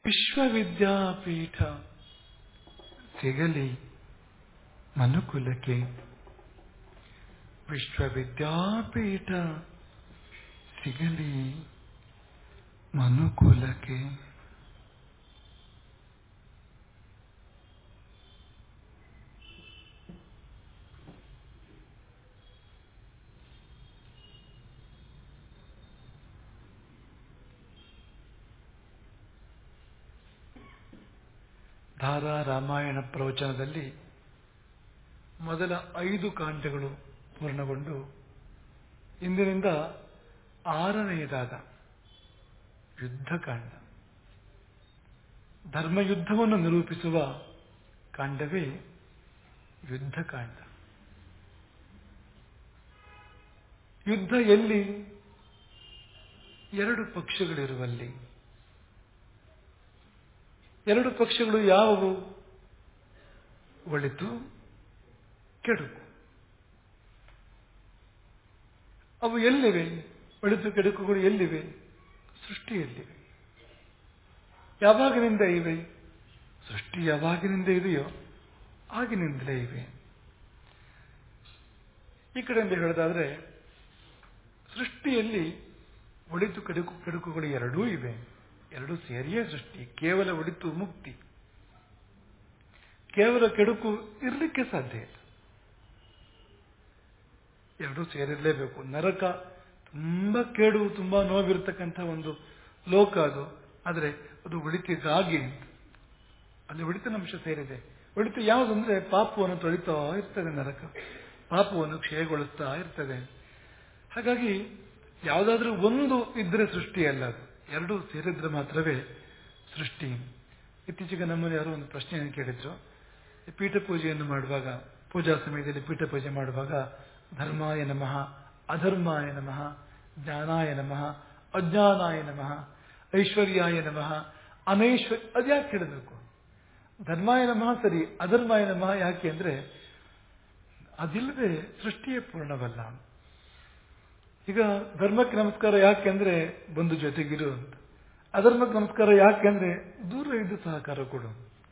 ವಿಶ್ವವಿದ್ಯಾಪೀಠ ಸಿಗಲಿ ಮನುಕುಲಕ್ಕೆ ವಿಶ್ವವಿದ್ಯಾಪೀಠ ಸಿಗಲಿ ಮನುಕುಲಕ್ಕೆ ಧಾರಾ ರಾಮಾಯಣ ಪ್ರವಚನದಲ್ಲಿ ಮೊದಲ ಐದು ಕಾಂಡಗಳು ಪೂರ್ಣಗೊಂಡು ಇಂದಿನಿಂದ ಆರನೆಯದಾದ ಯುದ್ಧಕಾಂಡ ಧರ್ಮಯುದ್ಧವನ್ನು ನಿರೂಪಿಸುವ ಕಾಂಡವೇ ಯುದ್ಧಕಾಂಡ ಯುದ್ಧ ಎಲ್ಲಿ ಎರಡು ಪಕ್ಷಗಳಿರುವಲ್ಲಿ ಎರಡು ಪಕ್ಷಗಳು ಯಾವುವು ಒಳಿತು ಕೆಡುಕು ಅವು ಎಲ್ಲಿವೆ ಒಳಿತು ಕೆಡುಕುಗಳು ಎಲ್ಲಿವೆ ಸೃಷ್ಟಿಯಲ್ಲಿವೆ ಯಾವಾಗಿನಿಂದ ಇವೆ ಸೃಷ್ಟಿ ಯಾವಾಗಿನಿಂದ ಇದೆಯೋ ಆಗಿನಿಂದಲೇ ಇವೆ ಈ ಕಡೆಯಿಂದ ಹೇಳೋದಾದ್ರೆ ಸೃಷ್ಟಿಯಲ್ಲಿ ಒಳಿತು ಕೆಡುಕು ಕೆಡುಕುಗಳು ಎರಡೂ ಇವೆ ಎರಡು ಸೇರಿಯೇ ಸೃಷ್ಟಿ ಕೇವಲ ಒಳಿತು ಮುಕ್ತಿ ಕೇವಲ ಕೆಡುಕು ಇರಲಿಕ್ಕೆ ಸಾಧ್ಯ ಇಲ್ಲ ಎರಡೂ ಸೇರಿರಲೇಬೇಕು ನರಕ ತುಂಬಾ ಕೇಡು ತುಂಬಾ ನೋವಿರ್ತಕ್ಕಂಥ ಒಂದು ಲೋಕ ಅದು ಆದರೆ ಅದು ಒಳಿತಿಗಾಗಿ ಅಲ್ಲಿ ಒಳಿತಿನ ಅಂಶ ಸೇರಿದೆ ಒಳಿತು ಯಾವುದಂದ್ರೆ ಪಾಪವನ್ನು ತೊಳಿತಾ ಇರ್ತದೆ ನರಕ ಪಾಪವನ್ನು ಕ್ಷಯಗೊಳಿಸ್ತಾ ಇರ್ತದೆ ಹಾಗಾಗಿ ಯಾವುದಾದ್ರೂ ಒಂದು ಇದ್ರೆ ಸೃಷ್ಟಿಯಲ್ಲ ಅದು ಎರಡು ಸೇರಿದ್ರೆ ಮಾತ್ರವೇ ಸೃಷ್ಟಿ ಇತ್ತೀಚೆಗೆ ನಮ್ಮಲ್ಲಿ ಯಾರೋ ಒಂದು ಪ್ರಶ್ನೆಯನ್ನು ಕೇಳಿದ್ರು ಪೀಠ ಪೂಜೆಯನ್ನು ಮಾಡುವಾಗ ಪೂಜಾ ಸಮಯದಲ್ಲಿ ಪೀಠ ಪೂಜೆ ಮಾಡುವಾಗ ಧರ್ಮಾಯ ನಮಃ ಅಧರ್ಮಾಯ ನಮಃ ಜ್ಞಾನಾಯ ನಮಃ ಅಜ್ಞಾನಾಯ ನಮಃ ಐಶ್ವರ್ಯಾಯ ನಮಃ ಅನೈಶ್ವರ್ಯ ಅದ್ಯಾಕೆ ಹೇಳಬೇಕು ಧರ್ಮಾಯ ನಮಃ ಸರಿ ಅಧರ್ಮಾಯ ನಮಃ ಯಾಕೆ ಅಂದ್ರೆ ಅದಿಲ್ಲದೆ ಸೃಷ್ಟಿಯೇ ಪೂರ್ಣವಲ್ಲ ಈಗ ಧರ್ಮಕ್ಕೆ ನಮಸ್ಕಾರ ಯಾಕೆಂದ್ರೆ ಬಂದು ಜೊತೆಗಿರು ಅಂತ ಅಧರ್ಮಕ್ಕೆ ನಮಸ್ಕಾರ ಯಾಕೆಂದ್ರೆ ದೂರ ಇದ್ದು ಸಹಕಾರ ಕೊಡು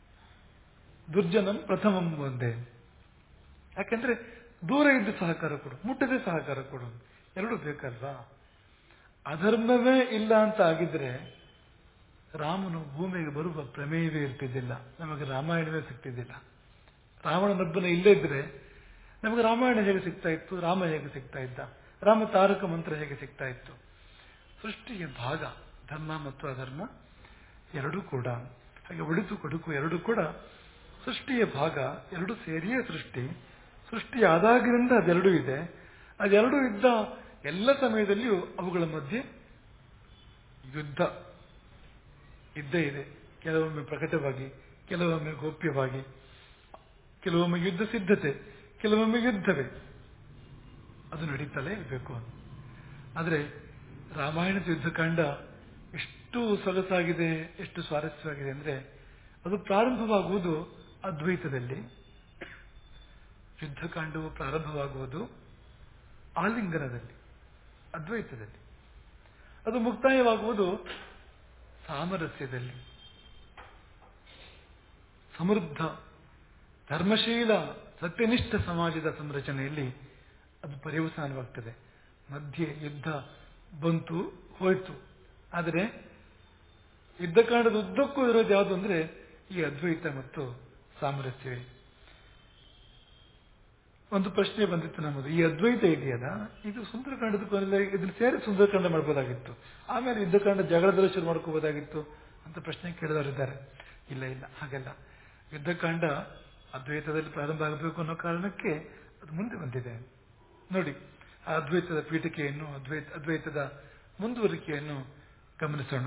ದುರ್ಜನಂ ಪ್ರಥಮಂ ಒಂದೇ ಯಾಕೆಂದ್ರೆ ದೂರ ಇದ್ದು ಸಹಕಾರ ಕೊಡು ಮುಟ್ಟದೆ ಸಹಕಾರ ಕೊಡು ಎರಡು ಬೇಕಲ್ವಾ ಅಧರ್ಮವೇ ಇಲ್ಲ ಅಂತ ಆಗಿದ್ರೆ ರಾಮನು ಭೂಮಿಗೆ ಬರುವ ಪ್ರಮೇಯವೇ ಇರ್ತಿದ್ದಿಲ್ಲ ನಮಗೆ ರಾಮಾಯಣವೇ ಸಿಗ್ತಿದ್ದಿಲ್ಲ ರಾವಣನೊಬ್ಬನ ಇಲ್ಲೇ ಇದ್ರೆ ನಮಗೆ ರಾಮಾಯಣ ಹೇಗೆ ಸಿಗ್ತಾ ಇತ್ತು ರಾಮ ಹೇಗೆ ಸಿಗ್ತಾ ಇದ್ದ ರಾಮ ತಾರಕ ಮಂತ್ರ ಹೇಗೆ ಸಿಗ್ತಾ ಇತ್ತು ಸೃಷ್ಟಿಯ ಭಾಗ ಧರ್ಮ ಮತ್ತು ಅಧರ್ಮ ಎರಡೂ ಕೂಡ ಹಾಗೆ ಒಳಿತು ಕೊಡುಕು ಎರಡೂ ಕೂಡ ಸೃಷ್ಟಿಯ ಭಾಗ ಎರಡು ಸೇರಿಯೇ ಸೃಷ್ಟಿ ಸೃಷ್ಟಿ ಆದಾಗಿನಿಂದ ಅದೆರಡೂ ಇದೆ ಅದೆರಡೂ ಇದ್ದ ಎಲ್ಲ ಸಮಯದಲ್ಲಿಯೂ ಅವುಗಳ ಮಧ್ಯೆ ಯುದ್ಧ ಇದ್ದೇ ಇದೆ ಕೆಲವೊಮ್ಮೆ ಪ್ರಕಟವಾಗಿ ಕೆಲವೊಮ್ಮೆ ಗೋಪ್ಯವಾಗಿ ಕೆಲವೊಮ್ಮೆ ಯುದ್ಧ ಸಿದ್ಧತೆ ಕೆಲವೊಮ್ಮೆ ಯುದ್ಧವೇ ಅದು ನಡೀತಲೇ ಇರಬೇಕು ಆದರೆ ರಾಮಾಯಣದ ಯುದ್ಧಕಾಂಡ ಎಷ್ಟು ಸೊಗಸಾಗಿದೆ ಎಷ್ಟು ಸ್ವಾರಸ್ಯವಾಗಿದೆ ಅಂದ್ರೆ ಅದು ಪ್ರಾರಂಭವಾಗುವುದು ಅದ್ವೈತದಲ್ಲಿ ಯುದ್ಧಕಾಂಡವು ಪ್ರಾರಂಭವಾಗುವುದು ಆಲಿಂಗನದಲ್ಲಿ ಅದ್ವೈತದಲ್ಲಿ ಅದು ಮುಕ್ತಾಯವಾಗುವುದು ಸಾಮರಸ್ಯದಲ್ಲಿ ಸಮೃದ್ಧ ಧರ್ಮಶೀಲ ಸತ್ಯನಿಷ್ಠ ಸಮಾಜದ ಸಂರಚನೆಯಲ್ಲಿ ಅದು ಪರ್ಯವಸಾನವಾಗ್ತದೆ ಮಧ್ಯೆ ಯುದ್ಧ ಬಂತು ಹೋಯ್ತು ಆದರೆ ಯುದ್ಧಕಾಂಡದ ಉದ್ದಕ್ಕೂ ಇರೋದು ಯಾವುದು ಅಂದ್ರೆ ಈ ಅದ್ವೈತ ಮತ್ತು ಸಾಮರಸ್ಯವೇ ಒಂದು ಪ್ರಶ್ನೆ ಬಂದಿತ್ತು ನಮ್ಮದು ಈ ಅದ್ವೈತ ಇದೆಯಲ್ಲ ಇದು ಸುಂದರಕಾಂಡದ ಕೊನೆಯಲ್ಲಿ ಇದನ್ನ ಸೇರಿ ಸುಂದರಕಾಂಡ ಮಾಡ್ಬೋದಾಗಿತ್ತು ಆಮೇಲೆ ಯುದ್ಧಕಾಂಡ ಜಗಳದಲ್ಲಿ ಶುರು ಮಾಡ್ಕೋಬೋದಾಗಿತ್ತು ಅಂತ ಪ್ರಶ್ನೆ ಕೇಳಿದವರಿದ್ದಾರೆ ಇಲ್ಲ ಇಲ್ಲ ಹಾಗೆಲ್ಲ ಯುದ್ಧಕಾಂಡ ಅದ್ವೈತದಲ್ಲಿ ಪ್ರಾರಂಭ ಆಗಬೇಕು ಅನ್ನೋ ಕಾರಣಕ್ಕೆ ಅದು ಮುಂದೆ ಬಂದಿದೆ ನೋಡಿ ಆ ಅದ್ವೈತದ ಪೀಠಿಕೆಯನ್ನು ಅದ್ವೈತ ಅದ್ವೈತದ ಮುಂದುವರಿಕೆಯನ್ನು ಗಮನಿಸೋಣ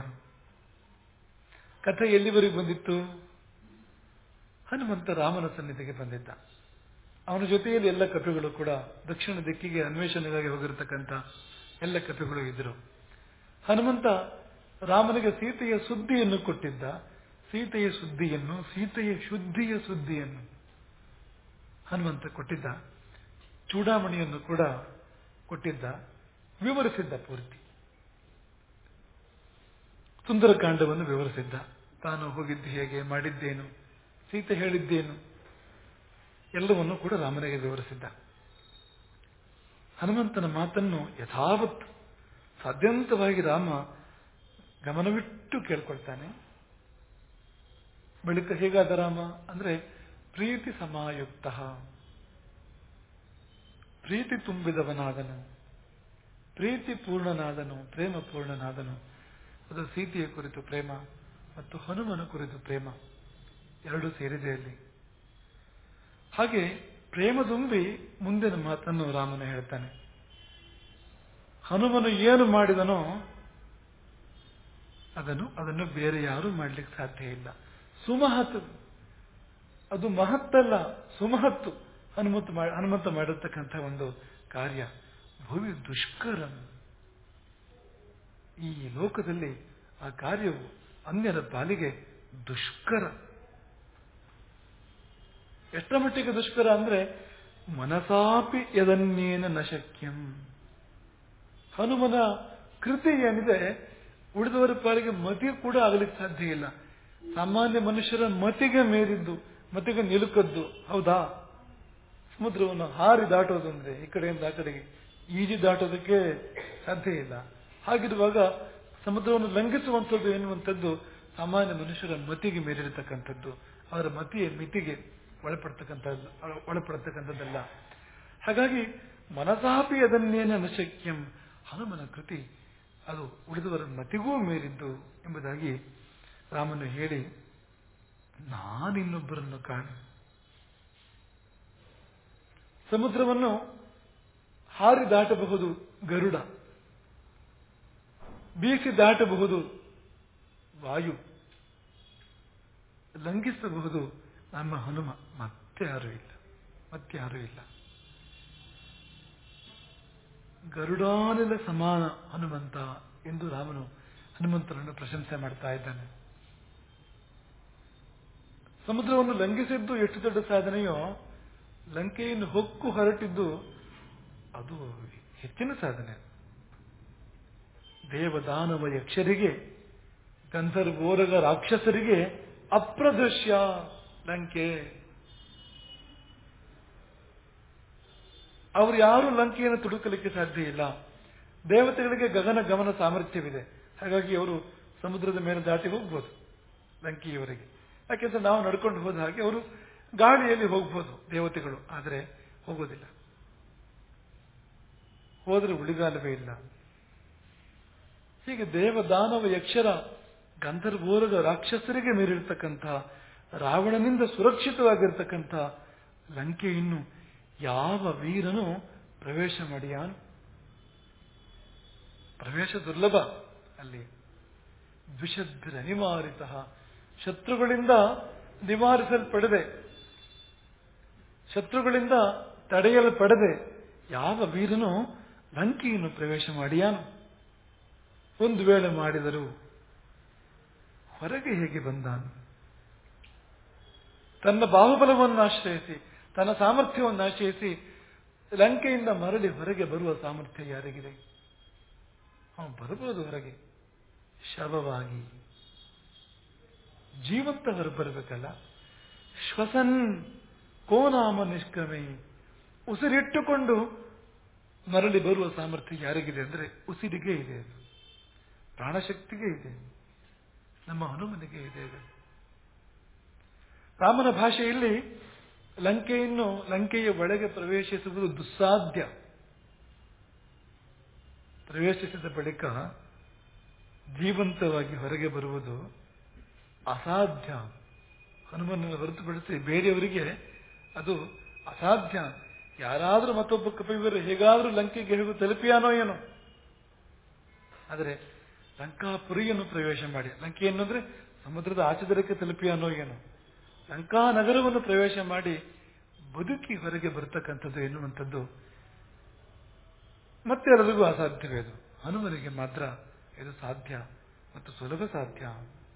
ಕಥೆ ಎಲ್ಲಿವರೆಗೂ ಬಂದಿತ್ತು ಹನುಮಂತ ರಾಮನ ಸನ್ನಿಧಿಗೆ ಬಂದಿದ್ದ ಅವನ ಜೊತೆಯಲ್ಲಿ ಎಲ್ಲ ಕಪಿಗಳು ಕೂಡ ದಕ್ಷಿಣ ದಿಕ್ಕಿಗೆ ಅನ್ವೇಷಣೆಗಾಗಿ ಹೋಗಿರತಕ್ಕಂಥ ಎಲ್ಲ ಕಪಿಗಳು ಇದ್ರು ಹನುಮಂತ ರಾಮನಿಗೆ ಸೀತೆಯ ಸುದ್ದಿಯನ್ನು ಕೊಟ್ಟಿದ್ದ ಸೀತೆಯ ಸುದ್ದಿಯನ್ನು ಸೀತೆಯ ಶುದ್ಧಿಯ ಸುದ್ದಿಯನ್ನು ಹನುಮಂತ ಕೊಟ್ಟಿದ್ದ ಚೂಡಾಮಣಿಯನ್ನು ಕೂಡ ಕೊಟ್ಟಿದ್ದ ವಿವರಿಸಿದ್ದ ಪೂರ್ತಿ ಸುಂದರಕಾಂಡವನ್ನು ವಿವರಿಸಿದ್ದ ತಾನು ಹೋಗಿದ್ದು ಹೇಗೆ ಮಾಡಿದ್ದೇನು ಸೀತೆ ಹೇಳಿದ್ದೇನು ಎಲ್ಲವನ್ನು ಕೂಡ ರಾಮನಿಗೆ ವಿವರಿಸಿದ್ದ ಹನುಮಂತನ ಮಾತನ್ನು ಯಥಾವತ್ ಸಾಧ್ಯಂತವಾಗಿ ರಾಮ ಗಮನವಿಟ್ಟು ಕೇಳ್ಕೊಳ್ತಾನೆ ಬಳಿಕ ಹೇಗಾದ ರಾಮ ಅಂದ್ರೆ ಪ್ರೀತಿ ಸಮಾಯುಕ್ತ ಪ್ರೀತಿ ತುಂಬಿದವನಾದನು ಪ್ರೀತಿ ಪೂರ್ಣನಾದನು ಪ್ರೇಮ ಪೂರ್ಣನಾದನು ಅದು ಸೀತೆಯ ಕುರಿತು ಪ್ರೇಮ ಮತ್ತು ಹನುಮನ ಕುರಿತು ಪ್ರೇಮ ಎರಡೂ ಸೇರಿದೆ ಅಲ್ಲಿ ಹಾಗೆ ಪ್ರೇಮ ತುಂಬಿ ಮುಂದಿನ ಮಾತನ್ನು ರಾಮನು ಹೇಳ್ತಾನೆ ಹನುಮನು ಏನು ಮಾಡಿದನೋ ಅದನ್ನು ಅದನ್ನು ಬೇರೆ ಯಾರೂ ಮಾಡ್ಲಿಕ್ಕೆ ಸಾಧ್ಯ ಇಲ್ಲ ಸುಮಹತ್ ಅದು ಮಹತ್ತಲ್ಲ ಸುಮಹತ್ತು ಹನುಮಂತ ಹನುಮಂತ ಮಾಡಿರ್ತಕ್ಕಂಥ ಒಂದು ಕಾರ್ಯ ಭೂಮಿ ದುಷ್ಕರಂ ಈ ಲೋಕದಲ್ಲಿ ಆ ಕಾರ್ಯವು ಅನ್ಯರ ಪಾಲಿಗೆ ದುಷ್ಕರ ಎಷ್ಟರ ಮಟ್ಟಿಗೆ ದುಷ್ಕರ ಅಂದ್ರೆ ಮನಸಾಪಿ ಯದನ್ನೇನ ನ ಶಕ್ಯಂ ಹನುಮನ ಕೃತಿ ಏನಿದೆ ಉಳಿದವರ ಪಾಲಿಗೆ ಮತಿ ಕೂಡ ಆಗಲಿಕ್ಕೆ ಸಾಧ್ಯ ಇಲ್ಲ ಸಾಮಾನ್ಯ ಮನುಷ್ಯರ ಮತಿಗೆ ಮೇರಿದ್ದು ಮತಿಗೆ ನಿಲುಕದ್ದು ಹೌದಾ ಸಮುದ್ರವನ್ನು ಹಾರಿ ದಾಟೋದು ಅಂದ್ರೆ ಈ ಕಡೆಯಿಂದ ಆ ಕಡೆಗೆ ಈಜಿ ದಾಟೋದಕ್ಕೆ ಸಾಧ್ಯ ಇಲ್ಲ ಹಾಗಿರುವಾಗ ಸಮುದ್ರವನ್ನು ಲಂಘಿಸುವಂಥದ್ದು ಎನ್ನುವಂಥದ್ದು ಸಾಮಾನ್ಯ ಮನುಷ್ಯರ ಮತಿಗೆ ಮೀರಿರತಕ್ಕಂಥದ್ದು ಅವರ ಮತಿಯ ಮಿತಿಗೆ ಒಳಪಡ್ತಕ್ಕಂಥದ್ದು ಒಳಪಡ್ತಕ್ಕಂಥದ್ದಲ್ಲ ಹಾಗಾಗಿ ಮನಸಾಪಿ ಅದನ್ನೇನ ಅನಶಕ್ಯಂ ಹನುಮನ ಕೃತಿ ಅದು ಉಳಿದವರ ಮತಿಗೂ ಮೀರಿದ್ದು ಎಂಬುದಾಗಿ ರಾಮನು ಹೇಳಿ ನಾನಿನ್ನೊಬ್ಬರನ್ನು ಕಾಣು ಸಮುದ್ರವನ್ನು ಹಾರಿ ದಾಟಬಹುದು ಗರುಡ ಬೀಸಿ ದಾಟಬಹುದು ವಾಯು ಲಂಘಿಸಬಹುದು ನಮ್ಮ ಹನುಮ ಮತ್ತೆ ಯಾರೂ ಇಲ್ಲ ಮತ್ತೆ ಯಾರೂ ಇಲ್ಲ ಗರುಡಾನಿಲ ಸಮಾನ ಹನುಮಂತ ಎಂದು ರಾಮನು ಹನುಮಂತನನ್ನು ಪ್ರಶಂಸೆ ಮಾಡ್ತಾ ಇದ್ದಾನೆ ಸಮುದ್ರವನ್ನು ಲಂಘಿಸಿದ್ದು ಎಷ್ಟು ದೊಡ್ಡ ಸಾಧನೆಯೋ ಲಂಕೆಯನ್ನು ಹೊಕ್ಕು ಹೊರಟಿದ್ದು ಅದು ಹೆಚ್ಚಿನ ಸಾಧನೆ ದೇವದಾನವ ಯಕ್ಷರಿಗೆ ಗಂಧರ್ವೋರಗ ರಾಕ್ಷಸರಿಗೆ ಅಪ್ರದೃಶ್ಯ ಲಂಕೆ ಅವರು ಯಾರು ಲಂಕೆಯನ್ನು ತುಡುಕಲಿಕ್ಕೆ ಸಾಧ್ಯ ಇಲ್ಲ ದೇವತೆಗಳಿಗೆ ಗಗನ ಗಮನ ಸಾಮರ್ಥ್ಯವಿದೆ ಹಾಗಾಗಿ ಅವರು ಸಮುದ್ರದ ಮೇಲೆ ದಾಟಿ ಹೋಗ್ಬೋದು ಲಂಕೆಯವರೆಗೆ ಯಾಕೆಂದ್ರೆ ನಾವು ನಡ್ಕೊಂಡು ಹೋದ ಹಾಗೆ ಅವರು ಗಾಳಿಯಲ್ಲಿ ಹೋಗ್ಬೋದು ದೇವತೆಗಳು ಆದರೆ ಹೋಗೋದಿಲ್ಲ ಹೋದ್ರೆ ಉಳಿಗಾಲವೇ ಇಲ್ಲ ಹೀಗೆ ದೇವದಾನವ ಯಕ್ಷರ ಗಂಧರ್ವೋರಗ ರಾಕ್ಷಸರಿಗೆ ಮೀರಿರ್ತಕ್ಕಂಥ ರಾವಣನಿಂದ ಸುರಕ್ಷಿತವಾಗಿರ್ತಕ್ಕಂಥ ಲಂಕೆಯನ್ನು ಯಾವ ವೀರನು ಪ್ರವೇಶ ಮಾಡಿಯಾನು ಪ್ರವೇಶ ದುರ್ಲಭ ಅಲ್ಲಿ ದ್ವಿಷದ್ರ ನಿವಾರಿತ ಶತ್ರುಗಳಿಂದ ನಿವಾರಿಸಲ್ಪಡದೆ ಶತ್ರುಗಳಿಂದ ತಡೆಯಲ್ಪಡದೆ ಯಾವ ವೀರನು ಲಂಕೆಯನ್ನು ಪ್ರವೇಶ ಮಾಡಿಯಾನು ಒಂದು ವೇಳೆ ಮಾಡಿದರು ಹೊರಗೆ ಹೇಗೆ ಬಂದಾನು ತನ್ನ ಬಾಹುಬಲವನ್ನು ಆಶ್ರಯಿಸಿ ತನ್ನ ಸಾಮರ್ಥ್ಯವನ್ನು ಆಶ್ರಯಿಸಿ ಲಂಕೆಯಿಂದ ಮರಳಿ ಹೊರಗೆ ಬರುವ ಸಾಮರ್ಥ್ಯ ಯಾರಿಗಿದೆ ಅವನು ಬರಬಹುದು ಹೊರಗೆ ಶವವಾಗಿ ಜೀವಂತ ಹೊರ ಬರಬೇಕಲ್ಲ ಶ್ವಸನ್ ಕೋನಾಮ ನಿಷ್ಕ್ರಮೆ ಉಸಿರಿಟ್ಟುಕೊಂಡು ಮರಳಿ ಬರುವ ಸಾಮರ್ಥ್ಯ ಯಾರಿಗಿದೆ ಅಂದ್ರೆ ಉಸಿರಿಗೆ ಇದೆ ಅದು ಪ್ರಾಣಶಕ್ತಿಗೆ ಇದೆ ನಮ್ಮ ಹನುಮನಿಗೆ ಇದೆ ಅದು ರಾಮನ ಭಾಷೆಯಲ್ಲಿ ಲಂಕೆಯನ್ನು ಲಂಕೆಯ ಒಳಗೆ ಪ್ರವೇಶಿಸುವುದು ದುಸ್ಸಾಧ್ಯ ಪ್ರವೇಶಿಸಿದ ಬಳಿಕ ಜೀವಂತವಾಗಿ ಹೊರಗೆ ಬರುವುದು ಅಸಾಧ್ಯ ಹನುಮನನ್ನು ಹೊರತುಪಡಿಸಿ ಬೇರೆಯವರಿಗೆ ಅದು ಅಸಾಧ್ಯ ಯಾರಾದರೂ ಮತ್ತೊಬ್ಬ ಕಪಿವರು ಹೇಗಾದರೂ ಲಂಕೆಗೆ ಹೇಗೂ ತಲುಪಿಯಾನೋ ಏನೋ ಆದರೆ ಲಂಕಾಪುರಿಯನ್ನು ಪ್ರವೇಶ ಮಾಡಿ ಲಂಕೆ ಏನಂದ್ರೆ ಸಮುದ್ರದ ಆಚೆದರಕ್ಕೆ ತಲುಪಿಯಾನೋ ಏನೋ ಲಂಕಾ ನಗರವನ್ನು ಪ್ರವೇಶ ಮಾಡಿ ಬದುಕಿ ಹೊರಗೆ ಬರ್ತಕ್ಕಂಥದ್ದು ಎನ್ನುವಂಥದ್ದು ಮತ್ತೆ ಎಲ್ಲರಿಗೂ ಅಸಾಧ್ಯವೇ ಅದು ಹನುಮನಿಗೆ ಮಾತ್ರ ಇದು ಸಾಧ್ಯ ಮತ್ತು ಸುಲಭ ಸಾಧ್ಯ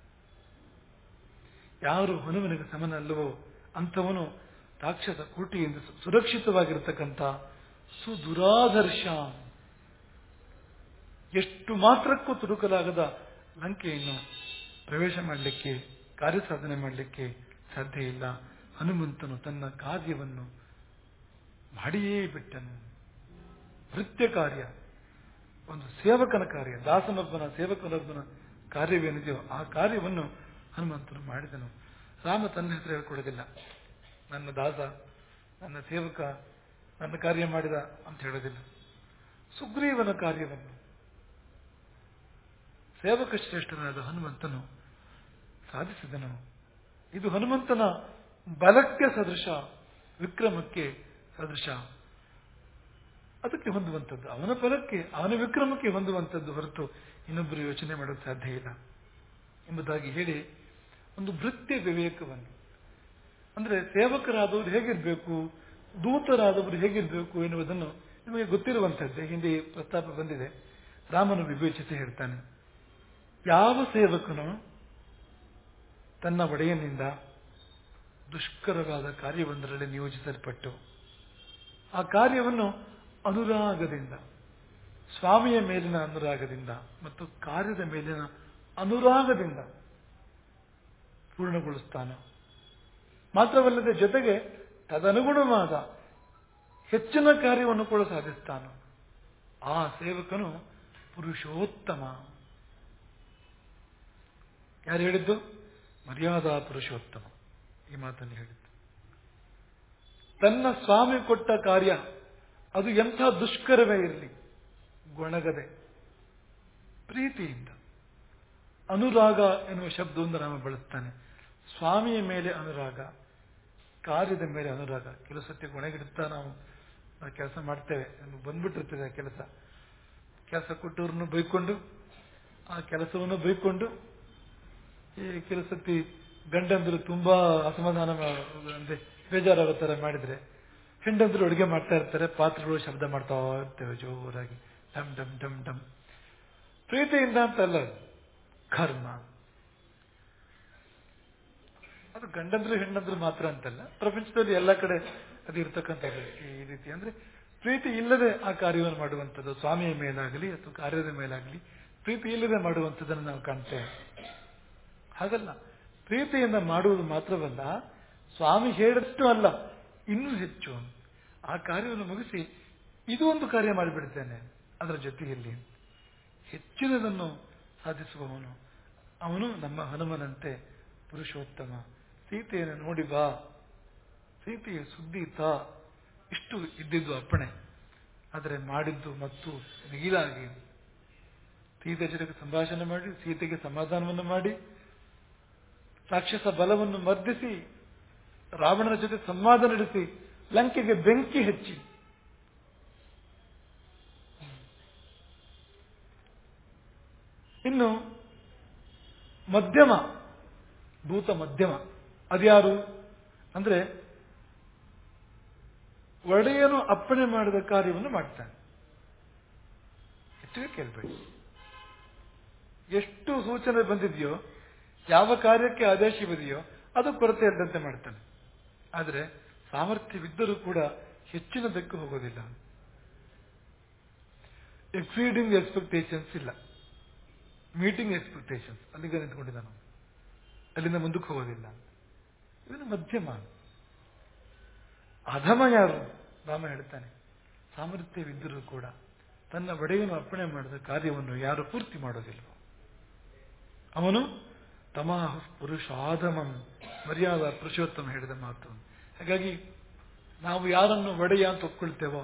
ಯಾರು ಹನುಮನಿಗೆ ಸಮನಲ್ಲವೋ ಅಂಥವನು ರಾಕ್ಷಸ ಕೂಟಿಯಿಂದ ಸುರಕ್ಷಿತವಾಗಿರತಕ್ಕಂಥ ಸುದುರಾದರ್ಶ ಎಷ್ಟು ಮಾತ್ರಕ್ಕೂ ತುಡುಕಲಾಗದ ಲಂಕೆಯನ್ನು ಪ್ರವೇಶ ಮಾಡಲಿಕ್ಕೆ ಕಾರ್ಯ ಸಾಧನೆ ಮಾಡಲಿಕ್ಕೆ ಸಾಧ್ಯ ಇಲ್ಲ ಹನುಮಂತನು ತನ್ನ ಕಾರ್ಯವನ್ನು ಮಾಡಿಯೇ ಬಿಟ್ಟನು ಭೃತ್ಯ ಕಾರ್ಯ ಒಂದು ಸೇವಕನ ಕಾರ್ಯ ದಾಸನೊಬ್ಬನ ಸೇವಕನೊಬ್ಬನ ಕಾರ್ಯವೇನಿದೆಯೋ ಆ ಕಾರ್ಯವನ್ನು ಹನುಮಂತನು ಮಾಡಿದನು ರಾಮ ತನ್ನ ಹೆಸರು ಹೇಳ್ಕೊಳ್ಳೋದಿಲ್ಲ ನನ್ನ ದಾಸ ನನ್ನ ಸೇವಕ ನನ್ನ ಕಾರ್ಯ ಮಾಡಿದ ಅಂತ ಹೇಳೋದಿಲ್ಲ ಸುಗ್ರೀವನ ಕಾರ್ಯವನ್ನು ಸೇವಕ ಶ್ರೇಷ್ಠನಾದ ಹನುಮಂತನು ಸಾಧಿಸಿದನು ಇದು ಹನುಮಂತನ ಬಲಕ್ಕೆ ಸದೃಶ ವಿಕ್ರಮಕ್ಕೆ ಸದೃಶ ಅದಕ್ಕೆ ಹೊಂದುವಂಥದ್ದು ಅವನ ಬಲಕ್ಕೆ ಅವನ ವಿಕ್ರಮಕ್ಕೆ ಹೊಂದುವಂಥದ್ದು ಹೊರತು ಇನ್ನೊಬ್ಬರು ಯೋಚನೆ ಮಾಡೋದು ಸಾಧ್ಯ ಇಲ್ಲ ಎಂಬುದಾಗಿ ಹೇಳಿ ಒಂದು ಭೃತ್ಯ ವಿವೇಕವನ್ನು ಅಂದ್ರೆ ಸೇವಕರಾದವರು ಹೇಗಿರಬೇಕು ದೂತರಾದವರು ಹೇಗಿರಬೇಕು ಎನ್ನುವುದನ್ನು ನಿಮಗೆ ಗೊತ್ತಿರುವಂಥದ್ದೇ ಹಿಂದೆ ಈ ಪ್ರಸ್ತಾಪ ಬಂದಿದೆ ರಾಮನು ವಿವೇಚಿಸಿ ಹೇಳ್ತಾನೆ ಯಾವ ಸೇವಕನು ತನ್ನ ಒಡೆಯನಿಂದ ದುಷ್ಕರವಾದ ಕಾರ್ಯವೊಂದರಲ್ಲಿ ನಿಯೋಜಿಸಲ್ಪಟ್ಟು ಆ ಕಾರ್ಯವನ್ನು ಅನುರಾಗದಿಂದ ಸ್ವಾಮಿಯ ಮೇಲಿನ ಅನುರಾಗದಿಂದ ಮತ್ತು ಕಾರ್ಯದ ಮೇಲಿನ ಅನುರಾಗದಿಂದ ಪೂರ್ಣಗೊಳಿಸ್ತಾನೋ ಮಾತ್ರವಲ್ಲದೆ ಜೊತೆಗೆ ತದನುಗುಣವಾದ ಹೆಚ್ಚಿನ ಕಾರ್ಯವನ್ನು ಕೂಡ ಸಾಧಿಸ್ತಾನೋ ಆ ಸೇವಕನು ಪುರುಷೋತ್ತಮ ಯಾರು ಹೇಳಿದ್ದು ಮರ್ಯಾದಾ ಪುರುಷೋತ್ತಮ ಈ ಮಾತನ್ನು ಹೇಳಿದ್ದು ತನ್ನ ಸ್ವಾಮಿ ಕೊಟ್ಟ ಕಾರ್ಯ ಅದು ಎಂಥ ದುಷ್ಕರವೇ ಇರಲಿ ಗೊಣಗದೆ ಪ್ರೀತಿಯಿಂದ ಅನುರಾಗ ಎನ್ನುವ ಶಬ್ದವನ್ನು ರಾಮ ಬಳಸ್ತಾನೆ ಸ್ವಾಮಿಯ ಮೇಲೆ ಅನುರಾಗ ಕಾರ್ಯದ ಮೇಲೆ ಅನುರಾಗ ಕೆಲವು ಸತ್ಯ ಗೊಣಗಿಡುತ್ತಾ ನಾವು ನಾವು ಕೆಲಸ ಮಾಡ್ತೇವೆ ನಮ್ಗೆ ಬಂದ್ಬಿಟ್ಟಿರ್ತದೆ ಆ ಕೆಲಸ ಕೆಲಸ ಕೊಟ್ಟವ್ರನ್ನು ಬೈಕೊಂಡು ಆ ಕೆಲಸವನ್ನು ಬೈಕೊಂಡು ಈ ಕೆಲವು ಸತಿ ಗಂಡಂದ್ರು ತುಂಬಾ ಅಸಮಾಧಾನ ಮಾ- ಅಂದ್ರೆ ಬೇಜಾರಾಗೋ ತರ ಮಾಡಿದ್ರೆ ಹೆಂಡಂದ್ರು ಅಡುಗೆ ಮಾಡ್ತಾ ಇರ್ತಾರೆ ಪಾತ್ರೆಗಳು ಶಬ್ದ ಮಾಡ್ತಾ ಇರ್ತೇವೆ ಜೋರಾಗಿ ಡಮ್ ಡಮ್ ಡಮ್ ಡಮ್ ಪ್ರೀತಿಯಿಂದ ಅಂತಲ್ಲ ಅದು. ಕರ್ಮ ಅದು ಗಂಡಂದ್ರು ಹೆಣ್ಣಂದ್ರು ಮಾತ್ರ ಅಂತಲ್ಲ ಪ್ರಪಂಚದಲ್ಲಿ ಎಲ್ಲ ಕಡೆ ಅದು ಇರ್ತಕ್ಕಂಥದ್ದು ಈ ರೀತಿ ಅಂದ್ರೆ ಪ್ರೀತಿ ಇಲ್ಲದೆ ಆ ಕಾರ್ಯವನ್ನು ಮಾಡುವಂಥದ್ದು ಸ್ವಾಮಿಯ ಮೇಲಾಗಲಿ ಅಥವಾ ಕಾರ್ಯದ ಮೇಲಾಗಲಿ ಪ್ರೀತಿ ಇಲ್ಲದೆ ಮಾಡುವಂಥದ್ದನ್ನು ನಾವು ಕಾಣ್ತೇವೆ ಹಾಗಲ್ಲ ಪ್ರೀತಿಯಿಂದ ಮಾಡುವುದು ಮಾತ್ರವಲ್ಲ ಸ್ವಾಮಿ ಹೇಳಿದಷ್ಟು ಅಲ್ಲ ಇನ್ನೂ ಹೆಚ್ಚು ಆ ಕಾರ್ಯವನ್ನು ಮುಗಿಸಿ ಇದು ಒಂದು ಕಾರ್ಯ ಮಾಡಿಬಿಡ್ತೇನೆ ಅದರ ಜೊತೆಯಲ್ಲಿ ಹೆಚ್ಚಿನದನ್ನು ಸಾಧಿಸುವವನು ಅವನು ನಮ್ಮ ಹನುಮನಂತೆ ಪುರುಷೋತ್ತಮ ಸೀತೆಯನ್ನು ನೋಡಿ ಬಾ ಸೀತೆಯ ಸುದ್ದಿ ತಾ ಇಷ್ಟು ಇದ್ದಿದ್ದು ಅಪ್ಪಣೆ ಆದರೆ ಮಾಡಿದ್ದು ಮತ್ತು ಮಿಗಿಲಾಗಿ ಸೀತೆ ಜೊತೆಗೆ ಸಂಭಾಷಣೆ ಮಾಡಿ ಸೀತೆಗೆ ಸಮಾಧಾನವನ್ನು ಮಾಡಿ ರಾಕ್ಷಸ ಬಲವನ್ನು ಮರ್ದಿಸಿ ರಾವಣನ ಜೊತೆ ಸಂವಾದ ನಡೆಸಿ ಲಂಕೆಗೆ ಬೆಂಕಿ ಹಚ್ಚಿ ಇನ್ನು ಮಧ್ಯಮ ಭೂತ ಮಧ್ಯಮ ಅದ್ಯಾರು ಅಂದ್ರೆ ಒಡೆಯನು ಅಪ್ಪಣೆ ಮಾಡಿದ ಕಾರ್ಯವನ್ನು ಮಾಡ್ತಾನೆ ಹೆಚ್ಚಿಗೆ ಕೇಳಬೇಡಿ ಎಷ್ಟು ಸೂಚನೆ ಬಂದಿದೆಯೋ ಯಾವ ಕಾರ್ಯಕ್ಕೆ ಆದೇಶವಿದೆಯೋ ಅದು ಕೊರತೆ ಇದ್ದಂತೆ ಮಾಡ್ತಾನೆ ಆದರೆ ಸಾಮರ್ಥ್ಯವಿದ್ದರೂ ಕೂಡ ಹೆಚ್ಚಿನದಕ್ಕೆ ಹೋಗೋದಿಲ್ಲ ಎಕ್ಸೀಡಿಂಗ್ ಎಕ್ಸ್ಪೆಕ್ಟೇಷನ್ಸ್ ಇಲ್ಲ ಮೀಟಿಂಗ್ ಎಕ್ಸ್ಪೆಕ್ಟೇಷನ್ಸ್ ಅಲ್ಲಿಗೆ ನಿಂತ್ಕೊಂಡಿದ್ದ ನಾವು ಅಲ್ಲಿಂದ ಮುಂದಕ್ಕೆ ಹೋಗೋದಿಲ್ಲ ಇದನ್ನು ಮಧ್ಯಮ ಅಧಮ ಯಾರು ರಾಮ ಹೇಳ್ತಾನೆ ಸಾಮರ್ಥ್ಯವಿದ್ದರೂ ಕೂಡ ತನ್ನ ಒಡೆಯನು ಅರ್ಪಣೆ ಮಾಡಿದ ಕಾರ್ಯವನ್ನು ಯಾರು ಪೂರ್ತಿ ಮಾಡೋದಿಲ್ವೋ ಅವನು ತಮಾಹ ಪುರುಷಾಧಮಂ ಮರ್ಯಾದ ಪುರುಷೋತ್ತಮ ಹೇಳಿದ ಮಾತು ಹಾಗಾಗಿ ನಾವು ಯಾರನ್ನು ಒಡೆಯ ಅಂತ ಒಪ್ಕೊಳ್ತೇವೋ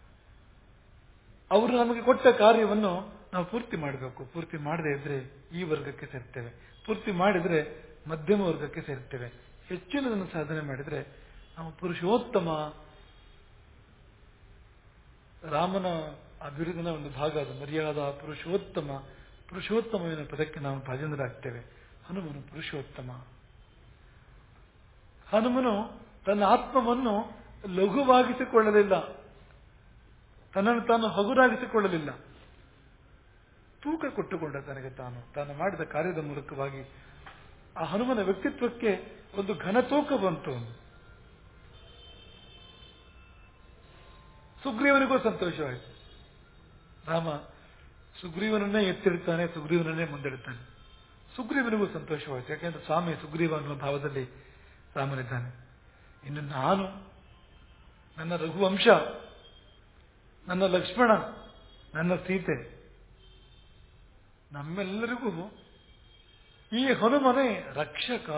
ಅವರು ನಮಗೆ ಕೊಟ್ಟ ಕಾರ್ಯವನ್ನು ನಾವು ಪೂರ್ತಿ ಮಾಡಬೇಕು ಪೂರ್ತಿ ಮಾಡದೇ ಇದ್ರೆ ಈ ವರ್ಗಕ್ಕೆ ಸೇರ್ತೇವೆ ಪೂರ್ತಿ ಮಾಡಿದ್ರೆ ಮಧ್ಯಮ ವರ್ಗಕ್ಕೆ ಸೇರ್ತೇವೆ ಹೆಚ್ಚಿನದನ್ನು ಸಾಧನೆ ಮಾಡಿದ್ರೆ ನಾವು ಪುರುಷೋತ್ತಮ ರಾಮನ ಆ ಬಿರುದಿನ ಒಂದು ಭಾಗ ಅದು ಮರ್ಯಾದ ಪುರುಷೋತ್ತಮ ಪುರುಷೋತ್ತಮವಿನ ಪದಕ್ಕೆ ನಾವು ಭಾಜನರಾಗ್ತೇವೆ ಹನುಮನು ಪುರುಷೋತ್ತಮ ಹನುಮನು ತನ್ನ ಆತ್ಮವನ್ನು ಲಘುವಾಗಿಸಿಕೊಳ್ಳಲಿಲ್ಲ ತನ್ನನ್ನು ತಾನು ಹಗುರಾಗಿಸಿಕೊಳ್ಳಲಿಲ್ಲ ತೂಕ ಕೊಟ್ಟುಕೊಂಡ ತನಗೆ ತಾನು ತಾನು ಮಾಡಿದ ಕಾರ್ಯದ ಮೂಲಕವಾಗಿ ಆ ಹನುಮನ ವ್ಯಕ್ತಿತ್ವಕ್ಕೆ ಒಂದು ಘನ ತೂಕ ಬಂತು ಸುಗ್ರೀವನಿಗೂ ಸಂತೋಷವಾಯಿತು ರಾಮ ಸುಗ್ರೀವನನ್ನೇ ಎತ್ತಿಡ್ತಾನೆ ಸುಗ್ರೀವನನ್ನೇ ಮುಂದಿಡ್ತಾನೆ ಸುಗ್ರೀವನಿಗೂ ಸಂತೋಷವಾಯಿತು ಯಾಕೆಂದ್ರೆ ಸ್ವಾಮಿ ಸುಗ್ರೀವ ಅನ್ನುವ ಭಾವದಲ್ಲಿ ರಾಮನಿದ್ದಾನೆ ಇನ್ನು ನಾನು ನನ್ನ ರಘುವಂಶ ನನ್ನ ಲಕ್ಷ್ಮಣ ನನ್ನ ಸೀತೆ ನಮ್ಮೆಲ್ಲರಿಗೂ ಈ ಹನುಮನೇ ರಕ್ಷಕ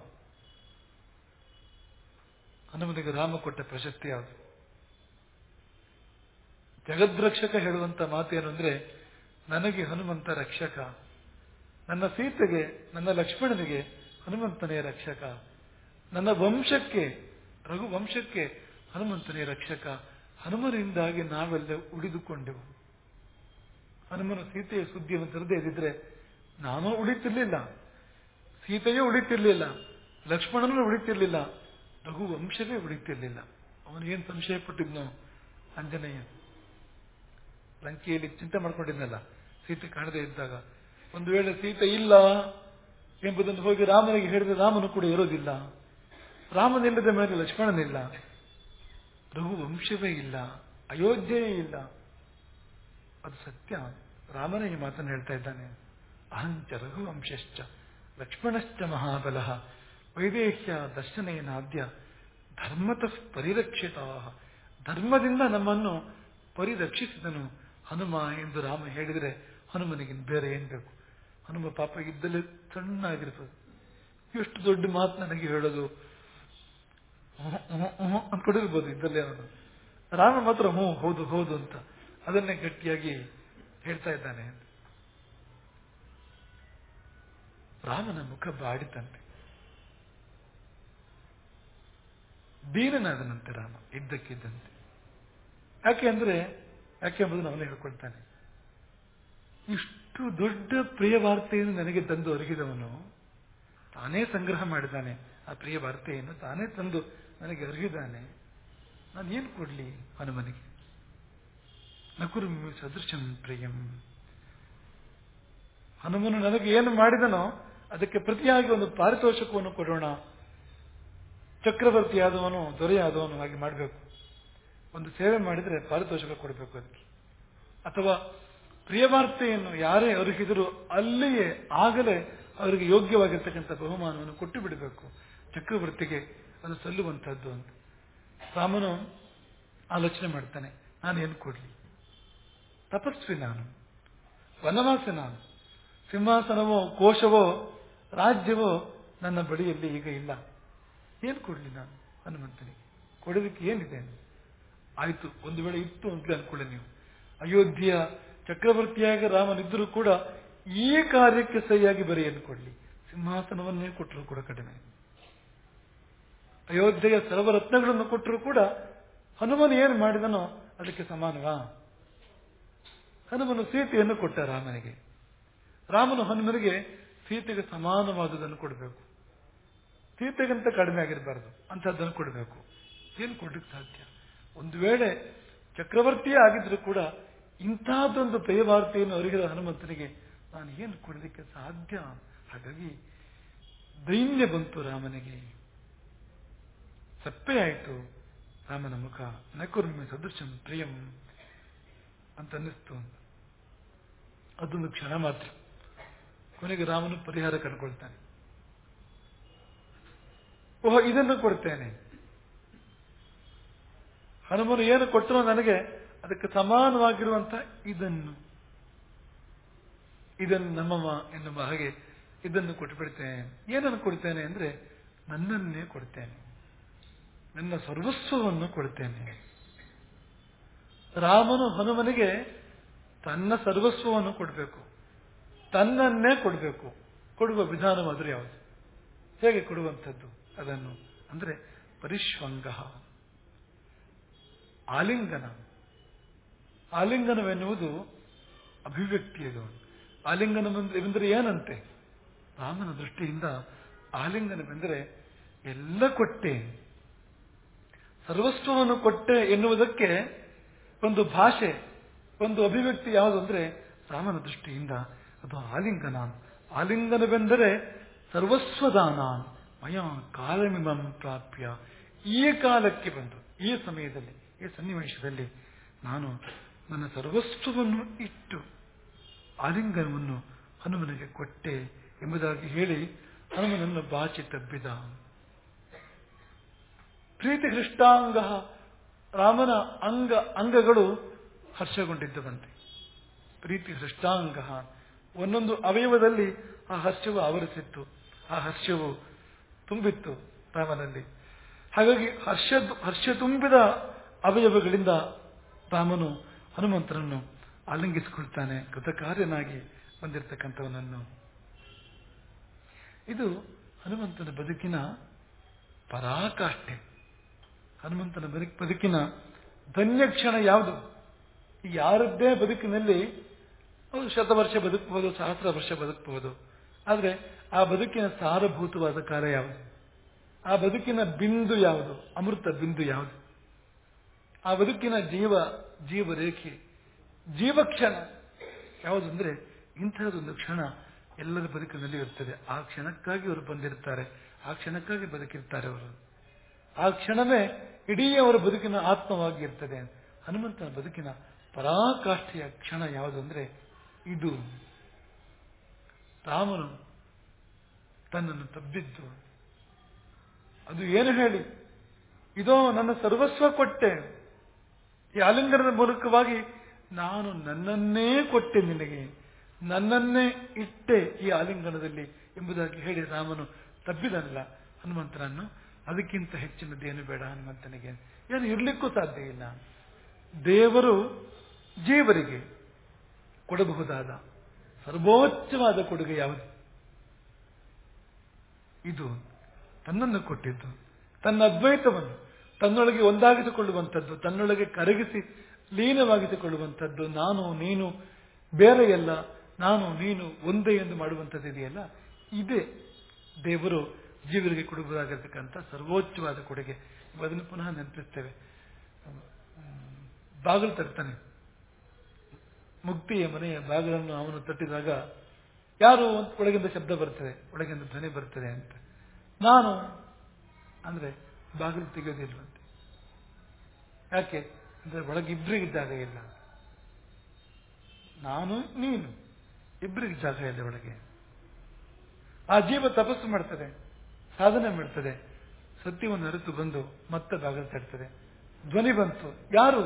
ಹನುಮನಿಗೆ ರಾಮ ಕೊಟ್ಟ ಪ್ರಶಸ್ತಿ ಯಾವುದು ಜಗದ್ರಕ್ಷಕ ಹೇಳುವಂತ ಮಾತೇನು ಅಂದ್ರೆ ನನಗೆ ಹನುಮಂತ ರಕ್ಷಕ ನನ್ನ ಸೀತೆಗೆ ನನ್ನ ಲಕ್ಷ್ಮಣನಿಗೆ ಹನುಮಂತನೇ ರಕ್ಷಕ ನನ್ನ ವಂಶಕ್ಕೆ ರಘು ವಂಶಕ್ಕೆ ಹನುಮಂತನೇ ರಕ್ಷಕ ಹನುಮನಿಂದಾಗಿ ನಾವೆಲ್ಲ ಉಳಿದುಕೊಂಡೆವು ಹನುಮನ ಸೀತೆಯ ಸುದ್ದಿಯನ್ನು ತರದೇ ಇದ್ದಿದ್ರೆ ನಾನೂ ಉಳಿತಿರ್ಲಿಲ್ಲ ಸೀತೆಯೂ ಉಳಿತಿರ್ಲಿಲ್ಲ ಲಕ್ಷ್ಮಣನೂ ಉಳಿತಿರ್ಲಿಲ್ಲ ರಘು ವಂಶವೇ ಉಳಿತಿರ್ಲಿಲ್ಲ ಅವನು ಏನ್ ಸಂಶಯ ಪಟ್ಟಿದ್ನೋ ಆಂಜನೇಯ ಲಂಕೆಯಲ್ಲಿ ಚಿಂತೆ ಮಾಡ್ಕೊಂಡಿದ್ನಲ್ಲ ಸೀತೆ ಕಾಣದೇ ಇದ್ದಾಗ ಒಂದು ವೇಳೆ ಸೀತೆ ಇಲ್ಲ ಎಂಬುದನ್ನು ಹೋಗಿ ರಾಮನಿಗೆ ಹೇಳಿದ್ರೆ ರಾಮನು ಕೂಡ ಇರೋದಿಲ್ಲ ರಾಮನಿಲ್ಲದ ಮೇಲೆ ಲಕ್ಷ್ಮಣನಿಲ್ಲ ರಘು ವಂಶವೇ ಇಲ್ಲ ಅಯೋಧ್ಯೆಯೇ ಇಲ್ಲ ಅದು ಸತ್ಯ ರಾಮನೇ ಈ ಮಾತನ್ನು ಹೇಳ್ತಾ ಇದ್ದಾನೆ ಅಹಂಚ ರಘುವಂಶಶ್ಚ ಲಕ್ಷ್ಮಣಶ್ಚ ಮಹಾಬಲ ವೈದೇಹ್ಯ ದರ್ಶನೇನಾದ್ಯ ಧರ್ಮತಃ ಪರಿರಕ್ಷಿತ ಧರ್ಮದಿಂದ ನಮ್ಮನ್ನು ಪರಿರಕ್ಷಿಸಿದನು ಹನುಮ ಎಂದು ರಾಮ ಹೇಳಿದರೆ ಹನುಮನಿಗೆ ಬೇರೆ ಏನ್ ಬೇಕು ಹನುಮ ಪಾಪ ಇದ್ದಲ್ಲೇ ಸಣ್ಣಾಗಿರ್ತದೆ ಎಷ್ಟು ದೊಡ್ಡ ಮಾತು ನನಗೆ ಹೇಳೋದು ಅನ್ಕೊಂಡಿರ್ಬೋದು ಇದ್ದಲ್ಲೇ ಅವನು ರಾಮ ಮಾತ್ರ ಹ್ಞೂ ಹೌದು ಹೌದು ಅಂತ ಅದನ್ನೇ ಗಟ್ಟಿಯಾಗಿ ಹೇಳ್ತಾ ಇದ್ದಾನೆ ರಾಮನ ಮುಖ ಬಾಡಿತಂತೆ ದೀನನಾದನಂತೆ ರಾಮ ಇದ್ದಕ್ಕಿದ್ದಂತೆ ಯಾಕೆ ಅಂದ್ರೆ ಯಾಕೆ ಎಂಬುದನ್ನು ಅವನು ಹೇಳ್ಕೊಳ್ತಾನೆ ಇಷ್ಟು ದೊಡ್ಡ ಪ್ರಿಯ ವಾರ್ತೆಯನ್ನು ನನಗೆ ತಂದು ಅರಗಿದವನು ತಾನೇ ಸಂಗ್ರಹ ಮಾಡಿದ್ದಾನೆ ಆ ಪ್ರಿಯ ವಾರ್ತೆಯನ್ನು ತಾನೇ ತಂದು ನನಗೆ ಅರಗಿದ್ದಾನೆ ನಾನು ಏನು ಕೊಡ್ಲಿ ಹನುಮನಿಗೆ ನಕುರು ಸದೃಶಂ ಪ್ರಿಯಂ ಹನುಮನು ನನಗೆ ಏನು ಮಾಡಿದನೋ ಅದಕ್ಕೆ ಪ್ರತಿಯಾಗಿ ಒಂದು ಪಾರಿತೋಷಕವನ್ನು ಕೊಡೋಣ ಚಕ್ರವರ್ತಿಯಾದವನು ದೊರೆಯಾದವನು ಹಾಗೆ ಮಾಡಬೇಕು ಒಂದು ಸೇವೆ ಮಾಡಿದರೆ ಪಾರಿತೋಷಕ ಕೊಡಬೇಕು ಅದಕ್ಕೆ ಅಥವಾ ಪ್ರಿಯವಾರ್ತೆಯನ್ನು ಯಾರೇ ಅರುಹಿದರೂ ಅಲ್ಲಿಯೇ ಆಗಲೇ ಅವರಿಗೆ ಯೋಗ್ಯವಾಗಿರ್ತಕ್ಕಂಥ ಬಹುಮಾನವನ್ನು ಕೊಟ್ಟು ಬಿಡಬೇಕು ಚಕ್ರವರ್ತಿಗೆ ಅದು ಸಲ್ಲುವಂತಹದ್ದು ಅಂತ ರಾಮನು ಆಲೋಚನೆ ಮಾಡ್ತಾನೆ ನಾನು ಏನು ಕೊಡ್ಲಿ ತಪಸ್ವಿ ನಾನು ವನವಾಸಿ ನಾನು ಸಿಂಹಾಸನವೋ ಕೋಶವೋ ರಾಜ್ಯವೋ ನನ್ನ ಬಳಿಯಲ್ಲಿ ಈಗ ಇಲ್ಲ ಏನು ಕೊಡ್ಲಿ ನಾನು ಹನುಮಂತನಿಗೆ ಕೊಡೋದಕ್ಕೆ ಏನಿದೆ ಆಯ್ತು ಒಂದು ವೇಳೆ ಇತ್ತು ಅಂತ ಅನ್ಕೊಳ್ಳಿ ನೀವು ಅಯೋಧ್ಯೆಯ ಚಕ್ರವರ್ತಿಯಾಗಿ ರಾಮನಿದ್ದರೂ ಕೂಡ ಈ ಕಾರ್ಯಕ್ಕೆ ಸರಿಯಾಗಿ ಬರೀ ಏನು ಕೊಡ್ಲಿ ಸಿಂಹಾಸನವನ್ನೇ ಕೊಟ್ಟರು ಕೂಡ ಕಡಿಮೆ ಅಯೋಧ್ಯೆಯ ಸರ್ವರತ್ನಗಳನ್ನು ಕೊಟ್ಟರು ಕೂಡ ಹನುಮನು ಏನು ಮಾಡಿದನೋ ಅದಕ್ಕೆ ಸಮಾನವಾ ಹನುಮನು ಸೀತೆಯನ್ನು ಕೊಟ್ಟ ರಾಮನಿಗೆ ರಾಮನು ಹನುಮನಿಗೆ ಸೀತೆಗೆ ಸಮಾನವಾದುದನ್ನು ಕೊಡಬೇಕು ಸೀತೆಗಿಂತ ಕಡಿಮೆ ಆಗಿರಬಾರದು ಅಂತಹದ್ದನ್ನು ಕೊಡಬೇಕು ಏನು ಕೊಡ್ಲಿಕ್ಕೆ ಸಾಧ್ಯ ಒಂದು ವೇಳೆ ಚಕ್ರವರ್ತಿಯೇ ಆಗಿದ್ರು ಕೂಡ ಇಂತಹದ್ದೊಂದು ಪ್ರಿಯವಾರ್ತೆಯನ್ನು ಅರಿಗಿದ ಹನುಮಂತನಿಗೆ ನಾನು ಏನು ಕೊಡಲಿಕ್ಕೆ ಸಾಧ್ಯ ಹಾಗಾಗಿ ದೈನ್ಯ ಬಂತು ರಾಮನಿಗೆ ಸಪ್ಪೆ ಆಯಿತು ರಾಮನ ಮುಖ ನಕುರ್ಮಿ ಸದೃಶಂ ಪ್ರಿಯಂ ಅಂತ ಅನ್ನಿಸ್ತು ಅದೊಂದು ಕ್ಷಣ ಮಾತ್ರ ಕೊನೆಗೆ ರಾಮನು ಪರಿಹಾರ ಕಂಡುಕೊಳ್ತಾನೆ ಓಹೋ ಇದನ್ನು ಕೊಡ್ತೇನೆ ಹನುಮನು ಏನು ಕೊಟ್ಟರು ನನಗೆ ಅದಕ್ಕೆ ಸಮಾನವಾಗಿರುವಂತ ಇದನ್ನು ಇದನ್ನು ನಮ್ಮಮ್ಮ ಎನ್ನುವ ಹಾಗೆ ಇದನ್ನು ಕೊಟ್ಟುಬಿಡ್ತೇನೆ ಏನನ್ನು ಕೊಡ್ತೇನೆ ಅಂದ್ರೆ ನನ್ನನ್ನೇ ಕೊಡ್ತೇನೆ ನನ್ನ ಸರ್ವಸ್ವವನ್ನು ಕೊಡ್ತೇನೆ ರಾಮನು ಹನುಮನಿಗೆ ತನ್ನ ಸರ್ವಸ್ವವನ್ನು ಕೊಡಬೇಕು ತನ್ನನ್ನೇ ಕೊಡಬೇಕು ಕೊಡುವ ವಿಧಾನವಾದರೂ ಯಾವುದು ಹೇಗೆ ಕೊಡುವಂಥದ್ದು ಅದನ್ನು ಅಂದ್ರೆ ಪರಿಶ್ವಂಗ ಆಲಿಂಗನ ಆಲಿಂಗನವೆನ್ನುವುದು ಅಭಿವ್ಯಕ್ತಿಯದು ಆಲಿಂಗನವೆಂದರೆ ಏನಂತೆ ರಾಮನ ದೃಷ್ಟಿಯಿಂದ ಆಲಿಂಗನವೆಂದರೆ ಎಲ್ಲ ಕೊಟ್ಟೆ ಸರ್ವಸ್ವವನ್ನು ಕೊಟ್ಟೆ ಎನ್ನುವುದಕ್ಕೆ ಒಂದು ಭಾಷೆ ಒಂದು ಅಭಿವ್ಯಕ್ತಿ ಯಾವುದು ಅಂದ್ರೆ ರಾಮನ ದೃಷ್ಟಿಯಿಂದ ಅದು ಆಲಿಂಗನ ಆಲಿಂಗನವೆಂದರೆ ಸರ್ವಸ್ವದಾನ ಮಯ ಕಾಲಮಿಮಂ ಪ್ರಾಪ್ಯ ಈ ಕಾಲಕ್ಕೆ ಬಂದು ಈ ಸಮಯದಲ್ಲಿ ಈ ಸನ್ನಿವೇಶದಲ್ಲಿ ನಾನು ನನ್ನ ಸರ್ವಸ್ವವನ್ನು ಇಟ್ಟು ಆಲಿಂಗನವನ್ನು ಹನುಮನಿಗೆ ಕೊಟ್ಟೆ ಎಂಬುದಾಗಿ ಹೇಳಿ ಹನುಮನನ್ನು ಬಾಚಿ ತಬ್ಬಿದ ಪ್ರೀತಿ ಹೃಷ್ಟಾಂಗ ರಾಮನ ಅಂಗ ಅಂಗಗಳು ಹರ್ಷಗೊಂಡಿದ್ದವಂತೆ ಪ್ರೀತಿ ಹೃಷ್ಟಾಂಗ ಒಂದೊಂದು ಅವಯವದಲ್ಲಿ ಆ ಹರ್ಷವು ಆವರಿಸಿತ್ತು ಆ ಹರ್ಷವು ತುಂಬಿತ್ತು ರಾಮನಲ್ಲಿ ಹಾಗಾಗಿ ಹರ್ಷ ಹರ್ಷ ತುಂಬಿದ ಅವಯವಗಳಿಂದ ರಾಮನು ಹನುಮಂತನನ್ನು ಆಲಿಂಗಿಸಿಕೊಳ್ತಾನೆ ಕೃತಕಾರ್ಯನಾಗಿ ಬಂದಿರತಕ್ಕಂಥವನನ್ನು ಇದು ಹನುಮಂತನ ಬದುಕಿನ ಪರಾಕಾಷ್ಠೆ ಹನುಮಂತನ ಬದುಕ್ ಬದುಕಿನ ಧನ್ಯ ಕ್ಷಣ ಯಾವುದು ಯಾರದ್ದೇ ಬದುಕಿನಲ್ಲಿ ಅವರು ಶತವರ್ಷ ಬದುಕಬಹುದು ಸಹಸ್ರ ವರ್ಷ ಬದುಕಬಹುದು ಆದರೆ ಆ ಬದುಕಿನ ಸಾರಭೂತವಾದ ಕಾರ್ಯ ಯಾವುದು ಆ ಬದುಕಿನ ಬಿಂದು ಯಾವುದು ಅಮೃತ ಬಿಂದು ಯಾವುದು ಆ ಬದುಕಿನ ಜೀವ ಜೀವರೇಖೆ ಜೀವಕ್ಷಣ ಯಾವುದು ಅಂದ್ರೆ ಇಂತಹದೊಂದು ಕ್ಷಣ ಎಲ್ಲರ ಬದುಕಿನಲ್ಲಿ ಇರ್ತದೆ ಆ ಕ್ಷಣಕ್ಕಾಗಿ ಅವರು ಬಂದಿರ್ತಾರೆ ಆ ಕ್ಷಣಕ್ಕಾಗಿ ಬದುಕಿರ್ತಾರೆ ಅವರು ಆ ಕ್ಷಣವೇ ಇಡೀ ಅವರ ಬದುಕಿನ ಆತ್ಮವಾಗಿ ಇರ್ತದೆ ಹನುಮಂತನ ಬದುಕಿನ ಪರಾಕಾಷ್ಠೆಯ ಕ್ಷಣ ಯಾವುದು ಅಂದ್ರೆ ಇದು ರಾಮನು ತನ್ನನ್ನು ತಬ್ಬಿದ್ದು ಅದು ಏನು ಹೇಳಿ ಇದೋ ನನ್ನ ಸರ್ವಸ್ವ ಕೊಟ್ಟೆ ಈ ಆಲಿಂಗನದ ಮೂಲಕವಾಗಿ ನಾನು ನನ್ನನ್ನೇ ಕೊಟ್ಟೆ ನಿನಗೆ ನನ್ನನ್ನೇ ಇಟ್ಟೆ ಈ ಆಲಿಂಗನದಲ್ಲಿ ಎಂಬುದಾಗಿ ಹೇಳಿ ರಾಮನು ತಬ್ಬಿದನಲ್ಲ ಹನುಮಂತನನ್ನು ಅದಕ್ಕಿಂತ ಹೆಚ್ಚಿನದೇನು ಬೇಡ ಹನುಮಂತನಿಗೆ ಏನು ಇರ್ಲಿಕ್ಕೂ ಸಾಧ್ಯ ಇಲ್ಲ ದೇವರು ಜೀವರಿಗೆ ಕೊಡಬಹುದಾದ ಸರ್ವೋಚ್ಚವಾದ ಕೊಡುಗೆ ಯಾವುದು ಇದು ತನ್ನನ್ನು ಕೊಟ್ಟಿದ್ದು ತನ್ನ ಅದ್ವೈತವನ್ನು ತನ್ನೊಳಗೆ ಒಂದಾಗಿಸಿಕೊಳ್ಳುವಂಥದ್ದು ತನ್ನೊಳಗೆ ಕರಗಿಸಿ ಲೀನವಾಗಿಸಿಕೊಳ್ಳುವಂಥದ್ದು ನಾನು ನೀನು ಬೇರೆಯಲ್ಲ ನಾನು ನೀನು ಒಂದೇ ಎಂದು ಮಾಡುವಂಥದ್ದು ಇದೆಯಲ್ಲ ಇದೇ ದೇವರು ಜೀವರಿಗೆ ಕೊಡಬಹುದಾಗಿರ್ತಕ್ಕಂಥ ಸರ್ವೋಚ್ಚವಾದ ಕೊಡುಗೆ ಅದನ್ನು ಪುನಃ ನೆನಪಿಸ್ತೇವೆ ಬಾಗಿಲು ತರ್ತಾನೆ ಮುಕ್ತಿಯ ಮನೆಯ ಬಾಗಿಲನ್ನು ಅವನು ತಟ್ಟಿದಾಗ ಯಾರು ಒಳಗಿಂದ ಶಬ್ದ ಬರ್ತದೆ ಒಳಗಿಂದ ಧ್ವನಿ ಬರ್ತದೆ ಅಂತ ನಾನು ಅಂದ್ರೆ ಬಾಗಿಲು ತೆಗೆಯೋದಿಲ್ವಂತೆ ಯಾಕೆ ಅಂದ್ರೆ ಒಳಗೆ ಇಬ್ಬರಿಗೆ ಜಾಗ ಇಲ್ಲ ನಾನು ನೀನು ಇಬ್ಬರಿಗೆ ಜಾಗ ಇಲ್ಲ ಒಳಗೆ ಆ ಜೀವ ತಪಸ್ಸು ಮಾಡ್ತದೆ ಸಾಧನೆ ಮಾಡ್ತದೆ ಸತ್ಯವನ್ನು ಅರಿತು ಬಂದು ಮತ್ತೆ ಬಾಗಿಲು ತಡ್ತದೆ ಧ್ವನಿ ಬಂತು ಯಾರು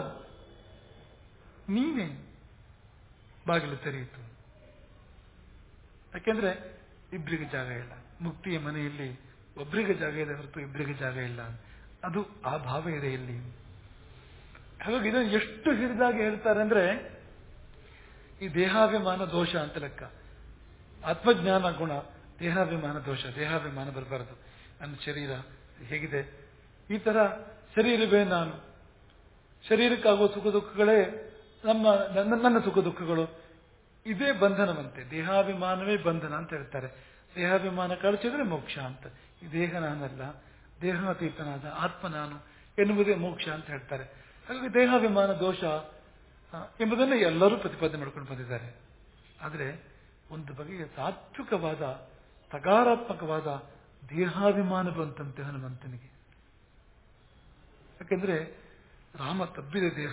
ನೀವೇ ಬಾಗಿಲು ತೆರೆಯಿತು ಯಾಕೆಂದ್ರೆ ಇಬ್ಬರಿಗೆ ಜಾಗ ಇಲ್ಲ ಮುಕ್ತಿಯ ಮನೆಯಲ್ಲಿ ಒಬ್ಬರಿಗೆ ಜಾಗ ಇದೆ ಹೊರತು ಇಬ್ಬರಿಗೆ ಜಾಗ ಇಲ್ಲ ಅದು ಆ ಭಾವ ಇದೆ ಇಲ್ಲಿ ಹಾಗಾಗಿ ಇದನ್ನು ಎಷ್ಟು ಹಿರಿದಾಗಿ ಹೇಳ್ತಾರೆ ಅಂದ್ರೆ ಈ ದೇಹಾಭಿಮಾನ ದೋಷ ಅಂತ ಲೆಕ್ಕ ಆತ್ಮಜ್ಞಾನ ಗುಣ ದೇಹಾಭಿಮಾನ ದೋಷ ದೇಹಾಭಿಮಾನ ಬರಬಾರದು ನನ್ನ ಶರೀರ ಹೇಗಿದೆ ಈ ತರ ಶರೀರವೇ ನಾನು ಶರೀರಕ್ಕಾಗುವ ಸುಖ ದುಃಖಗಳೇ ನಮ್ಮ ನನ್ನ ನನ್ನ ಸುಖ ದುಃಖಗಳು ಇದೇ ಬಂಧನವಂತೆ ದೇಹಾಭಿಮಾನವೇ ಬಂಧನ ಅಂತ ಹೇಳ್ತಾರೆ ದೇಹಾಭಿಮಾನ ಕಳಿಸಿದ್ರೆ ಮೋಕ್ಷ ಅಂತ ಈ ದೇಹ ನಾನಲ್ಲ ದೇಹಾತೀತನಾದ ಆತ್ಮ ನಾನು ಎನ್ನುವುದೇ ಮೋಕ್ಷ ಅಂತ ಹೇಳ್ತಾರೆ ಹಾಗಾಗಿ ದೇಹಾಭಿಮಾನ ದೋಷ ಎಂಬುದನ್ನು ಎಲ್ಲರೂ ಪ್ರತಿಪಾದನೆ ಮಾಡ್ಕೊಂಡು ಬಂದಿದ್ದಾರೆ ಆದರೆ ಒಂದು ಬಗೆಯ ಸಾತ್ವಿಕವಾದ ಸಕಾರಾತ್ಮಕವಾದ ದೇಹಾಭಿಮಾನ ಬಂತಂತೆ ಹನುಮಂತನಿಗೆ ಯಾಕೆಂದ್ರೆ ರಾಮ ತಬ್ಬಿದ ದೇಹ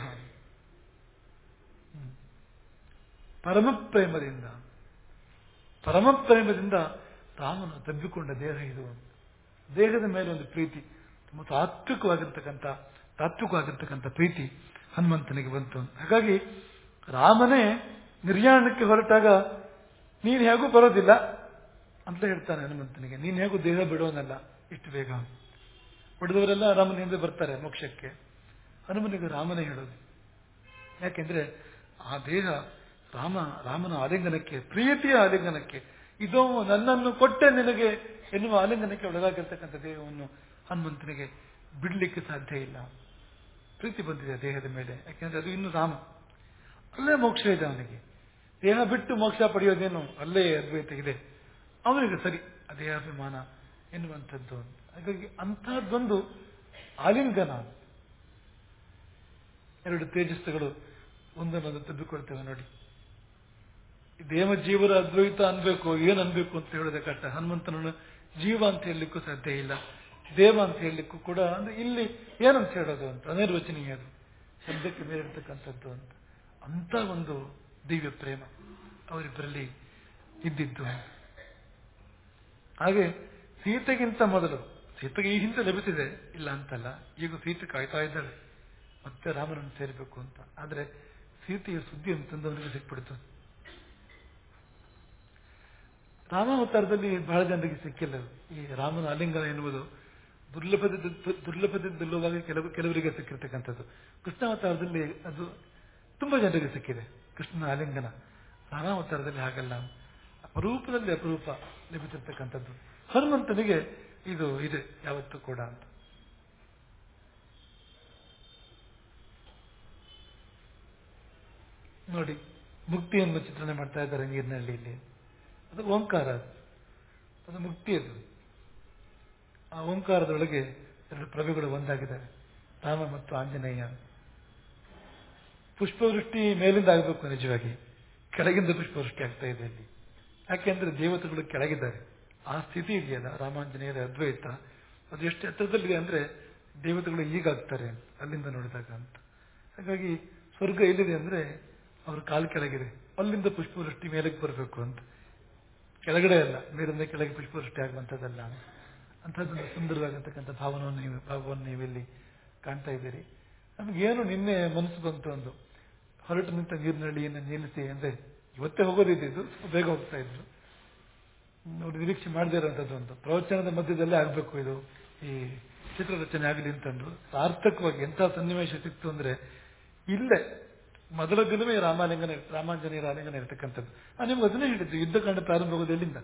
ಪರಮ ಪ್ರೇಮದಿಂದ ಪರಮ ಪ್ರೇಮದಿಂದ ರಾಮನು ತಬ್ಬಿಕೊಂಡ ದೇಹ ಇದು ದೇಹದ ಮೇಲೆ ಒಂದು ಪ್ರೀತಿ ತುಂಬ ತಾತ್ವಿಕವಾಗಿರ್ತಕ್ಕಂಥ ತಾತ್ವಿಕವಾಗಿರ್ತಕ್ಕಂಥ ಪ್ರೀತಿ ಹನುಮಂತನಿಗೆ ಬಂತು ಹಾಗಾಗಿ ರಾಮನೇ ನಿರ್ಯಾಣಕ್ಕೆ ಹೊರಟಾಗ ನೀನು ಹೇಗೂ ಬರೋದಿಲ್ಲ ಅಂತ ಹೇಳ್ತಾನೆ ಹನುಮಂತನಿಗೆ ನೀನು ಹೇಗೂ ದೇಹ ಬಿಡೋನಲ್ಲ ಇಷ್ಟು ಬೇಗ ಬಿಡಿದವರೆಲ್ಲ ರಾಮನ ಹಿಂದೆ ಬರ್ತಾರೆ ಮೋಕ್ಷಕ್ಕೆ ಹನುಮನಿಗೆ ರಾಮನೇ ಹೇಳೋದು ಯಾಕೆಂದ್ರೆ ಆ ದೇಹ ರಾಮ ರಾಮನ ಆಲಿಂಗನಕ್ಕೆ ಪ್ರೀತಿಯ ಆಲಿಂಗನಕ್ಕೆ ಇದೋ ನನ್ನನ್ನು ಕೊಟ್ಟೆ ನಿನಗೆ ಎನ್ನುವ ಆಲಿಂಗನಕ್ಕೆ ಒಳಗಾಗಿರ್ತಕ್ಕಂಥ ದೇಹವನ್ನು ಹನುಮಂತನಿಗೆ ಬಿಡ್ಲಿಕ್ಕೆ ಸಾಧ್ಯ ಇಲ್ಲ ಪ್ರೀತಿ ಬಂದಿದೆ ದೇಹದ ಮೇಲೆ ಯಾಕೆಂದ್ರೆ ಅದು ಇನ್ನು ರಾಮ ಅಲ್ಲೇ ಮೋಕ್ಷ ಇದೆ ಅವನಿಗೆ ದೇಹ ಬಿಟ್ಟು ಮೋಕ್ಷ ಪಡೆಯೋದೇನು ಅಲ್ಲೇ ಅದ್ವೈತ ಇದೆ ಅವನಿಗೆ ಸರಿ ಆ ದೇಹಾಭಿಮಾನ ಎನ್ನುವಂಥದ್ದು ಹಾಗಾಗಿ ಅಂತಹದ್ದೊಂದು ಆಲಿಂಗನ ಎರಡು ತೇಜಸ್ಸುಗಳು ಒಂದನ್ನೊಂದು ತಬ್ಬಿಕೊಳ್ತೇವೆ ನೋಡಿ ದೇವ ಜೀವರ ಅದ್ವೈತ ಅನ್ಬೇಕು ಏನ್ ಅನ್ಬೇಕು ಅಂತ ಹೇಳೋದೇ ಕಷ್ಟ ಹನುಮಂತನನ್ನು ಜೀವ ಅಂತ ಹೇಳಲಿಕ್ಕೂ ಸಾಧ್ಯ ಇಲ್ಲ ದೇವ ಅಂತ ಹೇಳಲಿಕ್ಕೂ ಕೂಡ ಅಂದ್ರೆ ಇಲ್ಲಿ ಏನಂತ ಹೇಳೋದು ಅಂತ ಅನಿರ್ವಚನೀಯ ಅದು ಶಬ್ದಕ್ಕೆ ಮೇಲಿರ್ತಕ್ಕಂಥದ್ದು ಅಂತ ಅಂತ ಒಂದು ದಿವ್ಯ ಪ್ರೇಮ ಅವರಿಬ್ಬರಲ್ಲಿ ಇದ್ದಿದ್ದು ಹಾಗೆ ಸೀತೆಗಿಂತ ಮೊದಲು ಸೀತೆಗೆ ಈ ಹಿಂದೆ ಲಭಿಸಿದೆ ಇಲ್ಲ ಅಂತಲ್ಲ ಈಗ ಸೀತೆ ಕಾಯ್ತಾ ಇದ್ದಾಳೆ ಮತ್ತೆ ರಾಮನನ್ನು ಸೇರಬೇಕು ಅಂತ ಆದ್ರೆ ಸೀತೆಯ ಸುದ್ದಿಯನ್ನು ತಂದವನಿಗೆ ಸಿಕ್ಬಿಡ್ತು ರಾಮಾವತಾರದಲ್ಲಿ ಬಹಳ ಜನರಿಗೆ ಸಿಕ್ಕಿಲ್ಲ ಅದು. ಈ ರಾಮನ ಆಲಿಂಗನ ಎನ್ನುವುದು ದುರ್ಲಭದ ದುರ್ಲಭದಿದ್ದುಲ್ಲವಾಗಿ ಕೆಲವು ಕೆಲವರಿಗೆ ಸಿಕ್ಕಿರ್ತಕ್ಕಂಥದ್ದು ಕೃಷ್ಣಾವತಾರದಲ್ಲಿ ಅದು ತುಂಬಾ ಜನರಿಗೆ ಸಿಕ್ಕಿದೆ ಕೃಷ್ಣನ ಆಲಿಂಗನ ರಾಮಾವತಾರದಲ್ಲಿ ಹಾಗಲ್ಲ ಅಪರೂಪದಲ್ಲಿ ಅಪರೂಪ ಲಭಿಸಿರ್ತಕ್ಕಂಥದ್ದು ಹನುಮಂತನಿಗೆ ಇದು ಇದೆ ಯಾವತ್ತೂ ಕೂಡ ಅಂತ ನೋಡಿ ಮುಕ್ತಿಯನ್ನು ಚಿತ್ರಣ ಮಾಡ್ತಾ ಇದ್ದಾರೆ ನೀರಿನಲ್ಲಿ ಇಲ್ಲಿ ಅದು ಓಂಕಾರ ಅದು ಅದು ಮುಕ್ತಿ ಅದು ಆ ಓಂಕಾರದೊಳಗೆ ಎರಡು ಪ್ರಭೆಗಳು ಒಂದಾಗಿದ್ದಾವೆ ರಾಮ ಮತ್ತು ಆಂಜನೇಯ ಪುಷ್ಪವೃಷ್ಟಿ ಮೇಲಿಂದ ಆಗಬೇಕು ನಿಜವಾಗಿ ಕೆಳಗಿಂದ ಪುಷ್ಪವೃಷ್ಟಿ ಆಗ್ತಾ ಇದೆ ಅಲ್ಲಿ ಯಾಕೆಂದ್ರೆ ದೇವತೆಗಳು ಕೆಳಗಿದ್ದಾರೆ ಆ ಸ್ಥಿತಿ ಇದೆಯಲ್ಲ ರಾಮಾಂಜನೇಯರ ಅದ್ವೈತ ಅದು ಎಷ್ಟು ಎತ್ತರದಲ್ಲಿದೆ ಅಂದ್ರೆ ದೇವತೆಗಳು ಈಗಾಗ್ತಾರೆ ಅಲ್ಲಿಂದ ನೋಡಿದಾಗ ಅಂತ ಹಾಗಾಗಿ ಸ್ವರ್ಗ ಎಲ್ಲಿದೆ ಅಂದ್ರೆ ಅವ್ರ ಕಾಲು ಕೆಳಗಿದೆ ಅಲ್ಲಿಂದ ಪುಷ್ಪವೃಷ್ಟಿ ಮೇಲಕ್ಕೆ ಬರಬೇಕು ಅಂತ ಕೆಳಗಡೆ ಅಲ್ಲ ಮೇಲಿಂದ ಕೆಳಗೆ ಪುಷ್ಪವೃಷ್ಟಿ ಆಗುವಂಥದ್ದಲ್ಲ ಅಂಥದ್ದೊಂದು ಸುಂದರವಾಗಿರ್ತಕ್ಕಂಥ ಭಾವನವನ್ನು ನೀವು ಭಾವವನ್ನು ನೀವಿಲ್ಲಿ ಕಾಣ್ತಾ ಇದ್ದೀರಿ ನಮಗೇನು ನಿನ್ನೆ ಮನಸ್ಸು ಬಂತು ಒಂದು ಹೊರಟು ನಿಂತ ನೀರಿನಳ್ಳಿಯನ್ನು ನಿಲ್ಲಿಸಿ ಅಂದ್ರೆ ಇವತ್ತೇ ಹೋಗೋದಿದ್ದು ಸ್ವಲ್ಪ ಬೇಗ ಹೋಗ್ತಾ ಇದ್ರು ನೋಡಿ ನಿರೀಕ್ಷೆ ಮಾಡದೇ ಇರೋಂಥದ್ದು ಒಂದು ಪ್ರವಚನದ ಮಧ್ಯದಲ್ಲೇ ಆಗಬೇಕು ಇದು ಈ ಚಿತ್ರರಚನೆ ಆಗಲಿ ಅಂತಂದು ಸಾರ್ಥಕವಾಗಿ ಎಂಥ ಸನ್ನಿವೇಶ ಸಿಕ್ತು ಅಂದ್ರೆ ಇಲ್ಲೇ ಮೊದಲ ದಿನವೇ ರಾಮಾಲಿಂಗನ ರಾಮಾಂಜನೇಯರ ಆಲಿಂಗನ ಇರತಕ್ಕಂಥದ್ದು ನಾನು ನಿಮ್ಗೆ ಅದನ್ನೇ ಹೇಳಿದ್ದು ಯುದ್ಧಕಾಂಡ ಪ್ರಾರಂಭ ಆಗೋದು ಎಲ್ಲಿಂದ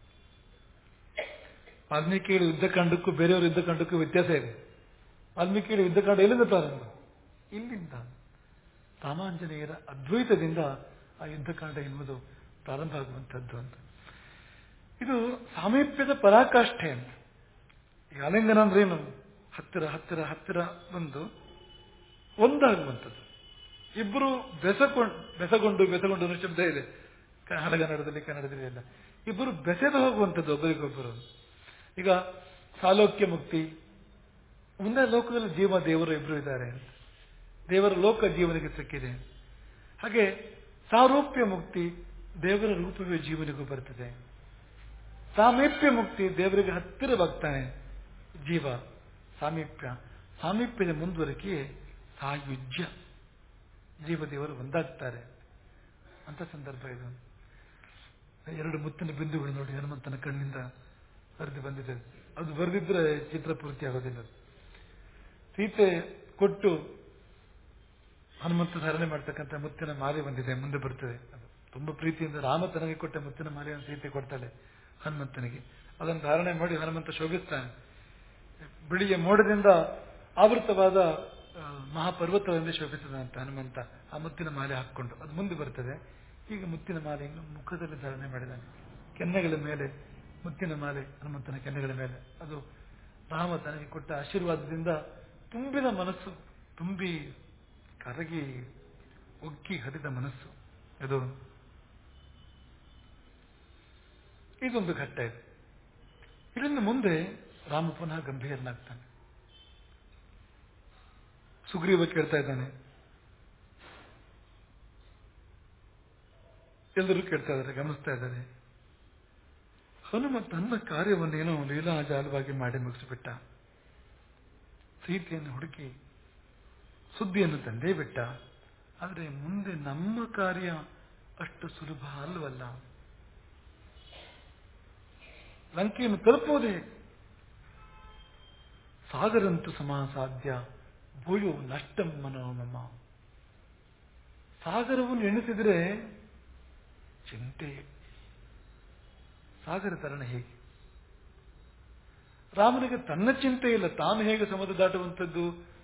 ವಾಲ್ಮೀಕಿಗಳ ಯುದ್ಧಕಾಂಡಕ್ಕೂ ಬೇರೆಯವ್ರ ಯುದ್ಧಕಾಂಡಕ್ಕೂ ವ್ಯತ್ಯಾಸ ಇದೆ ವಾಲ್ಮೀಕಿಗಳ ಯುದ್ಧಕಾಂಡ ಎಲ್ಲಿಂದ ಪ್ರಾರಂಭ ಇಲ್ಲಿಂದ ರಾಮಾಂಜನೇಯರ ಅದ್ವೈತದಿಂದ ಆ ಯುದ್ಧಕಾಂಡ ಎನ್ನುವುದು ಪ್ರಾರಂಭ ಆಗುವಂಥದ್ದು ಅಂತ ಇದು ಸಾಮೀಪ್ಯದ ಪರಾಕಾಷ್ಠೆ ಅಂತ ಈ ಆಲಿಂಗನ ಅಂದ್ರೆ ಏನು ಹತ್ತಿರ ಹತ್ತಿರ ಹತ್ತಿರ ಬಂದು ಒಂದಾಗುವಂಥದ್ದು ಇಬ್ಬರು ಬೆಸಕೊಂಡು ಬೆಸಗೊಂಡು ಬೆಸಗೊಂಡು ಅನ್ನೋ ಶಬ್ದ ಇದೆ ಕ- ಹಳಗನ್ನಡದಲ್ಲಿ ಕನ್ನಡದಲ್ಲಿ ಎಲ್ಲ ಇಬ್ಬರು ಬೆಸೆದು ಹೋಗುವಂಥದ್ದು ಒಬ್ಬರಿಗೊಬ್ಬರು ಈಗ ಸಾಲೋಕ್ಯ ಮುಕ್ತಿ ಮುಂದೆ ಲೋಕದಲ್ಲಿ ಜೀವ ದೇವರು ಇಬ್ಬರು ಇದ್ದಾರೆ ದೇವರ ಲೋಕ ಜೀವನಿಗೆ ಸಿಕ್ಕಿದೆ ಹಾಗೆ ಸಾರೂಪ್ಯ ಮುಕ್ತಿ ದೇವರ ರೂಪವೇ ಜೀವನಿಗೂ ಬರ್ತದೆ ಸಾಮೀಪ್ಯ ಮುಕ್ತಿ ದೇವರಿಗೆ ಹತ್ತಿರವಾಗ್ತಾನೆ ಜೀವ ಸಾಮೀಪ್ಯ ಸಾಮೀಪ್ಯದ ಮುಂದುವರಿಕೆ ಸಾಯುಜ್ಯ ಜೀವದೇವರು ಒಂದಾಗ್ತಾರೆ ಅಂತ ಸಂದರ್ಭ ಇದು ಎರಡು ಮುತ್ತಿನ ಬಿಂದುಗಳು ನೋಡಿ ಹನುಮಂತನ ಕಣ್ಣಿಂದ ಹರಿದು ಬಂದಿದೆ ಅದು ಬರೆದಿದ್ರೆ ಚಿತ್ರ ಪೂರ್ತಿ ಆಗೋದಿಲ್ಲ ಸೀತೆ ಕೊಟ್ಟು ಹನುಮಂತ ಧಾರಣೆ ಮಾಡ್ತಕ್ಕಂಥ ಮುತ್ತಿನ ಮಾಲೆ ಬಂದಿದೆ ಮುಂದೆ ಬರ್ತದೆ ಅದು ತುಂಬಾ ಪ್ರೀತಿಯಿಂದ ರಾಮ ತನಗೆ ಕೊಟ್ಟ ಮುತ್ತಿನ ಮಾಲೆಯನ್ನು ಸೀತೆ ಕೊಡ್ತಾಳೆ ಹನುಮಂತನಿಗೆ ಅದನ್ನು ಧಾರಣೆ ಮಾಡಿ ಹನುಮಂತ ಶೋಭಿಸ್ತಾನೆ ಬಿಳಿಯ ಮೋಡದಿಂದ ಆವೃತವಾದ ಆ, ಮಹಾಪರ್ವತವೆಂದೇ ಶೋಭಿಸಿದಂತ ಹನುಮಂತ ಆ ಮುತ್ತಿನ ಮಾಲೆ ಹಾಕೊಂಡು ಅದು ಮುಂದೆ ಬರ್ತದೆ ಈಗ ಮುತ್ತಿನ ಮಾಲೆಯನ್ನು ಮುಖದಲ್ಲಿ ಧಾರಣೆ ಮಾಡಿದ್ದಾನೆ ಕೆನ್ನೆಗಳ ಮೇಲೆ ಮುತ್ತಿನ ಮಾಲೆ ಹನುಮಂತನ ಕೆನ್ನೆಗಳ ಮೇಲೆ ಅದು ರಾಮ ತನಗೆ ಕೊಟ್ಟ ಆಶೀರ್ವಾದದಿಂದ ತುಂಬಿದ ಮನಸ್ಸು ತುಂಬಿ ಕರಗಿ ಒಗ್ಗಿ ಹರಿದ ಮನಸ್ಸು ಅದು ಇದೊಂದು ಘಟ್ಟ ಇದೆ ಇದರಿಂದ ಮುಂದೆ ರಾಮ ಪುನಃ ಗಂಭೀರನಾಗ್ತಾನೆ ಸುಗ್ರೀವ ಕೇಳ್ತಾ ಇದ್ದಾನೆ ಎಲ್ಲರೂ ಕೇಳ್ತಾ ಇದ್ದಾರೆ ಗಮನಿಸ್ತಾ ಇದ್ದಾರೆ ಹನುಮ ತನ್ನ ಕಾರ್ಯವನ್ನೇನೋ ಲೀಲಾಜಾಲವಾಗಿ ಮಾಡಿ ಮುಗಿಸಿಬಿಟ್ಟ ಸೀತೆಯನ್ನು ಹುಡುಕಿ ಸುದ್ದಿಯನ್ನು ತಂದೇ ಬಿಟ್ಟ ಆದರೆ ಮುಂದೆ ನಮ್ಮ ಕಾರ್ಯ ಅಷ್ಟು ಸುಲಭ ಅಲ್ವಲ್ಲ ಲಂಕೆಯನ್ನು ತಲುಪುವುದೇ ಸಾಗರಂತು ಸಮಾಸಾಧ್ಯ ಭೂಯು ನಷ್ಟಂ ಮನೋಮಮ ಸಾಗರವನ್ನು ಎಣಿಸಿದರೆ ಚಿಂತೆ ಸಾಗರ ತರಣ ಹೇಗೆ ರಾಮನಿಗೆ ತನ್ನ ಚಿಂತೆ ಇಲ್ಲ ತಾನು ಹೇಗೆ ಸಮುದ್ರ ದಾಟುವಂಥದ್ದು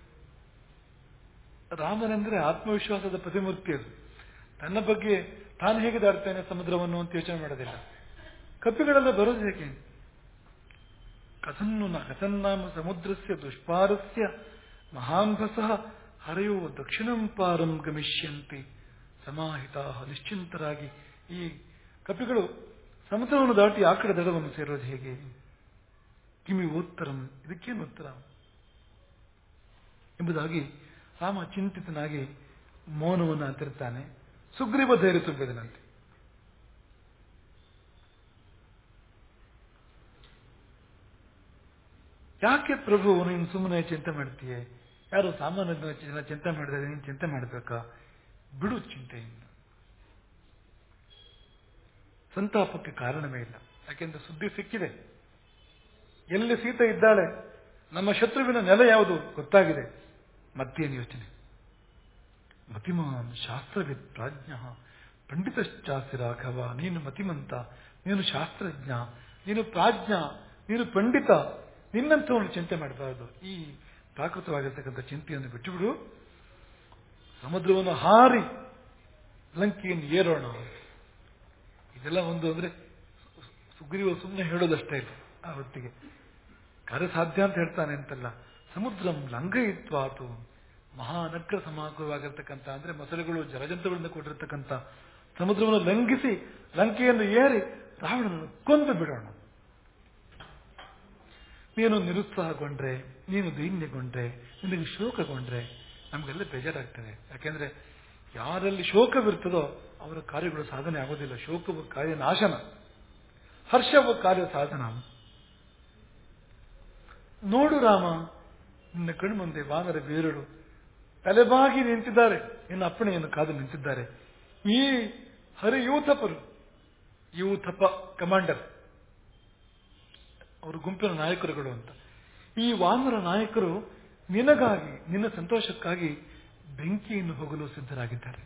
ರಾಮನೆಂದ್ರೆ ಆತ್ಮವಿಶ್ವಾಸದ ಪ್ರತಿಮೂರ್ತಿ ಅದು ತನ್ನ ಬಗ್ಗೆ ತಾನು ಹೇಗೆ ದಾಟ್ತೇನೆ ಸಮುದ್ರವನ್ನು ಅಂತ ಯೋಚನೆ ಮಾಡೋದಿಲ್ಲ ಕಪಿಗಳೆಲ್ಲ ಬರೋದು ಹೇಗೆ ಕಥನ್ನು ನ ಕಥನ್ನಾಮ ಸಮುದ್ರಸ್ಯ ದುಷ್ಪಾರಸ್ಯ ಮಹಾಂಭಸಃ ಹರೆಯೋ ದಕ್ಷಿಣಂ ಪಾರಂ ಗಮಿಷ್ಯಂತಿ ಸಮಾಹಿತ ನಿಶ್ಚಿಂತರಾಗಿ ಈ ಕಪಿಗಳು ಸಮುದ್ರವನ್ನು ದಾಟಿ ಆ ಕಡೆ ದಡವನ್ನು ಸೇರೋದು ಹೇಗೆ ಕಿಮಿ ಉತ್ತರಂ ಇದಕ್ಕೇನು ಉತ್ತರ ಎಂಬುದಾಗಿ ರಾಮ ಚಿಂತಿತನಾಗಿ ಮೌನವನ್ನು ಅಂತಿರ್ತಾನೆ ಸುಗ್ರೀವ ಧೈರ್ಯ ತುಂಬಿದನಂತೆ ಯಾಕೆ ಪ್ರಭು ನೀನು ಸುಮ್ಮನೆ ಚಿಂತೆ ಮಾಡ್ತೀಯೇ ಯಾರು ಸಾಮಾನ್ಯ ಜನ ಚಿಂತೆ ಮಾಡಿದರೆ ನೀನು ಚಿಂತೆ ಮಾಡಬೇಕಾ ಬಿಡು ಚಿಂತೆಯಿಂದ ಸಂತಾಪಕ್ಕೆ ಕಾರಣವೇ ಇಲ್ಲ ಯಾಕೆಂದ್ರೆ ಸುದ್ದಿ ಸಿಕ್ಕಿದೆ ಎಲ್ಲಿ ಸೀತೆ ಇದ್ದಾಳೆ ನಮ್ಮ ಶತ್ರುವಿನ ನೆಲೆ ಯಾವುದು ಗೊತ್ತಾಗಿದೆ ಮತ್ತೇನು ಯೋಚನೆ ಮತಿಮಾನ್ ಶಾಸ್ತ್ರವಿದ್ ಪ್ರಾಜ್ಞ ಪಂಡಿತಶ್ಚಾಸ್ತಿ ರಾಘವ ನೀನು ಮತಿಮಂತ ನೀನು ಶಾಸ್ತ್ರಜ್ಞ ನೀನು ಪ್ರಾಜ್ಞ ನೀನು ಪಂಡಿತ ನಿನ್ನಂಥವನು ಚಿಂತೆ ಮಾಡಬಾರದು ಈ ಪ್ರಾಕೃತವಾಗಿರ್ತಕ್ಕಂಥ ಚಿಂತೆಯನ್ನು ಬಿಟ್ಟುಬಿಡು ಸಮುದ್ರವನ್ನು ಹಾರಿ ಲಂಕೆಯನ್ನು ಏರೋಣ ಇದೆಲ್ಲ ಒಂದು ಅಂದ್ರೆ ಸುಗ್ರೀವ ಸುಮ್ಮನೆ ಹೇಳೋದಷ್ಟೇ ಇಲ್ಲ ಆ ಹೊತ್ತಿಗೆ ಕಾರ್ಯ ಸಾಧ್ಯ ಅಂತ ಹೇಳ್ತಾನೆ ಅಂತಲ್ಲ ಸಮುದ್ರಂ ಲಂಘಯಿತ್ವಾತು ಮಹಾನಗ್ರ ಸಮಾಕರವಾಗಿರ್ತಕ್ಕಂಥ ಅಂದ್ರೆ ಮೊಸಳೆಗಳು ಜಲಜಂತುಗಳಿಂದ ಕೊಟ್ಟಿರ್ತಕ್ಕಂಥ ಸಮುದ್ರವನ್ನು ಲಂಘಿಸಿ ಲಂಕೆಯನ್ನು ಏರಿ ರಾವಣನನ್ನು ಕೊಂದು ಬಿಡೋಣ ನೀನು ನಿರುತ್ಸಾಹಗೊಂಡ್ರೆ ನೀನು ದೈನ್ಯಗೊಂಡ್ರೆ ನಿನಗೆ ಶೋಕಗೊಂಡ್ರೆ ನಮಗೆಲ್ಲ ಬೇಜಾರಾಗ್ತದೆ ಯಾಕೆಂದ್ರೆ ಯಾರಲ್ಲಿ ಶೋಕವಿರ್ತದೋ ಅವರ ಕಾರ್ಯಗಳು ಸಾಧನೆ ಆಗೋದಿಲ್ಲ ಶೋಕವು ಕಾರ್ಯ ನಾಶನ ಹರ್ಷವು ಕಾರ್ಯ ಸಾಧನ ನೋಡು ರಾಮ ನಿನ್ನ ಕಣ್ಮುಂದೆ ವಾನರ ಬೇರಳು ತಲೆಬಾಗಿ ನಿಂತಿದ್ದಾರೆ ನಿನ್ನ ಅಪ್ಪಣೆಯನ್ನು ಕಾದು ನಿಂತಿದ್ದಾರೆ ಈ ಹರಿಯೂಥಪರು ಯೂಥಪ ಕಮಾಂಡರ್ ಅವರು ಗುಂಪಿನ ನಾಯಕರುಗಳು ಅಂತ ಈ ವಾನರ ನಾಯಕರು ನಿನಗಾಗಿ ನಿನ್ನ ಸಂತೋಷಕ್ಕಾಗಿ ಬೆಂಕಿಯನ್ನು ಹೋಗಲು ಸಿದ್ಧರಾಗಿದ್ದಾರೆ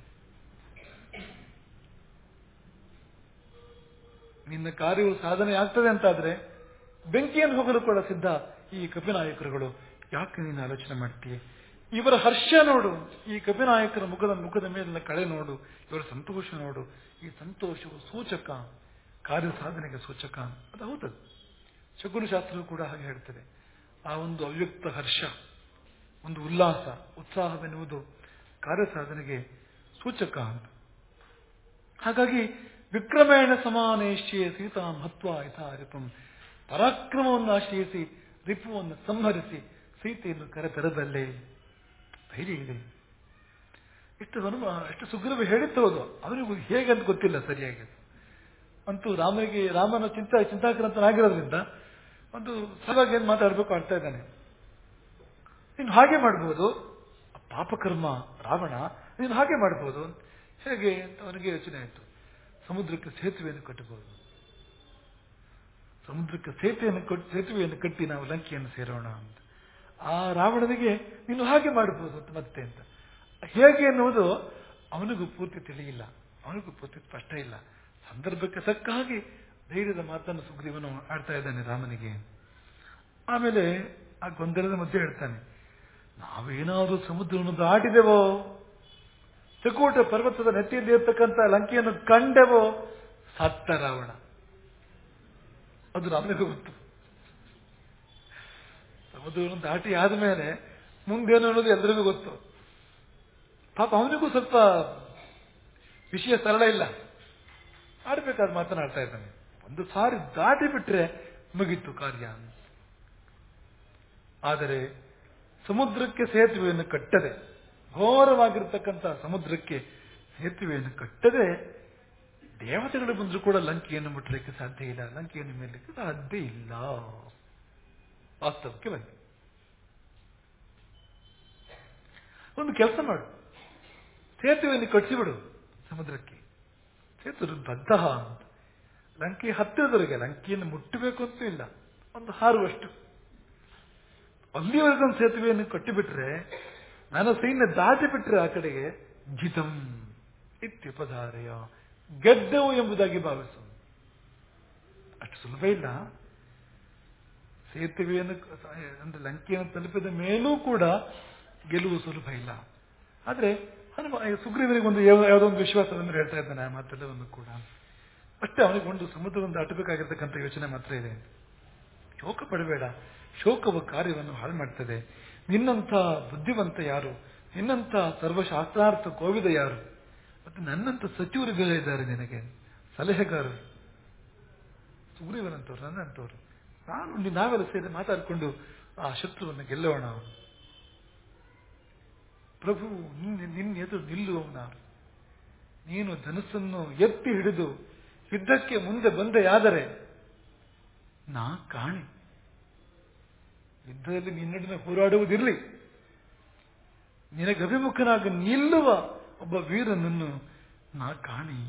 ನಿನ್ನ ಕಾರ್ಯವು ಸಾಧನೆ ಆಗ್ತದೆ ಅಂತಾದ್ರೆ ಬೆಂಕಿಯನ್ನು ಹೋಗಲು ಕೂಡ ಸಿದ್ಧ ಈ ಕಪಿನಾಯಕರುಗಳು ಯಾಕೆ ನೀನು ಆಲೋಚನೆ ಮಾಡ್ತೀಯ ಇವರ ಹರ್ಷ ನೋಡು ಈ ಕಪಿನಾಯಕರ ಮುಖದ ಮುಖದ ಮೇಲಿನ ಕಳೆ ನೋಡು ಇವರ ಸಂತೋಷ ನೋಡು ಈ ಸಂತೋಷವು ಸೂಚಕ ಕಾರ್ಯ ಸಾಧನೆಗೆ ಸೂಚಕ ಅದು ಹೌದದು ಶಕುನ ಶಾಸ್ತ್ರವು ಕೂಡ ಹಾಗೆ ಹೇಳ್ತದೆ ಆ ಒಂದು ಅವ್ಯಕ್ತ ಹರ್ಷ ಒಂದು ಉಲ್ಲಾಸ ಉತ್ಸಾಹವೆನ್ನುವುದು ಕಾರ್ಯ ಸಾಧನೆಗೆ ಸೂಚಕ ಅಂತ ಹಾಗಾಗಿ ವಿಕ್ರಮೇಣ ಸಮಾನೇಶ್ಯೆ ಸೀತಾ ಮಹತ್ವ ಯಥಾ ರಿಪಂ ಪರಾಕ್ರಮವನ್ನು ಆಶ್ರಯಿಸಿ ರಿಪುವನ್ನು ಸಂಹರಿಸಿ ಸೀತೆಯನ್ನು ಕರೆತರಬಲ್ಲೆ ಧೈರ್ಯ ಇದೆ ಎಷ್ಟು ಹನುಮ ಎಷ್ಟು ಸುಗ್ರೀವ ಹೇಳಿತ್ತು ಹೌದು ಅವನಿಗೂ ಹೇಗೆ ಅಂತ ಗೊತ್ತಿಲ್ಲ ಸರಿಯಾಗಿ ಅಂತೂ ರಾಮನಿಗೆ ರಾಮನ ಚಿಂತ ಚಿಂತಾಕ್ರಾಂತನಾಗಿರೋದ್ರಿಂದ ಒಂದು ಸಲವಾಗಿ ಏನ್ ಮಾತಾಡಬೇಕು ಆಗ್ತಾ ಇದ್ದಾನೆ ನೀನು ಹಾಗೆ ಮಾಡ್ಬೋದು ಪಾಪಕರ್ಮ ರಾವಣ ನೀನು ಹಾಗೆ ಮಾಡ್ಬೋದು ಹೇಗೆ ಅಂತ ಅವನಿಗೆ ಯೋಚನೆ ಆಯಿತು ಸಮುದ್ರಕ್ಕೆ ಸೇತುವೆಯನ್ನು ಕಟ್ಟಬಹುದು ಸಮುದ್ರಕ್ಕೆ ಸೇತುವೆಯನ್ನು ಕಟ್ಟಿ ಸೇತುವೆಯನ್ನು ಕಟ್ಟಿ ನಾವು ಲಂಕೆಯನ್ನು ಸೇರೋಣ ಅಂತ ಆ ರಾವಣನಿಗೆ ನೀನು ಹಾಗೆ ಮಾಡಬಹುದು ಅಂತ ಮತ್ತೆ ಅಂತ ಹೇಗೆ ಎನ್ನುವುದು ಅವನಿಗೂ ಪೂರ್ತಿ ತಿಳಿಯಿಲ್ಲ ಅವನಿಗೂ ಪೂರ್ತಿ ಸ್ಪಷ್ಟ ಇಲ್ಲ ಸಂದರ್ಭಕ್ಕೆ ತಕ್ಕ ಹಾಗೆ ಧೈರ್ಯದ ಮಾತನ್ನು ಸುಗ್ರೀವನು ಆಡ್ತಾ ಇದ್ದಾನೆ ರಾಮನಿಗೆ ಆಮೇಲೆ ಆ ಗೊಂದಲದ ಮಧ್ಯೆ ಹೇಳ್ತಾನೆ ನಾವೇನಾದ್ರೂ ಸಮುದ್ರವನ್ನು ದಾಟಿದೆವೋ ಚಕೋಟ ಪರ್ವತದ ನೆತ್ತಿಯಲ್ಲಿ ಇರ್ತಕ್ಕಂಥ ಲಂಕೆಯನ್ನು ಕಂಡೆವೋ ಸತ್ತ ರಾವಣ ಅದು ರಾಮನಿಗೂ ಗೊತ್ತು ಸಮುದ್ರವನ್ನು ದಾಟಿ ಆದ್ಮೇಲೆ ಮುಂದೇನು ಅನ್ನೋದು ಎಲ್ಲರಿಗೂ ಗೊತ್ತು ಪಾಪ ಅವನಿಗೂ ಸ್ವಲ್ಪ ವಿಷಯ ಸರಳ ಇಲ್ಲ ಆಡ್ಬೇಕಾದ್ರೆ ಮಾತನಾಡ್ತಾ ಇದ್ದಾನೆ ಒಂದು ಸಾರಿ ದಾಟಿ ಬಿಟ್ರೆ ಮುಗಿತು ಕಾರ್ಯ ಆದರೆ ಸಮುದ್ರಕ್ಕೆ ಸೇತುವೆಯನ್ನು ಕಟ್ಟದೆ ಘೋರವಾಗಿರ್ತಕ್ಕಂಥ ಸಮುದ್ರಕ್ಕೆ ಸೇತುವೆಯನ್ನು ಕಟ್ಟದೆ ದೇವತೆಗಳು ಬಂದರೂ ಕೂಡ ಲಂಕೆಯನ್ನು ಮುಟ್ಟಲಿಕ್ಕೆ ಸಾಧ್ಯ ಇಲ್ಲ ಲಂಕೆಯನ್ನು ಮೇಲಕ್ಕೆ ಸಾಧ್ಯ ಇಲ್ಲ ವಾಸ್ತವಕ್ಕೆ ಬಂದೆ ಒಂದು ಕೆಲಸ ಮಾಡು ಸೇತುವೆಯನ್ನು ಕಟ್ಟಿಸಿಬಿಡು ಸಮುದ್ರಕ್ಕೆ ಸೇತು ಬದ್ಧ ಅಂತ ಲಂಕೆ ಹತ್ತಿರದವರೆಗೆ ಲಂಕೆಯನ್ನು ಮುಟ್ಟಬೇಕು ಅಂತೂ ಇಲ್ಲ ಒಂದು ಹಾರುವಷ್ಟು ಅಲ್ಲಿವರೆಗೂ ಒಂದು ಸೇತುವೆಯನ್ನು ಕಟ್ಟಿಬಿಟ್ರೆ ನಾನು ಸೈನ್ಯ ದಾಟಿ ಬಿಟ್ರೆ ಆ ಕಡೆಗೆ ಜಿತಂ ಇತ್ಯುಪಧಾರೆಯ ಗೆದ್ದೆವು ಎಂಬುದಾಗಿ ಭಾವಿಸು ಅಷ್ಟು ಸುಲಭ ಇಲ್ಲ ಸೇತುವೆಯನ್ನು ಅಂದ್ರೆ ಲಂಕೆಯನ್ನು ತಲುಪಿದ ಮೇಲೂ ಕೂಡ ಗೆಲುವು ಸುಲಭ ಇಲ್ಲ ಆದ್ರೆ ಹನುಮ ಸುಗ್ರೀವನಿಗೆ ಒಂದು ಯಾವುದೋ ಒಂದು ವಿಶ್ವಾಸವನ್ನು ಹೇಳ್ತಾ ಇದ್ದಾನೆ ಆ ಮಾತೆಲ್ಲವನ್ನು ಕೂಡ ಅಷ್ಟೇ ಅವನಿಗೆ ಒಂದು ಸಮುದ್ರವನ್ನು ದಾಟಬೇಕಾಗಿರ್ತಕ್ಕಂಥ ಯೋಚನೆ ಮಾತ್ರ ಇದೆ ಶೋಕ ಪಡಬೇಡ ಶೋಕವು ಕಾರ್ಯವನ್ನು ಹಾಳು ಮಾಡ್ತದೆ ನಿನ್ನಂಥ ಬುದ್ಧಿವಂತ ಯಾರು ನಿನ್ನಂಥ ಸರ್ವಶಾಸ್ತ್ರಾರ್ಥ ಕೋವಿದ ಯಾರು ಮತ್ತೆ ನನ್ನಂಥ ಸಚಿವರುಗಳೇ ಇದ್ದಾರೆ ನಿನಗೆ ಸಲಹೆಗಾರರು ಸುಗ್ರೀವನಂತವ್ರು ನನ್ನಂತವ್ರು ನಾನು ನಾವೆಲ್ಲ ಸೇರಿ ಮಾತಾಡಿಕೊಂಡು ಆ ಶತ್ರುವನ್ನು ಗೆಲ್ಲೋಣ ಪ್ರಭು ನಿನ್ನ ನಿನ್ನ ಎದುರು ನಿಲ್ಲುವವನ ನೀನು ಧನಸ್ಸನ್ನು ಎತ್ತಿ ಹಿಡಿದು ಯುದ್ಧಕ್ಕೆ ಮುಂದೆ ಬಂದೆಯಾದರೆ ನಾ ಕಾಣೆ ಯುದ್ಧದಲ್ಲಿ ನಿನ್ನೊಡನೆ ಹೋರಾಡುವುದಿರಲಿ ನಿನಗೆ ಅಭಿಮುಖನಾಗಿ ನಿಲ್ಲುವ ಒಬ್ಬ ವೀರನನ್ನು ನಾ ಕಾಣಿ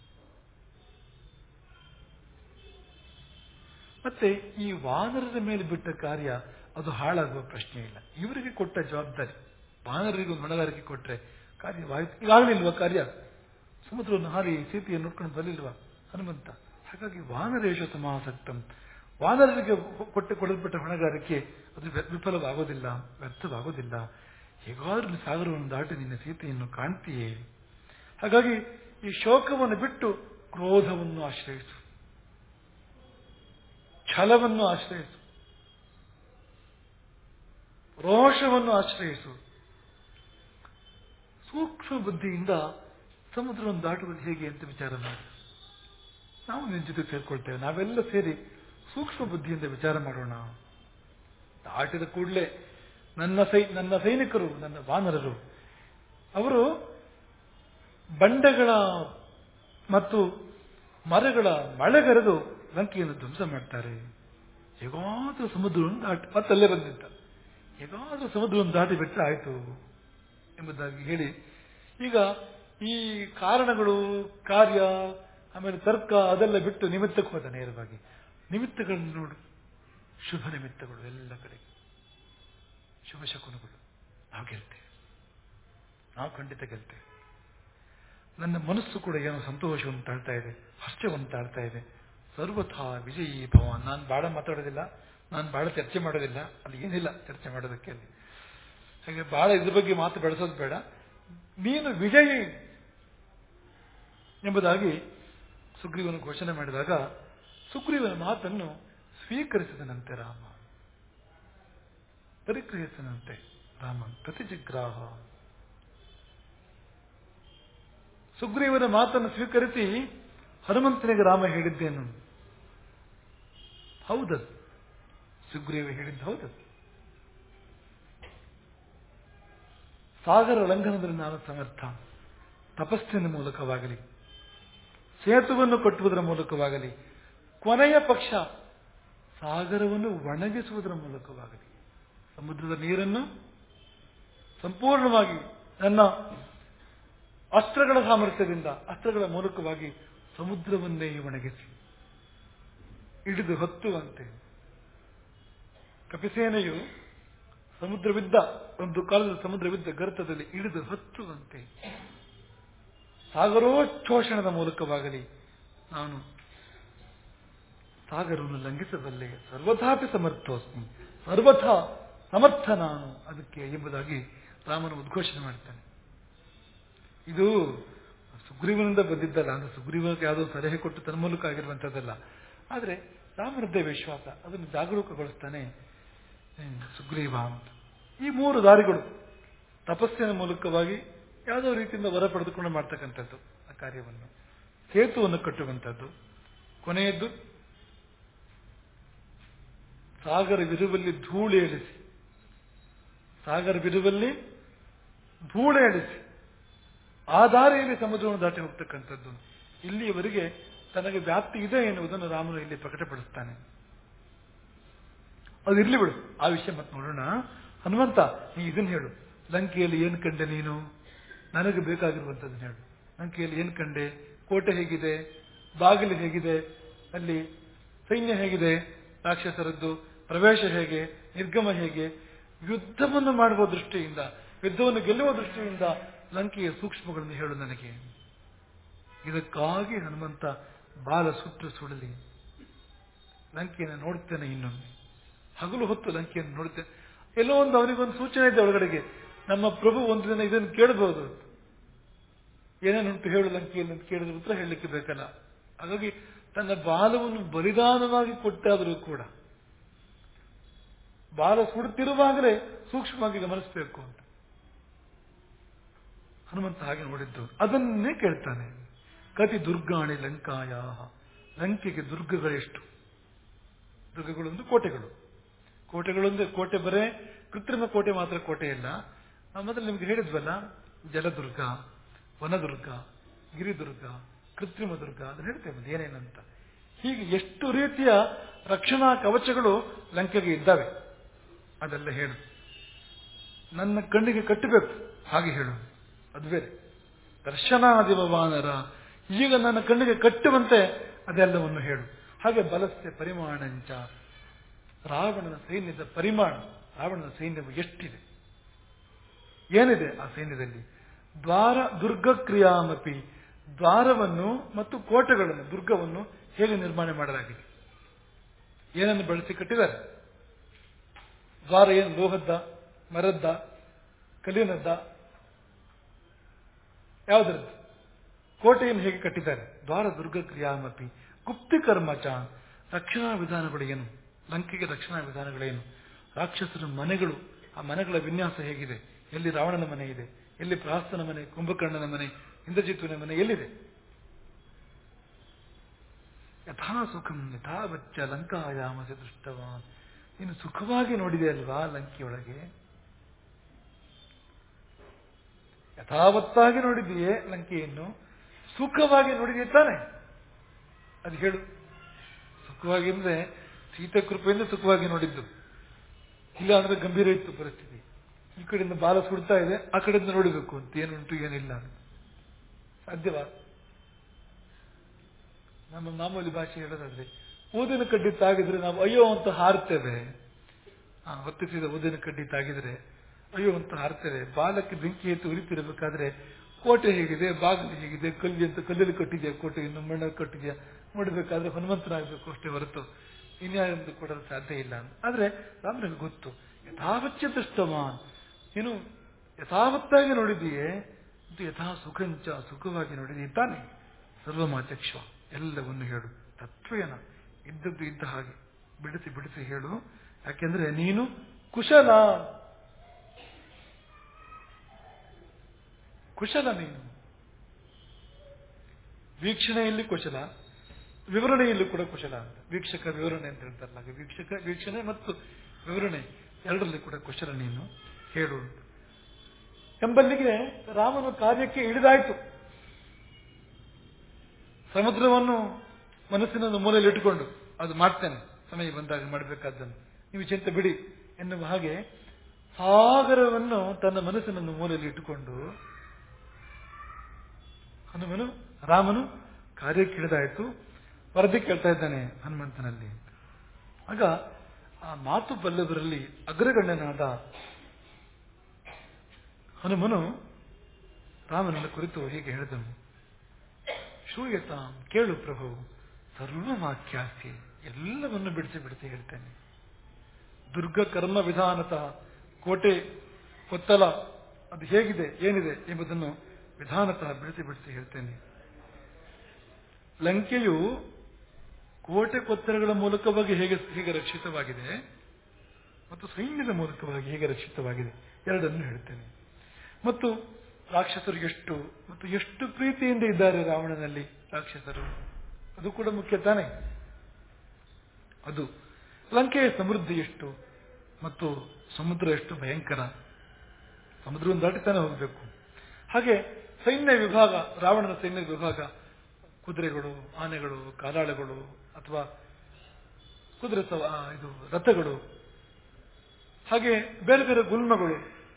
ಮತ್ತೆ ಈ ವಾನರರ ಮೇಲೆ ಬಿಟ್ಟ ಕಾರ್ಯ ಅದು ಹಾಳಾಗುವ ಪ್ರಶ್ನೆ ಇಲ್ಲ ಇವರಿಗೆ ಕೊಟ್ಟ ಜವಾಬ್ದಾರಿ ವಾನರರಿಗೆ ಒಂದು ಹೊಣೆಗಾರಿಕೆ ಕೊಟ್ರೆ ಕಾರ್ಯವಾಯಿತು ಈಗಾಗಲಿಲ್ವಾ ಕಾರ್ಯ ಸಮುದ್ರವನ್ನು ಹಾರಿ ಸೀತೆಯನ್ನು ನೋಡ್ಕೊಂಡು ಬರಲಿಲ್ವಾ ಹನುಮಂತ ಹಾಗಾಗಿ ವಾನರೇಶ ಸಮಾಸಕ್ತಂ ವಾನರರಿಗೆ ಕೊಟ್ಟು ಕೊಡಲ್ಪಟ್ಟ ಹೊಣೆಗಾರಿಕೆ ಅದು ವಿ- ವಿಫಲವಾಗೋದಿಲ್ಲ ವ್ಯರ್ಥವಾಗೋದಿಲ್ಲ ಹೇಗಾದ್ರೂ ಸಾಗರವನ್ನು ದಾಟಿ ನಿನ್ನ ಸೀತೆಯನ್ನು ಕಾಣ್ತೀಯೇ ಹಾಗಾಗಿ ಈ ಶೋಕವನ್ನು ಬಿಟ್ಟು ಕ್ರೋಧವನ್ನು ಆಶ್ರಯಿಸು ಛಲವನ್ನು ಆಶ್ರಯಿಸು ರೋಷವನ್ನು ಆಶ್ರಯಿಸು ಸೂಕ್ಷ್ಮ ಬುದ್ಧಿಯಿಂದ ಸಮುದ್ರವನ್ನು ದಾಟುವುದು ಹೇಗೆ ಅಂತ ವಿಚಾರ ಮಾಡಿ ನಾವು ನಿನ್ನ ಜೊತೆ ಸೇರ್ಕೊಳ್ತೇವೆ ನಾವೆಲ್ಲ ಸೇರಿ ಸೂಕ್ಷ್ಮ ಬುದ್ಧಿಯಿಂದ ವಿಚಾರ ಮಾಡೋಣ ದಾಟಿದ ಕೂಡಲೇ ನನ್ನ ಸೈ ನನ್ನ ಸೈನಿಕರು ನನ್ನ ವಾನರರು ಅವರು ಬಂಡೆಗಳ ಮತ್ತು ಮರಗಳ ಮಳೆಗರೆದು ಲಂಕೆಯನ್ನು ಧ್ವಂಸ ಮಾಡ್ತಾರೆ ಹೇಗಾದ್ರೂ ಸಮುದ್ರವನ್ನು ದಾಟಿ ಮತ್ತಲ್ಲೇ ಬಂದಿದ್ದ ಹೇಗಾದ್ರೂ ಸಮುದ್ರವನ್ನು ದಾಟಿ ಬಿಟ್ಟರೆ ಆಯಿತು ಎಂಬುದಾಗಿ ಹೇಳಿ ಈಗ ಈ ಕಾರಣಗಳು ಕಾರ್ಯ ಆಮೇಲೆ ತರ್ಕ ಅದೆಲ್ಲ ಬಿಟ್ಟು ನಿಮಿತ್ತಕ್ಕೆ ಹೋದ ನೇರವಾಗಿ ನಿಮಿತ್ತಗಳನ್ನು ನೋಡು ಶುಭ ನಿಮಿತ್ತಗಳು ಎಲ್ಲ ಕಡೆ ಶುಭ ಶಕುನಗಳು ನಾವು ಗೆಲ್ತೇವೆ ನಾವು ಖಂಡಿತ ಗೆಲ್ತೇವೆ ನನ್ನ ಮನಸ್ಸು ಕೂಡ ಏನೋ ಸಂತೋಷವನ್ನು ತಾಳ್ತಾ ಇದೆ ಹಾಸ್ಯವನ್ನು ತಾಳ್ತಾ ಇದೆ ಸರ್ವಥಾ ವಿಜಯೀ ಭವ ನಾನು ಬಾಳ ಮಾತಾಡೋದಿಲ್ಲ ನಾನು ಬಹಳ ಚರ್ಚೆ ಮಾಡೋದಿಲ್ಲ ಅಲ್ಲಿ ಏನಿಲ್ಲ ಚರ್ಚೆ ಮಾಡೋದಕ್ಕೆ ಅಲ್ಲಿ ಹಾಗೆ ಬಹಳ ಇದ್ರ ಬಗ್ಗೆ ಮಾತು ಬೆಳೆಸೋದು ಬೇಡ ನೀನು ವಿಜಯಿ ಎಂಬುದಾಗಿ ಸುಗ್ರೀವನು ಘೋಷಣೆ ಮಾಡಿದಾಗ ಸುಗ್ರೀವನ ಮಾತನ್ನು ಸ್ವೀಕರಿಸಿದನಂತೆ ರಾಮ ಪರಿಗ್ರಹಿಸಿದಂತೆ ರಾಮ ಪ್ರತಿಜಿಗ್ರಾಹ ಸುಗ್ರೀವನ ಮಾತನ್ನು ಸ್ವೀಕರಿಸಿ ಹನುಮಂತನಿಗೆ ರಾಮ ಹೇಳಿದ್ದೇನು ಹೌದದು ಸುಗ್ರೀವ ಹೇಳಿದ್ದು ಹೌದದು ಸಾಗರ ಲಂಘನದಲ್ಲಿ ನಾನು ಸಮರ್ಥ ತಪಸ್ಸಿನ ಮೂಲಕವಾಗಲಿ ಸೇತುವನ್ನು ಕಟ್ಟುವುದರ ಮೂಲಕವಾಗಲಿ ಕೊನೆಯ ಪಕ್ಷ ಸಾಗರವನ್ನು ಒಣಗಿಸುವುದರ ಮೂಲಕವಾಗಲಿ ಸಮುದ್ರದ ನೀರನ್ನು ಸಂಪೂರ್ಣವಾಗಿ ನನ್ನ ಅಸ್ತ್ರಗಳ ಸಾಮರ್ಥ್ಯದಿಂದ ಅಸ್ತ್ರಗಳ ಮೂಲಕವಾಗಿ ಸಮುದ್ರವನ್ನೇ ಒಣಗಿಸಿ ಹಿಡಿದು ಹತ್ತುವಂತೆ ಕಪಿಸೇನೆಯು ಸಮುದ್ರವಿದ್ದ ಒಂದು ಕಾಲದ ಸಮುದ್ರವಿದ್ದ ಗರ್ತದಲ್ಲಿ ಇಳಿದು ಹತ್ತುವಂತೆ ಸಾಗರೋಚ್ಛೋಷಣದ ಮೂಲಕವಾಗಲಿ ನಾನು ಸಾಗರವನ್ನು ಲಂಘಿಸಬಲ್ಲೆ ಸರ್ವಥಾಪಿ ಸಮರ್ಥೋಸ್ಮಿ ಸರ್ವಥಾ ಸಮರ್ಥ ನಾನು ಅದಕ್ಕೆ ಎಂಬುದಾಗಿ ರಾಮನು ಉದ್ಘೋಷಣೆ ಮಾಡ್ತಾನೆ ಇದು ಸುಗ್ರೀವನಿಂದ ಬಂದಿದ್ದಲ್ಲ ಅಂದ್ರೆ ಸುಗ್ರೀವನಿಗೆ ಯಾವುದೋ ಸಲಹೆ ಕೊಟ್ಟು ತನ್ನ ಮೂಲಕ ಆಗಿರುವಂತದ್ದಲ್ಲ ಆದರೆ ರಾಮನದ್ದೇ ವಿಶ್ವಾಸ ಅದನ್ನು ಜಾಗರೂಕಗೊಳಿಸ್ತಾನೆ ಹ್ಮ್, ಸುಗ್ರೀವ ಅಂತ ಈ ಮೂರು ದಾರಿಗಳು ತಪಸ್ಸಿನ ಮೂಲಕವಾಗಿ ಯಾವುದೋ ರೀತಿಯಿಂದ ವರ ಪಡೆದುಕೊಂಡು ಮಾಡ್ತಕ್ಕಂಥದ್ದು ಆ ಕಾರ್ಯವನ್ನು ಸೇತುವನ್ನು ಕಟ್ಟುವಂಥದ್ದು ಕೊನೆಯದ್ದು ಸಾಗರ ವಿರುವಲ್ಲಿ ಧೂಳು ಎಳಿಸಿ ಸಾಗರ ಬಿರುವಲ್ಲಿ ಧೂಳು ಎಳಿಸಿ ಆ ದಾರಿಯಲ್ಲಿ ಸಮುದ್ರವನ್ನು ದಾಟಿ ಹೋಗ್ತಕ್ಕಂಥದ್ದು ಇಲ್ಲಿಯವರೆಗೆ ತನಗೆ ವ್ಯಾಪ್ತಿ ಇದೆ ಎನ್ನುವುದನ್ನು ರಾಮನು ಇಲ್ಲಿ ಪ್ರಕಟಪಡಿಸ್ತಾನೆ ಅದು ಇರ್ಲಿ ಬಿಡು ಆ ವಿಷಯ ಮತ್ತೆ ನೋಡೋಣ ಹನುಮಂತ ನೀ ಇದನ್ನ ಹೇಳು ಲಂಕೆಯಲ್ಲಿ ಏನ್ ಕಂಡೆ ನೀನು ನನಗೆ ಬೇಕಾಗಿರುವಂತದ್ದನ್ನ ಹೇಳು ಲಂಕೆಯಲ್ಲಿ ಏನ್ ಕಂಡೆ ಕೋಟೆ ಹೇಗಿದೆ ಬಾಗಿಲು ಹೇಗಿದೆ ಅಲ್ಲಿ ಸೈನ್ಯ ಹೇಗಿದೆ ರಾಕ್ಷಸರದ್ದು ಪ್ರವೇಶ ಹೇಗೆ ನಿರ್ಗಮ ಹೇಗೆ ಯುದ್ಧವನ್ನು ಮಾಡುವ ದೃಷ್ಟಿಯಿಂದ ಯುದ್ಧವನ್ನು ಗೆಲ್ಲುವ ದೃಷ್ಟಿಯಿಂದ ಲಂಕೆಯ ಸೂಕ್ಷ್ಮಗಳನ್ನು ಹೇಳು ನನಗೆ ಇದಕ್ಕಾಗಿ ಹನುಮಂತ ಬಾಲ ಸುಟ್ಟು ಸುಡಲಿ ಲಂಕೆಯನ್ನು ನೋಡ್ತೇನೆ ಇನ್ನೊಮ್ಮೆ ಹಗಲು ಹೊತ್ತು ಲಂಕೆಯನ್ನು ನೋಡ್ತೇನೆ ಎಲ್ಲೋ ಒಂದು ಅವನಿಗೊಂದು ಸೂಚನೆ ಇದೆ ಒಳಗಡೆಗೆ ನಮ್ಮ ಪ್ರಭು ಒಂದು ದಿನ ಇದನ್ನು ಕೇಳಬಹುದು ಏನೇನುಂಟು ಹೇಳು ಲಂಕೆಯಲ್ಲಿ ಅಂತ ಕೇಳಿದ್ರೆ ಉತ್ತರ ಹೇಳಲಿಕ್ಕೆ ಬೇಕಲ್ಲ ಹಾಗಾಗಿ ತನ್ನ ಬಾಲವನ್ನು ಬಲಿದಾನವಾಗಿ ಕೊಟ್ಟಾದರೂ ಕೂಡ ಬಾಲ ಸುಡುತ್ತಿರುವಾಗಲೇ ಸೂಕ್ಷ್ಮವಾಗಿ ಗಮನಿಸಬೇಕು ಅಂತ ಹನುಮಂತ ಹಾಗೆ ನೋಡಿದ್ದು ಅದನ್ನೇ ಕೇಳ್ತಾನೆ ಕತಿ ದುರ್ಗಾಣಿ ಲಂಕಾಯ ಲಂಕೆಗೆ ದುರ್ಗಗಳೆಷ್ಟು ದುರ್ಗಗಳು ಒಂದು ಕೋಟೆಗಳು ಕೋಟೆಗಳು ಅಂದ್ರೆ ಕೋಟೆ ಬರೇ ಕೃತ್ರಿಮ ಕೋಟೆ ಮಾತ್ರ ಕೋಟೆ ಇಲ್ಲ ನಾವು ಮೊದಲು ನಿಮ್ಗೆ ಹೇಳಿದ್ವಲ್ಲ ಜಲದುರ್ಗ ವನದುರ್ಗ ಗಿರಿದುರ್ಗ ಕೃತ್ರಿಮ ದುರ್ಗ ಅದನ್ನ ಹೇಳ್ತೇವೆ ಏನೇನಂತ ಹೀಗೆ ಎಷ್ಟು ರೀತಿಯ ರಕ್ಷಣಾ ಕವಚಗಳು ಲಂಕೆಗೆ ಇದ್ದಾವೆ ಅದೆಲ್ಲ ಹೇಳು ನನ್ನ ಕಣ್ಣಿಗೆ ಕಟ್ಟಬೇಕು ಹಾಗೆ ಹೇಳು ಅದು ಬೇರೆ ದರ್ಶನಾದಿವ ವಾನರ ಈಗ ನನ್ನ ಕಣ್ಣಿಗೆ ಕಟ್ಟುವಂತೆ ಅದೆಲ್ಲವನ್ನು ಹೇಳು ಹಾಗೆ ಬಲಸ್ಯ ಪರಿಮಾಣಂಚ ರಾವಣನ ಸೈನ್ಯದ ಪರಿಮಾಣ ರಾವಣನ ಸೈನ್ಯವು ಎಷ್ಟಿದೆ ಏನಿದೆ ಆ ಸೈನ್ಯದಲ್ಲಿ ದ್ವಾರ ದುರ್ಗ ಕ್ರಿಯಾಮಪಿ ದ್ವಾರವನ್ನು ಮತ್ತು ಕೋಟೆಗಳನ್ನು ದುರ್ಗವನ್ನು ಹೇಗೆ ನಿರ್ಮಾಣ ಮಾಡಲಾಗಿದೆ ಏನನ್ನು ಬಳಸಿ ಕಟ್ಟಿದ್ದಾರೆ ದ್ವಾರ ಏನು ಲೋಹದ್ದ ಮರದ್ದ ಕಲ್ಲಿನದ್ದ ಯಾವುದರದ್ದು ಕೋಟೆಯನ್ನು ಹೇಗೆ ಕಟ್ಟಿದ್ದಾರೆ ದ್ವಾರ ದುರ್ಗ ಕ್ರಿಯಾಮಪಿ ಗುಪ್ತಿ ಕರ್ಮಚ ರಕ್ಷಣಾ ವಿಧಾನಗಳು ಏನು ಲಂಕೆಗೆ ರಕ್ಷಣಾ ವಿಧಾನಗಳೇನು ರಾಕ್ಷಸರ ಮನೆಗಳು ಆ ಮನೆಗಳ ವಿನ್ಯಾಸ ಹೇಗಿದೆ ಎಲ್ಲಿ ರಾವಣನ ಮನೆ ಇದೆ ಎಲ್ಲಿ ಪ್ರಾಸ್ತನ ಮನೆ ಕುಂಭಕರ್ಣನ ಮನೆ ಇಂದ್ರಜಿತ್ವನ ಮನೆ ಎಲ್ಲಿದೆ ಯಥಾ ಸುಖಂ ಯಥಾ ಬಚ್ಚ ಲಂಕಾಯಾಮಸಿ ದೃಷ್ಟವಾನ್ ನೀನು ಸುಖವಾಗಿ ನೋಡಿದೆ ಅಲ್ವಾ ಲಂಕೆಯೊಳಗೆ ಯಥಾವತ್ತಾಗಿ ನೋಡಿದೆಯೇ ಲಂಕೆಯನ್ನು ಸುಖವಾಗಿ ನೋಡಿದೆಯೇ ತಾನೆ ಅದು ಹೇಳು ಸುಖವಾಗಿ ಅಂದ್ರೆ ಸೀತೆ ಕೃಪೆಯಿಂದ ಸುಖವಾಗಿ ನೋಡಿದ್ದು ಇಲ್ಲ ಅಂದ್ರೆ ಗಂಭೀರ ಇತ್ತು ಪರಿಸ್ಥಿತಿ ಈ ಕಡೆಯಿಂದ ಬಾಲ ಸುಡ್ತಾ ಇದೆ ಆ ಕಡೆಯಿಂದ ನೋಡಬೇಕು ಅಂತ ಏನುಂಟು ಏನಿಲ್ಲ ಅಂತ ಸಾಧ್ಯವಾ ನಮ್ಮ ಮಾಮೂಲಿ ಭಾಷೆ ಹೇಳೋದಾದ್ರೆ ಊದಿನ ಕಡ್ಡಿ ತಾಗಿದ್ರೆ ನಾವು ಅಯ್ಯೋ ಅಂತ ಹಾರ್ತೇವೆ ಆ, ಹೊತ್ತಿಸಿದ ಊದಿನ ಕಡ್ಡಿ ತಾಗಿದ್ರೆ ಅಯ್ಯೋ ಅಂತ ಹಾರ್ತೇವೆ ಬಾಲಕ್ಕೆ ಬೆಂಕಿ ಎತ್ತು ಉರಿತಿರಬೇಕಾದ್ರೆ ಕೋಟೆ ಹೇಗಿದೆ ಬಾಗಿಲು ಹೇಗಿದೆ ಕಲ್ಲಿ ಅಂತ ಕಲ್ಲಲ್ಲಿ ಕಟ್ಟಿದೆಯಾ ಕೋಟೆ ಇನ್ನು ಮಣ್ಣಲ್ಲಿ ಕಟ್ಟಿದೆಯಾ ನೋಡಬೇಕಾದ್ರೆ ಹನುಮಂತನಾಗಬೇಕು ಅಷ್ಟೇ ಹೊರತು ಇನ್ಯಾರೊಂದು ಕೊಡಲು ಸಾಧ್ಯ ಇಲ್ಲ ಅಂತ ಆದ್ರೆ ರಾಮನಿಗೆ ಗೊತ್ತು ಯಥಾವಚ್ಯ ದೃಷ್ಟವಾನ್ ನೀನು ಯಥಾವತ್ತಾಗಿ ನೋಡಿದೆಯೇ ಇದು ಯಥಾ ಸುಖಂಚ ಸುಖವಾಗಿ ನೋಡಿದೆಯೇ ತಾನೆ ಸರ್ವಮಾಚಕ್ಷ ಎಲ್ಲವನ್ನು ಹೇಳು ತತ್ವೇನ ಇದ್ದದ್ದು ಇದ್ದ ಹಾಗೆ ಬಿಡಿಸಿ ಬಿಡಿಸಿ ಹೇಳು ಯಾಕೆಂದ್ರೆ ನೀನು ಕುಶಲ ಕುಶಲ ನೀನು ವೀಕ್ಷಣೆಯಲ್ಲಿ ಕುಶಲ ವಿವರಣೆಯಲ್ಲೂ ಕೂಡ ಕುಶಲ ಅಂತ ವೀಕ್ಷಕ ವಿವರಣೆ ಅಂತ ಹೇಳ್ತಾರಲ್ಲ ಹಾಗೆ ವೀಕ್ಷಕ ವೀಕ್ಷಣೆ ಮತ್ತು ವಿವರಣೆ ಎರಡರಲ್ಲಿ ಕೂಡ ಕುಶಲ ನೀನು ಹೇಳು ಅಂತ. ಎಂಬಲ್ಲಿಗೆ ರಾಮನು ಕಾರ್ಯಕ್ಕೆ ಇಳಿದಾಯ್ತು ಸಮುದ್ರವನ್ನು ಮನಸ್ಸಿನ ಒಂದು ಮೂಲೆಯಲ್ಲಿ ಇಟ್ಟುಕೊಂಡು ಅದು ಮಾಡ್ತೇನೆ ಸಮಯ ಬಂದಾಗ ಮಾಡಬೇಕಾದ್ದನ್ನು ನೀವು ಚಿಂತೆ ಬಿಡಿ ಎನ್ನುವ ಹಾಗೆ ಸಾಗರವನ್ನು ತನ್ನ ಮನಸ್ಸಿನ ಮೂಲೆಯಲ್ಲಿ ಇಟ್ಟುಕೊಂಡು ಹನುಮನು ರಾಮನು ಕಾರ್ಯಕ್ಕೆ ಇಳಿದಾಯ್ತು ವರದಿ ಕೇಳ್ತಾ ಇದ್ದಾನೆ ಹನುಮಂತನಲ್ಲಿ ಆಗ ಆ ಮಾತು ಬಲ್ಲವರಲ್ಲಿ ಅಗ್ರಗಣ್ಯನಾದ ಹನುಮನು ರಾಮನನ್ನ ಕುರಿತು ಹೀಗೆ ಹೇಳಿದನು ಶೂಯತ ಕೇಳು ಪ್ರಭು ಸರ್ವವಾಕ್ಯಾಸ್ತಿ ಎಲ್ಲವನ್ನು ಬಿಡಿಸಿ ಬಿಡಿಸಿ ಹೇಳ್ತೇನೆ ದುರ್ಗ ಕರ್ಮ ವಿಧಾನತ ಕೋಟೆ ಕೊತ್ತಲ ಅದು ಹೇಗಿದೆ ಏನಿದೆ ಎಂಬುದನ್ನು ವಿಧಾನತಃ ಬಿಡಿಸಿ ಬಿಡಿಸಿ ಹೇಳ್ತೇನೆ ಲಂಕೆಯು ಕೋಟೆ ಕೊತ್ತಲಗಳ ಮೂಲಕವಾಗಿ ಹೇಗೆ ಹೇಗೆ ರಕ್ಷಿತವಾಗಿದೆ ಮತ್ತು ಸೈನ್ಯದ ಮೂಲಕವಾಗಿ ಹೇಗೆ ರಕ್ಷಿತವಾಗಿದೆ ಎರಡನ್ನು ಹೇಳ್ತೇನೆ ಮತ್ತು ರಾಕ್ಷಸರು ಎಷ್ಟು ಮತ್ತು ಎಷ್ಟು ಪ್ರೀತಿಯಿಂದ ಇದ್ದಾರೆ ರಾವಣನಲ್ಲಿ ರಾಕ್ಷಸರು ಅದು ಕೂಡ ಮುಖ್ಯ ತಾನೆ ಅದು ಲಂಕೆಯ ಸಮೃದ್ಧಿ ಎಷ್ಟು ಮತ್ತು ಸಮುದ್ರ ಎಷ್ಟು ಭಯಂಕರ ಸಮುದ್ರವನ್ನು ದಾಟಿತಾನೆ ಹೋಗಬೇಕು ಹಾಗೆ ಸೈನ್ಯ ವಿಭಾಗ ರಾವಣನ ಸೈನ್ಯ ವಿಭಾಗ ಕುದುರೆಗಳು ಆನೆಗಳು ಕಾಲಾಳಗಳು ಅಥವಾ ಕುದುರೆ ಸವ ಆ, ಇದು ರಥಗಳು ಹಾಗೆ ಬೇರೆ ಬೇರೆ ಗುಲ್ಮಗಳು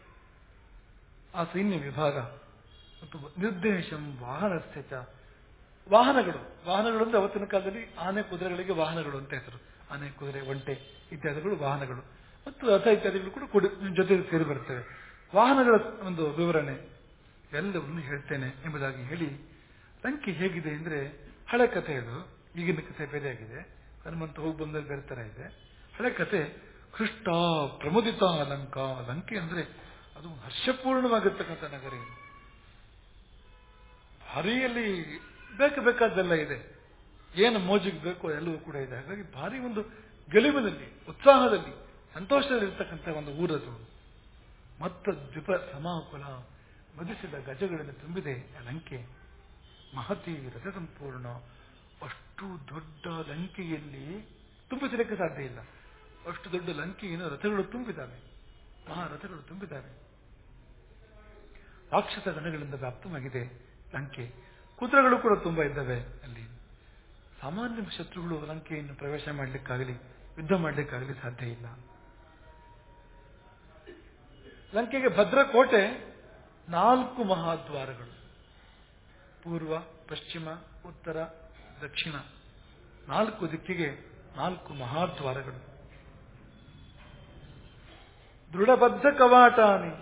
ಆ ಸೈನ್ಯ ವಿಭಾಗ ಮತ್ತು ನಿರ್ದೇಶಂ ವಾಹನಸ್ಯ ಚ ವಾಹನಗಳು ವಾಹನಗಳು ಅಂದ್ರೆ ಅವತ್ತಿನ ಕಾಲದಲ್ಲಿ ಆನೆ ಕುದುರೆಗಳಿಗೆ ವಾಹನಗಳು ಅಂತ ಹೆಸರು ಆನೆ ಕುದುರೆ ಒಂಟೆ ಇತ್ಯಾದಿಗಳು ವಾಹನಗಳು ಮತ್ತು ರಥ ಇತ್ಯಾದಿಗಳು ಕೂಡ ಕೂಡಿ ಜೊತೆ ಸೇರಿ ಬರ್ತವೆ ವಾಹನಗಳ ಒಂದು ವಿವರಣೆ ಎಲ್ಲವನ್ನು ಹೇಳ್ತೇನೆ ಎಂಬುದಾಗಿ ಹೇಳಿ ಲಂಕೆ ಹೇಗಿದೆ ಅಂದ್ರೆ ಹಳೆ ಕಥೆ ಇದು ಈಗಿನ ಕಥೆ ಬೇರೆ ಆಗಿದೆ ಹನುಮಂತ ಹೋಗಿ ಬಂದಲ್ಲಿ ಬೇರೆ ತರ ಇದೆ ಹಳೆ ಕಥೆ ಹೃಷ್ಟ ಪ್ರಮುದಿತ ಲಂಕ ಲಂಕೆ ಅಂದ್ರೆ ಅದು ಹರ್ಷಪೂರ್ಣವಾಗಿರ್ತಕ್ಕಂಥ ನಗರ ಇದು ಭಾರಿಯಲ್ಲಿ ಬೇಕು ಬೇಕಾದ್ದೆಲ್ಲ ಇದೆ ಏನು ಮೋಜಿಗೆ ಬೇಕೋ ಎಲ್ಲವೂ ಕೂಡ ಇದೆ ಹಾಗಾಗಿ ಭಾರಿ ಒಂದು ಗೆಲುವಿನಲ್ಲಿ ಉತ್ಸಾಹದಲ್ಲಿ ಸಂತೋಷದಲ್ಲಿರ್ತಕ್ಕಂಥ ಒಂದು ಊರದು ಮತ್ತ ದ್ವಿಪ ಸಮಾಕುಲ ಮದಿಸಿದ ಗಜಗಳಿಂದ ತುಂಬಿದೆ ಆ ಲಂಕೆ ಮಹತಿ ರಸ ಸಂಪೂರ್ಣ ಅಷ್ಟು ದೊಡ್ಡ ಲಂಕೆಯಲ್ಲಿ ತುಂಬಿಸಲಿಕ್ಕೆ ಸಾಧ್ಯ ಇಲ್ಲ ಅಷ್ಟು ದೊಡ್ಡ ಲಂಕೆಯನ್ನು ರಥಗಳು ತುಂಬಿದ್ದಾವೆ ಮಹಾರಥಗಳು ತುಂಬಿದ್ದಾವೆ ರಾಕ್ಷಸ ಗಣಗಳಿಂದ ವ್ಯಾಪ್ತವಾಗಿದೆ ಲಂಕೆ ಕುದುರೆಗಳು ಕೂಡ ತುಂಬಾ ಇದ್ದಾವೆ ಅಲ್ಲಿ ಸಾಮಾನ್ಯ ಶತ್ರುಗಳು ಲಂಕೆಯನ್ನು ಪ್ರವೇಶ ಮಾಡಲಿಕ್ಕಾಗಲಿ ಯುದ್ಧ ಮಾಡಲಿಕ್ಕಾಗಲಿ ಸಾಧ್ಯ ಇಲ್ಲ ಲಂಕೆಗೆ ಭದ್ರಕೋಟೆ ನಾಲ್ಕು ಮಹಾದ್ವಾರಗಳು ಪೂರ್ವ ಪಶ್ಚಿಮ ಉತ್ತರ ದಕ್ಷಿಣ ನಾಲ್ಕು ದಿಕ್ಕಿಗೆ ನಾಲ್ಕು ಮಹಾದ್ವಾರಗಳು ದೃಢಬದ್ಧ ಕವಾಟಾನಿ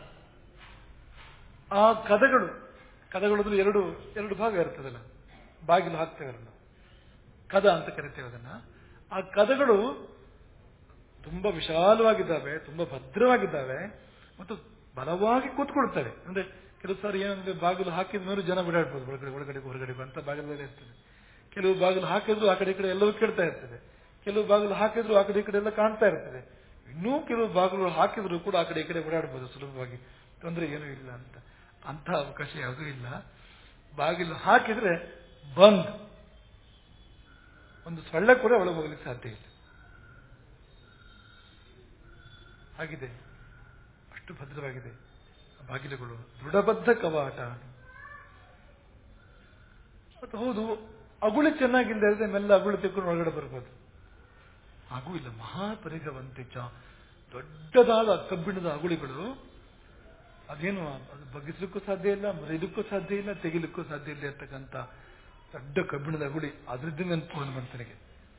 ಆ ಕದಗಳು ಕದಗಳು ಅಂದ್ರೆ ಎರಡು ಎರಡು ಭಾಗ ಇರ್ತದಲ್ಲ ಬಾಗಿಲು ಹಾಕ್ತೇವಲ್ಲ ನಾವು ಕದ ಅಂತ ಕರಿತೇವೆ ಅದನ್ನ ಆ ಕದಗಳು ತುಂಬಾ ವಿಶಾಲವಾಗಿದ್ದಾವೆ ತುಂಬಾ ಭದ್ರವಾಗಿದ್ದಾವೆ ಮತ್ತು ಬಲವಾಗಿ ಕೂತ್ಕೊಳ್ತವೆ ಅಂದ್ರೆ ಕೆಲವು ಸಾರಿ ಏನಂದ್ರೆ ಬಾಗಿಲು ಹಾಕಿದ ಮೇಲೆ ಜನ ಓಡಾಡ್ಬೋದು ಒಳಗಡೆ ಒಳಗಡೆ ಹೊರಗಡೆ ಅಂತ ಬಾಗಿಲಲ್ಲೇ ಇರ್ತದೆ ಕೆಲವು ಬಾಗಿಲು ಹಾಕಿದ್ರು ಆ ಕಡೆ ಈ ಕಡೆ ಎಲ್ಲವೂ ಕೇಳ್ತಾ ಇರ್ತದೆ ಕೆಲವು ಬಾಗಿಲು ಹಾಕಿದ್ರು ಆ ಕಡೆ ಈ ಕಡೆ ಎಲ್ಲ ಕಾಣ್ತಾ ಇರ್ತದೆ ಇನ್ನೂ ಕೆಲವು ಬಾಗಿಲುಗಳು ಹಾಕಿದ್ರು ಕೂಡ ಆ ಕಡೆ ಈ ಕಡೆ ಓಡಾಡ್ಬೋದು ಸುಲಭವಾಗಿ ತೊಂದರೆ ಏನೂ ಇಲ್ಲ ಅಂತ ಅಂತ ಅವಕಾಶ ಯಾವುದೂ ಇಲ್ಲ ಬಾಗಿಲು ಹಾಕಿದ್ರೆ ಬಂದ್ ಒಂದು ಸೊಳ್ಳೆ ಕೂಡ ಒಳಗೆ ಹೋಗ್ಲಿಕ್ಕೆ ಸಾಧ್ಯ ಇಲ್ಲ ಆಗಿದೆ ಅಷ್ಟು ಭದ್ರವಾಗಿದೆ ಆ ಬಾಗಿಲುಗಳು ದೃಢಬದ್ಧ ಕವಾಟ ಮತ್ತು ಹೌದು ಅಗುಳಿ ಚೆನ್ನಾಗಿಲ್ಲ ಇದ್ರೆ ಮೆಲ್ಲ ಅಗುಳಿ ತೆಕ್ಕೊಂಡು ಒಳಗಡೆ ಬರ್ಬೋದು ಹಾಗೂ ಇಲ್ಲ ಮಹಾಪರಿಗವಂತಿಚ ದೊಡ್ಡದಾದ ಕಬ್ಬಿಣದ ಅಗುಳಿಗಳು ಅದೇನು ಅದು ಬಗ್ಗಿಸ್ಲಿಕ್ಕೂ ಸಾಧ್ಯ ಇಲ್ಲ ಮುರಿಲಿಕ್ಕೂ ಸಾಧ್ಯ ಇಲ್ಲ ತೆಗಿಲಿಕ್ಕೂ ಸಾಧ್ಯ ಇಲ್ಲ ಅಂತಕ್ಕಂಥ ದೊಡ್ಡ ಕಬ್ಬಿಣದ ಅಗುಳಿ ಅದ್ರದ್ದು ನೆನಪು ಹನುಮಂತನಿಗೆ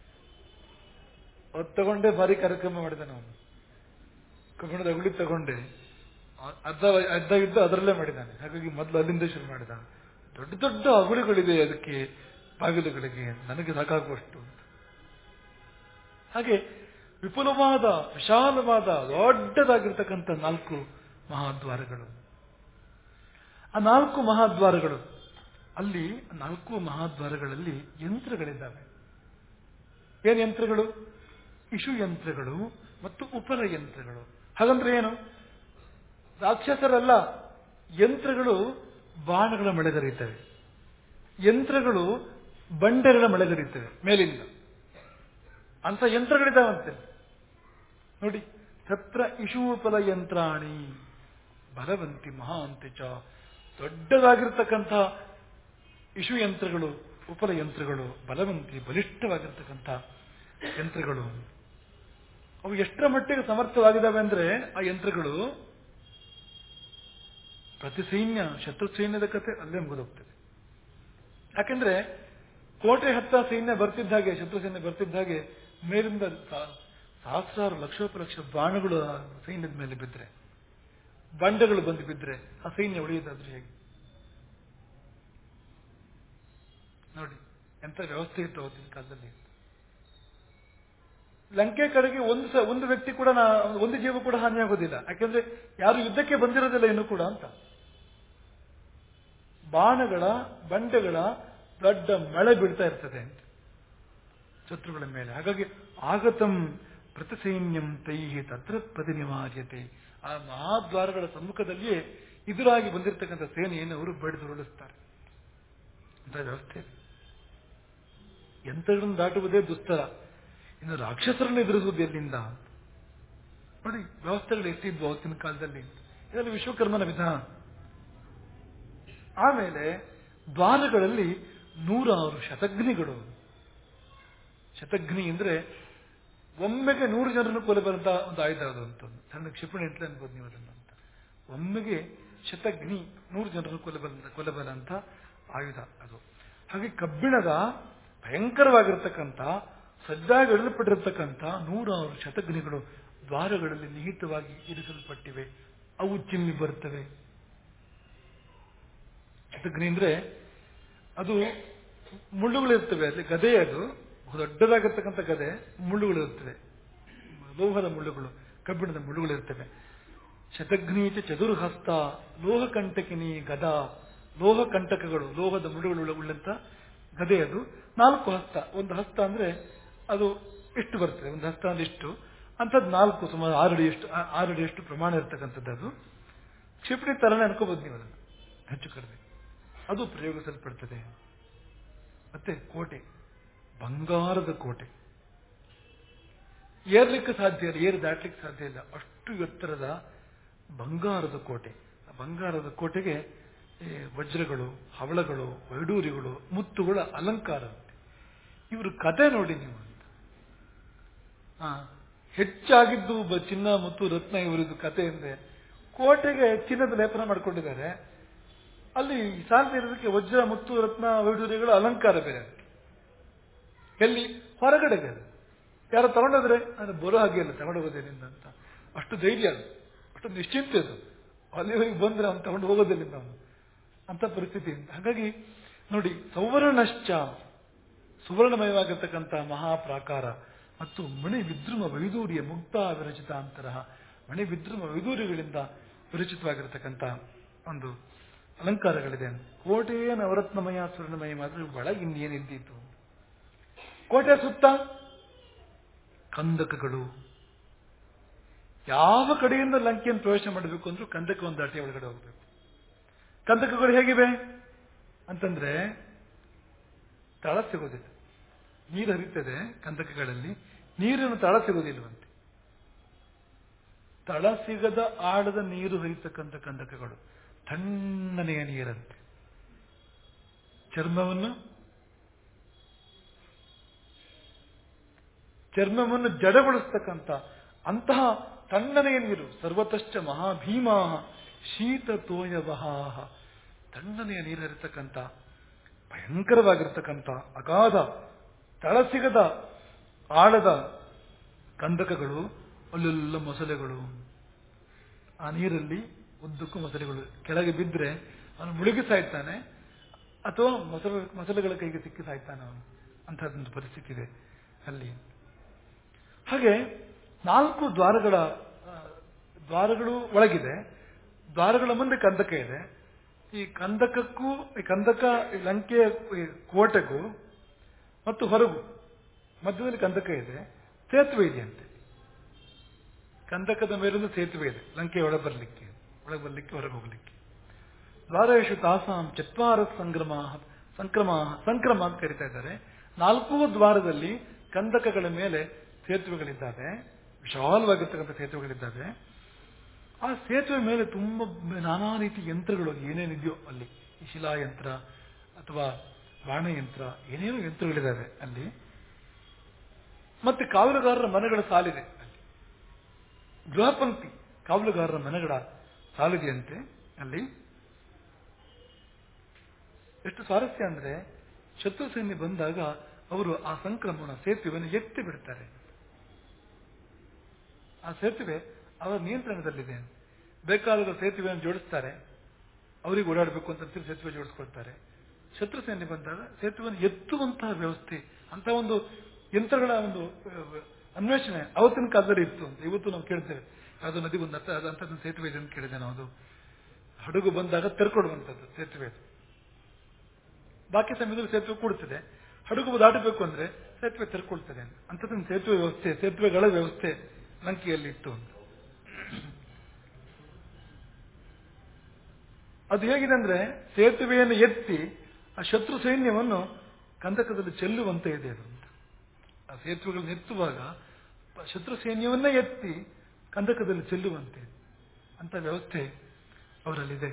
ಅದು ತಗೊಂಡೆ ಭಾರಿ ಕಾರ್ಯಕ್ರಮ ಮಾಡಿದ ಅವನು ಕಬ್ಬಿಣದ ಅಗುಳಿ ತಗೊಂಡೆ ಆ- ಅರ್ಧ ಅರ್ಧ ಇದ್ದ ಅದರಲ್ಲೇ ಮಾಡಿದ್ದಾನೆ ಹಾಗಾಗಿ ಮೊದಲು ಅಲ್ಲಿಂದ ಶುರು ಮಾಡಿದ ದೊಡ್ಡ ದೊಡ್ಡ ಅಗುಳಿಗಳಿದೆ ಅದಕ್ಕೆ ಬಾಗಿಲುಗಳಿಗೆ ನನಗೆ ಸಾಕಾಗುವಷ್ಟು ಅಂತ ಹಾಗೆ ವಿಪುಲವಾದ ವಿಶಾಲವಾದ ದೊಡ್ಡದಾಗಿರ್ತಕ್ಕಂಥ ನಾಲ್ಕು ಮಹಾದ್ವಾರಗಳು ಆ ನಾಲ್ಕು ಮಹಾದ್ವಾರಗಳು ಅಲ್ಲಿ ನಾಲ್ಕು ಮಹಾದ್ವಾರಗಳಲ್ಲಿ ಯಂತ್ರಗಳಿದ್ದಾವೆ ಏನ್ ಯಂತ್ರಗಳು ಇಶು ಯಂತ್ರಗಳು ಮತ್ತು ಉಪರ ಯಂತ್ರಗಳು ಹಾಗಂದ್ರೆ ಏನು ರಾಕ್ಷಸರಲ್ಲ ಯಂತ್ರಗಳು ಬಾಣಗಳ ಮಳೆಗರೀತವೆ ಯಂತ್ರಗಳು ಬಂಡೆಗಳ ಮಳೆಗರೀತವೆ ಮೇಲಿಂದ ಅಂತ ಯಂತ್ರಗಳಿದ್ದಾವಂತೆ ನೋಡಿ ತತ್ರ ಇಶೂಪಲ ಯಂತ್ರಾಣಿ ಬಲವಂತಿ ಮಹಾಂತಿ ಚ ದೊಡ್ಡದಾಗಿರ್ತಕ್ಕಂಥ ಇಶು ಯಂತ್ರಗಳು ಉಪಲ ಯಂತ್ರಗಳು ಬಲವಂತಿ ಬಲಿಷ್ಠವಾಗಿರ್ತಕ್ಕಂಥ ಯಂತ್ರಗಳು ಅವು ಎಷ್ಟರ ಮಟ್ಟಿಗೆ ಸಮರ್ಥವಾಗಿದ್ದಾವೆ ಅಂದ್ರೆ ಆ ಯಂತ್ರಗಳು ಪ್ರತಿ ಸೈನ್ಯ ಶತ್ರು ಸೈನ್ಯದ ಕತೆ ಅಲ್ಲೇ ಮುಗಿದೋಗ್ತದೆ ಯಾಕೆಂದ್ರೆ ಕೋಟೆ ಹತ್ತ ಸೈನ್ಯ ಬರ್ತಿದ್ದ ಹಾಗೆ ಶತ್ರು ಸೈನ್ಯ ಬರ್ತಿದ್ದ ಹಾಗೆ ಮೇಲಿಂದ ಸಾ- ಸಹಸ್ರಾರು ಲಕ್ಷೋಪಲಕ್ಷ ಬಾಣಗಳು ಆ ಸೈನ್ಯದ ಮೇಲೆ ಬಿದ್ದರೆ ಬಂಡೆಗಳು ಬಂದು ಬಿದ್ದರೆ ಆ ಸೈನ್ಯ ಉಳಿಯೋದಾದ್ರೆ ಹೇಗೆ ನೋಡಿ ಎಂತ ವ್ಯವಸ್ಥೆ ಇತ್ತು ಅವತ್ತಿನ ಕಾಲದಲ್ಲಿ ಲಂಕೆ ಕಡೆಗೆ ಒಂದು ಸ ಒಂದು ವ್ಯಕ್ತಿ ಕೂಡ ನಾ- ಒಂದು ಜೀವ ಕೂಡ ಹಾನಿಯಾಗೋದಿಲ್ಲ ಯಾಕೆಂದ್ರೆ ಯಾರು ಯುದ್ಧಕ್ಕೆ ಬಂದಿರೋದಿಲ್ಲ ಇನ್ನು ಕೂಡ ಅಂತ ಬಾಣಗಳ ಬಂಡೆಗಳ ದೊಡ್ಡ ಮಳೆ ಬೀಳ್ತಾ ಇರ್ತದೆ ಅಂತ ಶತ್ರುಗಳ ಮೇಲೆ ಹಾಗಾಗಿ ಆಗತಂ ಪ್ರತಿಸೈನ್ಯಂ ತೈಹಿ ತತ್ರ ಪ್ರತಿನಿವಾರ್ಯತೆ ಆ ಮಹಾದ್ವಾರಗಳ ಸಮ್ಮುಖದಲ್ಲಿಯೇ ಎದುರಾಗಿ ಬಂದಿರತಕ್ಕಂಥ ಸೇನೆಯನ್ನು ಅವರು ಬಡಿದು ಉರುಳಿಸ್ತಾರೆ ಅಂತ ವ್ಯವಸ್ಥೆ ಇದೆ. ಯಂತ್ರಗಳನ್ನು ದಾಟುವುದೇ ದುಸ್ತರ ಇನ್ನು ರಾಕ್ಷಸರನ್ನು ಎದುರಿಸುವುದು ಎಲ್ಲಿಂದ ನೋಡಿ ವ್ಯವಸ್ಥೆಗಳು ಎಷ್ಟಿದ್ವು ಅವತ್ತಿನ ಕಾಲದಲ್ಲಿ ಇದೆಲ್ಲ ವಿಶ್ವಕರ್ಮನ ವಿಧಾನ ಆಮೇಲೆ ದ್ವಾರಗಳಲ್ಲಿ ನೂರಾರು ಶತಗ್ನಿಗಳು ಶತಗ್ನಿ ಅಂದ್ರೆ ಒಮ್ಮೆಗೆ ನೂರು ಜನರನ್ನು ಕೊಲ್ಲಬರಂತ ಒಂದು ಆಯುಧ ಅದು ಅಂತ ಒಂದು ಸಣ್ಣ ಕ್ಷಿಪಣಿ ಅಂತ ಅನ್ಬೋದು ನೀವು ಅದನ್ನು ಅಂತ ಒಮ್ಮೆಗೆ ಶತಗ್ನಿ ನೂರು ಜನರನ್ನು ಕೊಲ್ಲಬಲ್ಲ ಕೊಲ್ಲಬಲ್ಲ ಅಂತ ಆಯುಧ ಅದು ಹಾಗೆ ಕಬ್ಬಿಣದ ಭಯಂಕರವಾಗಿರ್ತಕ್ಕಂಥ ಸಜ್ಜಾಗಿ ಇಡಲ್ಪಟ್ಟಿರತಕ್ಕಂಥ ನೂರಾರು ಶತಗ್ನಿಗಳು ದ್ವಾರಗಳಲ್ಲಿ ನಿಹಿತವಾಗಿ ಇರಿಸಲ್ಪಟ್ಟಿವೆ ಅವು ಚಿಮ್ಮಿ ಬರುತ್ತವೆ ಶತಗ್ನಿ ಅಂದ್ರೆ ಅದು ಮುಳ್ಳುಗಳಿರ್ತವೆ ಅಲ್ಲಿ ಗದೆ ಅದು ದೊಡ್ಡದಾಗಿರ್ತಕ್ಕಂಥ ಗದೆ ಮುಳ್ಳುಗಳು ಇರ್ತವೆ ಲೋಹದ ಮುಳ್ಳುಗಳು ಕಬ್ಬಿಣದ ಮುಳ್ಳುಗಳು ಇರ್ತವೆ ಶತಗ್ನೀಚ ಚತುರ್ಹಸ್ತ ಲೋಹ ಕಂಟಕಿನಿ ಗದ ಲೋಹ ಕಂಟಕಗಳು ಲೋಹದ ಮುಳ್ಳುಗಳು ಉಳ್ಳಂತ ಗದೆ ಅದು ನಾಲ್ಕು ಹಸ್ತ ಒಂದು ಹಸ್ತ ಅಂದ್ರೆ ಅದು ಇಷ್ಟು ಬರ್ತದೆ ಒಂದು ಹಸ್ತ ಅಂದ್ರೆ ಇಷ್ಟು ಅಂಥದ್ದು ನಾಲ್ಕು ಸುಮಾರು ಆರಡಿ ಎಷ್ಟು ಆರಡಿ ಎಷ್ಟು ಪ್ರಮಾಣ ಇರ್ತಕ್ಕಂಥದ್ದು ಅದು ಕ್ಷಿಪಣಿ ತರನೇ ಅನ್ಕೋಬಹುದು ನೀವು ಅದನ್ನು ಹೆಚ್ಚು ಕಡಿಮೆ ಅದು ಪ್ರಯೋಗಿಸಲ್ಪಡ್ತದೆ ಮತ್ತೆ ಕೋಟೆ ಬಂಗಾರದ ಕೋಟೆ ಏರ್ಲಿಕ್ಕೆ ಸಾಧ್ಯ ಇಲ್ಲ ಏರ್ ದಾಟ್ಲಿಕ್ಕೆ ಸಾಧ್ಯ ಇಲ್ಲ ಅಷ್ಟು ಎತ್ತರದ ಬಂಗಾರದ ಕೋಟೆ ಆ ಬಂಗಾರದ ಕೋಟೆಗೆ ಈ ವಜ್ರಗಳು ಹವಳಗಳು ವೈಡೂರಿಗಳು ಮುತ್ತುಗಳ ಅಲಂಕಾರ ಅಂತೆ ಇವರು ಕತೆ ನೋಡಿ ನೀವು ಅಂತ ಆ, ಹೆಚ್ಚಾಗಿದ್ದು ಬ- ಚಿನ್ನ ಮತ್ತು ರತ್ನ ಇವರದ್ದು ಕತೆ ಅಂದ್ರೆ ಕೋಟೆಗೆ ಚಿನ್ನದ ಲೇಪನ ಮಾಡ್ಕೊಂಡಿದ್ದಾರೆ ಅಲ್ಲಿ ಸಾಲದೆ ಇರೋದಕ್ಕೆ ವಜ್ರ ಮುತ್ತು ರತ್ನ ವೈಡೂರ್ಯಗಳ ಅಲಂಕಾರ ಬೇರೆ ಅದಕ್ಕೆ. ಎಲ್ಲಿ ಹೊರಗಡೆ ಬೇರೆ ಯಾರು ತಗೊಂಡೋದ್ರೆ ನಾನು ಬರೋ ಹಾಗೆ ಇಲ್ಲ ತಗೊಂಡೋಗೋದೇನಿಂದ ಅಂತ ಅಷ್ಟು ಧೈರ್ಯ ಅದು ಅಷ್ಟು ನಿಶ್ಚಿಂತೆ ಅದು ಅಲ್ಲಿವರೆಗೆ ಬಂದ್ರೆ ಅವ್ನು ತಗೊಂಡು ಹೋಗೋದಿಲ್ಲಿಂದ ಅವನು ಅಂತ ಪರಿಸ್ಥಿತಿ ಹಾಗಾಗಿ ನೋಡಿ ಸೌವರ್ಣಶ್ಚ ಸುವರ್ಣಮಯವಾಗಿರ್ತಕ್ಕಂಥ ಮಹಾಪ್ರಾಕಾರ ಮತ್ತು ಮಣಿ ವಿದ್ರುಮ ವೈದೂರ್ಯ ಮುಕ್ತ ವಿರಚಿತ ಅಂತರಹ ಮಣಿ ವಿದ್ರುಮ ವೈದೂರ್ಯಗಳಿಂದ ವಿರಚಿತವಾಗಿರತಕ್ಕಂಥ ಒಂದು ಅಲಂಕಾರಗಳಿದೆ ಕೋಟೆಯ ನವರತ್ನಮಯ ಸ್ವರ್ಣಮಯ ಮಾತ್ರ ಒಳಗೆ ಇನ್ನೇನಿದ್ದೀತು ಕೋಟೆ ಸುತ್ತ ಕಂದಕಗಳು ಯಾವ ಕಡೆಯಿಂದ ಲಂಕೆಯನ್ನು ಪ್ರವೇಶ ಮಾಡಬೇಕು ಅಂದ್ರೂ ಕಂದಕವನ್ನು ದಾಟಿ ಒಳಗಡೆ ಹೋಗಬೇಕು ಕಂದಕಗಳು ಹೇಗಿವೆ ಅಂತಂದ್ರೆ ತಳ ಸಿಗೋದಿಲ್ಲ ನೀರು ಹರಿತದೆ ಕಂದಕಗಳಲ್ಲಿ ನೀರಿನ ತಳ ಸಿಗೋದಿಲ್ವಂತೆ ತಳ ಸಿಗದ ಆಳದ ನೀರು ಹರಿತಕ್ಕಂಥ ಕಂದಕಗಳು ತಣ್ಣನೆಯ ನೀರಂತೆ ಚರ್ಮವನ್ನು ಚರ್ಮವನ್ನು ಜಡಗೊಳಿಸ್ತಕ್ಕಂಥ ಅಂತಹ ತಣ್ಣನೆಯ ನೀರು ಸರ್ವತಶ್ಚ ಮಹಾಭೀಮಾ ಶೀತ ತೋಯವಹಾಹ ತಣ್ಣನೆಯ ನೀರು ಹರಿತಕ್ಕಂಥ ಭಯಂಕರವಾಗಿರ್ತಕ್ಕಂಥ ಅಗಾಧ ತಳಸಿಗದ ಆಳದ ಕಂದಕಗಳು ಅಲ್ಲೆಲ್ಲ ಮೊಸಳೆಗಳು ಆ ನೀರಲ್ಲಿ ಉದ್ದಕ್ಕೂ ಮೊಸಳೆಗಳು ಕೆಳಗೆ ಬಿದ್ದರೆ ಅವನು ಮುಳುಗಿ ಸಾಯ್ತಾನೆ ಅಥವಾ ಮೊಸಳೆ ಮೊಸಳೆಗಳ ಕೈಗೆ ಸಿಕ್ಕಿ ಸಾಯ್ತಾನೆ ಅವನು ಅಂತಹದೊಂದು ಪರಿಸ್ಥಿತಿ ಇದೆ ಅಲ್ಲಿ ಹಾಗೆ ನಾಲ್ಕು ದ್ವಾರಗಳ ಆ, ದ್ವಾರಗಳು ಒಳಗಿದೆ ದ್ವಾರಗಳ ಮುಂದೆ ಕಂದಕ ಇದೆ ಈ ಕಂದಕಕ್ಕೂ ಈ ಕಂದಕ ಈ ಲಂಕೆಯ ಈ ಕೋಟೆಗೂ ಮತ್ತು ಹೊರಗು ಮಧ್ಯದಲ್ಲಿ ಕಂದಕ ಇದೆ ಸೇತುವೆ ಇದೆಯಂತೆ ಕಂದಕದ ಮೇಲೊಂದು ಸೇತುವೆ ಇದೆ ಲಂಕೆ ಒಳಗೆ ಬರಲಿಕ್ಕೆ ಒಳಗೆ ಬರಲಿಕ್ಕೆ ಹೊರಗೆ ಹೋಗಲಿಕ್ಕೆ ದ್ವಾರೇಶು ತಾಸಾಂ ಚತ್ವಾರ ಸಂಕ್ರಮ ಸಂಕ್ರಮ ಸಂಕ್ರಮ ಅಂತ ಕರಿತಾ ಇದ್ದಾರೆ ನಾಲ್ಕೂ ದ್ವಾರದಲ್ಲಿ ಕಂದಕಗಳ ಮೇಲೆ ಸೇತುವೆಗಳಿದ್ದಾವೆ ವಿಶಾಲವಾಗಿರ್ತಕ್ಕಂಥ ಸೇತುವೆಗಳಿದ್ದಾವೆ ಆ ಸೇತುವೆ ಮೇಲೆ ತುಂಬ ನಾನಾ ರೀತಿ ಯಂತ್ರಗಳು ಏನೇನಿದೆಯೋ ಅಲ್ಲಿ ಈ ಶಿಲಾಯಂತ್ರ ಅಥವಾ ಬಾಣಯಂತ್ರ ಏನೇನೋ ಯಂತ್ರಗಳಿದ್ದಾವೆ ಅಲ್ಲಿ ಮತ್ತೆ ಕಾವಲುಗಾರರ ಮನೆಗಳ ಸಾಲಿದೆ ಅಲ್ಲಿ ಗೃಹ ಪಂಕ್ತಿ ಕಾವಲುಗಾರರ ಮನೆಗಳ ಸಾಲಿದೆಯಂತೆ ಅಲ್ಲಿ ಎಷ್ಟು ಸ್ವಾರಸ್ಯ ಅಂದ್ರೆ ಶತ್ರು ಸೈನ್ಯ ಬಂದಾಗ ಅವರು ಆ ಸಂಕ್ರಮಣ ಸೇತುವೆಯನ್ನು ಎತ್ತಿ ಬಿಡ್ತಾರೆ ಆ ಸೇತುವೆ ಅವರ ನಿಯಂತ್ರಣದಲ್ಲಿದೆ ಬೇಕಾದಾಗ ಸೇತುವೆಯನ್ನು ಜೋಡಿಸ್ತಾರೆ ಅವರಿಗೆ ಓಡಾಡಬೇಕು ಅಂತ ಅಂತೀರಿ ಸೇತುವೆ ಜೋಡಿಸ್ಕೊಳ್ತಾರೆ ಶತ್ರು ಸೈನ್ಯ ಬಂದಾಗ ಸೇತುವೆಯನ್ನು ಎತ್ತುವಂತಹ ವ್ಯವಸ್ಥೆ ಅಂತ ಒಂದು ಯಂತ್ರಗಳ ಒಂದು ಅಹ್, ಅನ್ವೇಷಣೆ ಅವತ್ತಿನ ಕಾಲದಲ್ಲಿ ಇತ್ತು ಅಂತ ಇವತ್ತು ನಾವು ಕೇಳ್ತೇವೆ ಯಾವುದೋ ನದಿ ಒಂದು ಅಂತದ್ದು ಸೇತುವೆ ಇದೆ ಅಂತ ಕೇಳಿದೆ ನಾವು ಅದು ಹಡಗು ಬಂದಾಗ ತೆರ್ಕೊಡುವಂಥದ್ದು ಸೇತುವೆ ಅದು. ಬಾಕಿ ಸಮಯದಲ್ಲಿ ಸೇತುವೆ ಕೂಡುತ್ತದೆ ಹಡಗು ದಾಟಬೇಕು ಅಂದ್ರೆ ಸೇತುವೆ ತೆರ್ಕೊಳ್ತದೆ ಅಂಥದ್ದೊಂದು ಸೇತುವೆ ವ್ಯವಸ್ಥೆ ಸೇತುವೆಗಳ ವ್ಯವಸ್ಥೆ ಲಂಕೆಯಲ್ಲಿ ಇತ್ತು ಅಂತ ಅದು ಹೇಗಿದೆ ಅಂದ್ರೆ ಸೇತುವೆಯನ್ನು ಎತ್ತಿ ಆ ಶತ್ರು ಸೈನ್ಯವನ್ನು ಕಂದಕದಲ್ಲಿ ಚೆಲ್ಲುವಂತೆ ಇದೆ ಅದು ಅಂತ ಆ ಸೇತುವೆಗಳನ್ನು ಎತ್ತುವಾಗ ಶತ್ರು ಸೈನ್ಯವನ್ನೇ ಎತ್ತಿ ಕಂದಕದಲ್ಲಿ ಚೆಲ್ಲುವಂತೆ ಅಂತ ವ್ಯವಸ್ಥೆ ಅವರಲ್ಲಿದೆ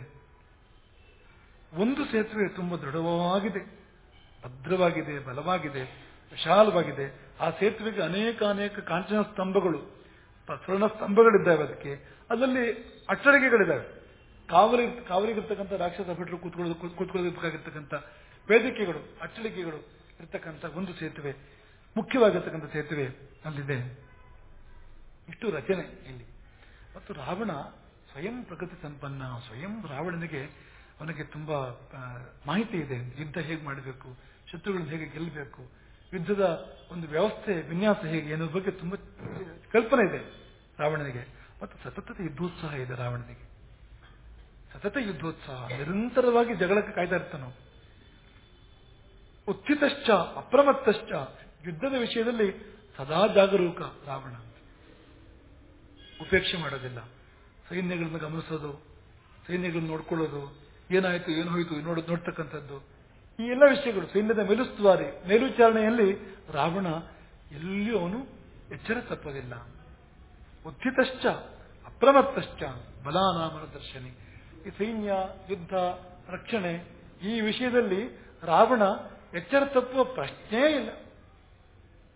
ಒಂದು ಸೇತುವೆ ತುಂಬ ದೃಢವಾಗಿದೆ ಭದ್ರವಾಗಿದೆ ಬಲವಾಗಿದೆ ವಿಶಾಲವಾಗಿದೆ ಆ ಸೇತುವೆಗೆ ಅನೇಕ ಅನೇಕ ಕಾಂಚನ ಸ್ತಂಭಗಳು ಪ- ಸ್ವರ್ಣ ಸ್ತಂಭಗಳಿದ್ದಾವೆ ಅದಕ್ಕೆ ಅದರಲ್ಲಿ ಅಟ್ಟಳಿಗೆಗಳಿದ್ದಾವೆ ಕಾವಲಿ ಕಾವಲಿಗಿರ್ತಕ್ಕಂಥ ರಾಕ್ಷಸ ಭಟರು ಕೂತ್ಕೊಳ್ಳೋದು ಕೂತ್ಕೊಳ್ಳೋದಕ್ಕಾಗಿರ್ತಕ್ಕಂಥ ವೇದಿಕೆಗಳು ಅಟ್ಟಳಿಗೆಗಳು ಇರ್ತಕ್ಕಂಥ ಒಂದು ಸೇತುವೆ ಮುಖ್ಯವಾಗಿರ್ತಕ್ಕಂಥ ಸೇತುವೆ ಅಲ್ಲಿದೆ ಇಷ್ಟು ರಚನೆ ಇಲ್ಲಿ ಮತ್ತು ರಾವಣ ಸ್ವಯಂ ಪ್ರಗತಿ ಸಂಪನ್ನ ಸ್ವಯಂ ರಾವಣನಿಗೆ ಅವನಿಗೆ ತುಂಬಾ ಆ, ಮಾಹಿತಿ ಇದೆ ಯುದ್ಧ ಹೇಗೆ ಮಾಡಬೇಕು ಶತ್ರುಗಳನ್ನ ಹೇಗೆ ಗೆಲ್ಲಬೇಕು ಯುದ್ಧದ ಒಂದು ವ್ಯವಸ್ಥೆ ವಿನ್ಯಾಸ ಹೇಗೆ ಅನ್ನೋ ಬಗ್ಗೆ ತುಂಬಾ ಕಲ್ಪನೆ ಇದೆ ರಾವಣನಿಗೆ ಮತ್ತು ಸತತ ಯುದ್ಧೋತ್ಸಾಹ ಇದೆ ರಾವಣನಿಗೆ ಸತತ ಯುದ್ಧೋತ್ಸಾಹ ನಿರಂತರವಾಗಿ ಜಗಳಕ್ಕೆ ಕಾಯ್ತಾ ಇರ್ತಾನೆ ಅವನು. ಉತ್ಥಿತಶ್ಚ ಅಪ್ರಮತ್ತಶ್ಚ ಯುದ್ಧದ ವಿಷಯದಲ್ಲಿ ಸದಾ ಜಾಗರೂಕ ರಾವಣ ಉಪೇಕ್ಷೆ ಮಾಡೋದಿಲ್ಲ ಸೈನ್ಯಗಳನ್ನ ಗಮನಿಸೋದು ಸೈನ್ಯಗಳನ್ನ ನೋಡ್ಕೊಳ್ಳೋದು ಏನಾಯ್ತು ಏನು ಹೋಯ್ತು ನೋಡೋದು ನೋಡ್ತಕ್ಕಂಥದ್ದು ಈ ಎಲ್ಲ ವಿಷಯಗಳು ಸೈನ್ಯದ ಮೇಲುಸ್ತುವಾರಿ ಮೇಲ್ವಿಚಾರಣೆಯಲ್ಲಿ ರಾವಣ ಎಲ್ಲಿಯೂ ಅವನು ಎಚ್ಚರ ತಪ್ಪೋದಿಲ್ಲ ಉತ್ಥಿತಶ್ಚ ಅಪ್ರಮತ್ತಶ್ಚ ಬಲಾನಾಮನ ದರ್ಶನಿ ಈ ಸೈನ್ಯ ಯುದ್ಧ ರಕ್ಷಣೆ ಈ ವಿಷಯದಲ್ಲಿ ರಾವಣ ಎಚ್ಚರ ತಪ್ಪುವ ಪ್ರಶ್ನೆಯೇ ಇಲ್ಲ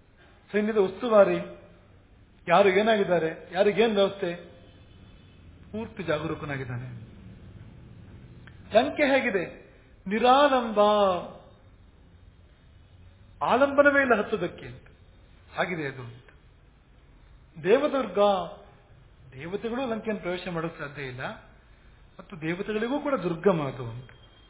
ಸೈನ್ಯದ ಉಸ್ತುವಾರಿ ಯಾರು ಏನಾಗಿದ್ದಾರೆ ಯಾರಿಗೇನು ವ್ಯವಸ್ಥೆ ಪೂರ್ತಿ ಜಾಗರೂಕನಾಗಿದ್ದಾನೆ ಲಂಕೆ ಹೇಗಿದೆ ನಿರಾಲಂಬ ಆಲಂಬನವೇ ಇಲ್ಲ ಹತ್ತದಕ್ಕೆ ಅಂತ ಹಾಗಿದೆ ಅದು ಅಂತ ದೇವದುರ್ಗ ದೇವತೆಗಳು ಲಂಕೆಯನ್ನು ಪ್ರವೇಶ ಮಾಡೋಕೆ ಸಾಧ್ಯ ಇಲ್ಲ ಮತ್ತು ದೇವತೆಗಳಿಗೂ ಕೂಡ ದುರ್ಗಮ ಅದು ಅಂತ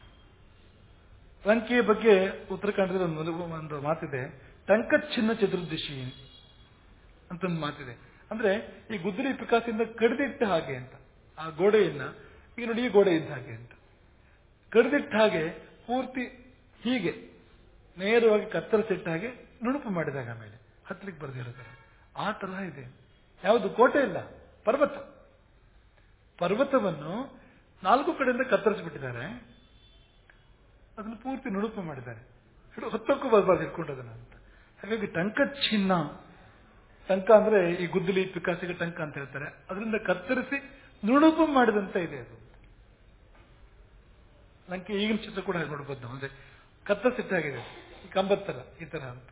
ಲಂಕೆಯ ಬಗ್ಗೆ ಉತ್ತರಾಖಂಡದಲ್ಲಿ ಒಂದು ಮಲಗು- ಒಂದು ಮಾತಿದೆ ಟಂಕಚ್ಛಿನ್ನ ಚತುರ್ದಶಿ ಅಂತ ಒಂದು ಮಾತಿದೆ ಅಂದ್ರೆ ಈ ಗುದ್ದಲಿ ಪಿಕಾಸಿಂದ ಕಡಿದಿಟ್ಟ ಹಾಗೆ ಅಂತ ಆ ಗೋಡೆಯನ್ನ ಈಗ ನೋಡಿ ಈ ಗೋಡೆ ಇದ್ದ ಹಾಗೆ ಅಂತ ಕಡಿದಿಟ್ಟ ಹಾಗೆ ಪೂರ್ತಿ ಹೀಗೆ ನೇರವಾಗಿ ಕತ್ತರಿಸಿಟ್ಟ ಹಾಗೆ ನುಣುಪು ಮಾಡಿದಾಗ ಆಮೇಲೆ ಹತ್ತಲಿಕ್ಕೆ ಬರ್ದಿರುತ್ತೆ ಆ ತರಹ ಇದೆ ಯಾವುದು ಕೋಟೆ ಇಲ್ಲ ಪರ್ವತ ಪರ್ವತವನ್ನು ನಾಲ್ಕು ಕಡೆಯಿಂದ ಕತ್ತರಿಸಿಬಿಟ್ಟಿದ್ದಾರೆ ಅದನ್ನು ಪೂರ್ತಿ ನುಣುಪು ಮಾಡಿದ್ದಾರೆ ಹಿಡು ಹೊತ್ತಕ್ಕೂ ಬರ್ಬಾರ್ದು ಇಟ್ಕೊಂಡದನ್ನ ಅಂತ ಹಾಗಾಗಿ ಟಂಕ ಚಿನ್ನ ಟಂಕ ಅಂದ್ರೆ ಈ ಗುದ್ದಲಿ ಪಿಕಾಸಿಗೆ ಟಂಕ ಅಂತ ಹೇಳ್ತಾರೆ ಅದರಿಂದ ಕತ್ತರಿಸಿ ನುಣುಪು ಮಾಡಿದಂತ ಇದೆ ಅದು ಲಂಕೆ ಈಗಿನ ಚಿತ್ರ ಕೂಡ ಹಾಗೆ ನೋಡ್ಬೋದು ನಾವು ಅಂದ್ರೆ ಕತ್ತರಿಸಿಟ್ಟಾಗಿದೆ ಈ ಕಂಬತ್ತರ ಈ ತರ ಅಂತ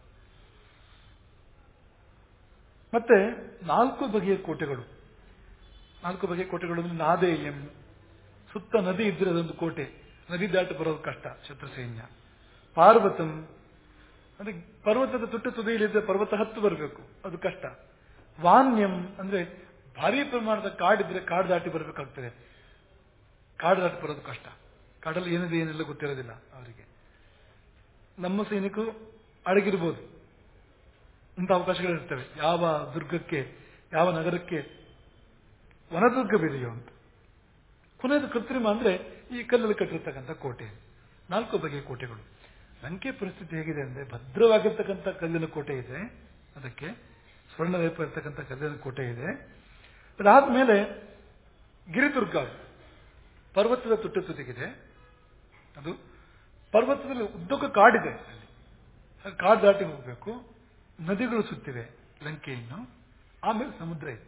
ಮತ್ತೆ ನಾಲ್ಕು ಬಗೆಯ ಕೋಟೆಗಳು ನಾಲ್ಕು ಬಗೆಯ ಕೋಟೆಗಳು ಅಂದ್ರೆ ನಾದೇಯಂ ಸುತ್ತ ನದಿ ಇದ್ರೆ ಅದೊಂದು ಕೋಟೆ ನದಿ ದಾಟಿ ಬರೋದು ಕಷ್ಟ ಶತ್ರು ಸೈನ್ಯ ಪಾರ್ವತಂ ಅಂದ್ರೆ ಪರ್ವತದ ತುಟ್ಟ ತುದಿಯಲ್ಲಿದ್ದರೆ ಪರ್ವತ ಹತ್ತು ಬರಬೇಕು ಅದು ಕಷ್ಟ ವಾನ್ಯಂ ಅಂದ್ರೆ ಭಾರಿ ಪ್ರಮಾಣದ ಕಾಡಿದ್ರೆ ಕಾಡು ದಾಟಿ ಬರಬೇಕಾಗ್ತದೆ ಕಾಡು ದಾಟಿ ಬರೋದು ಕಷ್ಟ ಕಾಡಲ್ಲಿ ಏನಿದೆ ಏನೆಲ್ಲ ಗೊತ್ತಿರೋದಿಲ್ಲ ಅವರಿಗೆ ನಮ್ಮ ಸೈನಿಕರು ಅಡಗಿರ್ಬೋದು ಇಂಥ ಅವಕಾಶಗಳಿರ್ತವೆ ಯಾವ ದುರ್ಗಕ್ಕೆ ಯಾವ ನಗರಕ್ಕೆ ವನದುರ್ಗವಿದೆಯೋ ಅಂತ ಕೊನೆಯದು ಕೃತ್ರಿಮ ಅಂದ್ರೆ ಈ ಕಲ್ಲಲ್ಲಿ ಕಟ್ಟಿರ್ತಕ್ಕಂಥ ಕೋಟೆ ನಾಲ್ಕು ಬಗೆಯ ಕೋಟೆಗಳು ಲಂಕೆ ಪರಿಸ್ಥಿತಿ ಹೇಗಿದೆ ಅಂದ್ರೆ ಭದ್ರವಾಗಿರ್ತಕ್ಕಂಥ ಕಲ್ಲಿನ ಕೋಟೆ ಇದೆ ಅದಕ್ಕೆ ಸ್ವರ್ಣ ಲೇಪ ಇರ್ತಕ್ಕಂಥ ಕಲ್ಲಿನ ಕೋಟೆ ಇದೆ ಅದಾದ್ಮೇಲೆ ಗಿರಿದುರ್ಗ ಪರ್ವತದ ತುಟ್ಟ ತುದಿಗಿದೆ ಅದು ಪರ್ವತದಲ್ಲಿ ಉದ್ದಕ್ಕೂ ಕಾಡಿದೆ ಅಲ್ಲಿ ಆ ಕಾಡು ದಾಟಿ ಹೋಗಬೇಕು ನದಿಗಳು ಸುತ್ತಿವೆ ಲಂಕೆಯನ್ನು ಆಮೇಲೆ ಸಮುದ್ರ ಇದೆ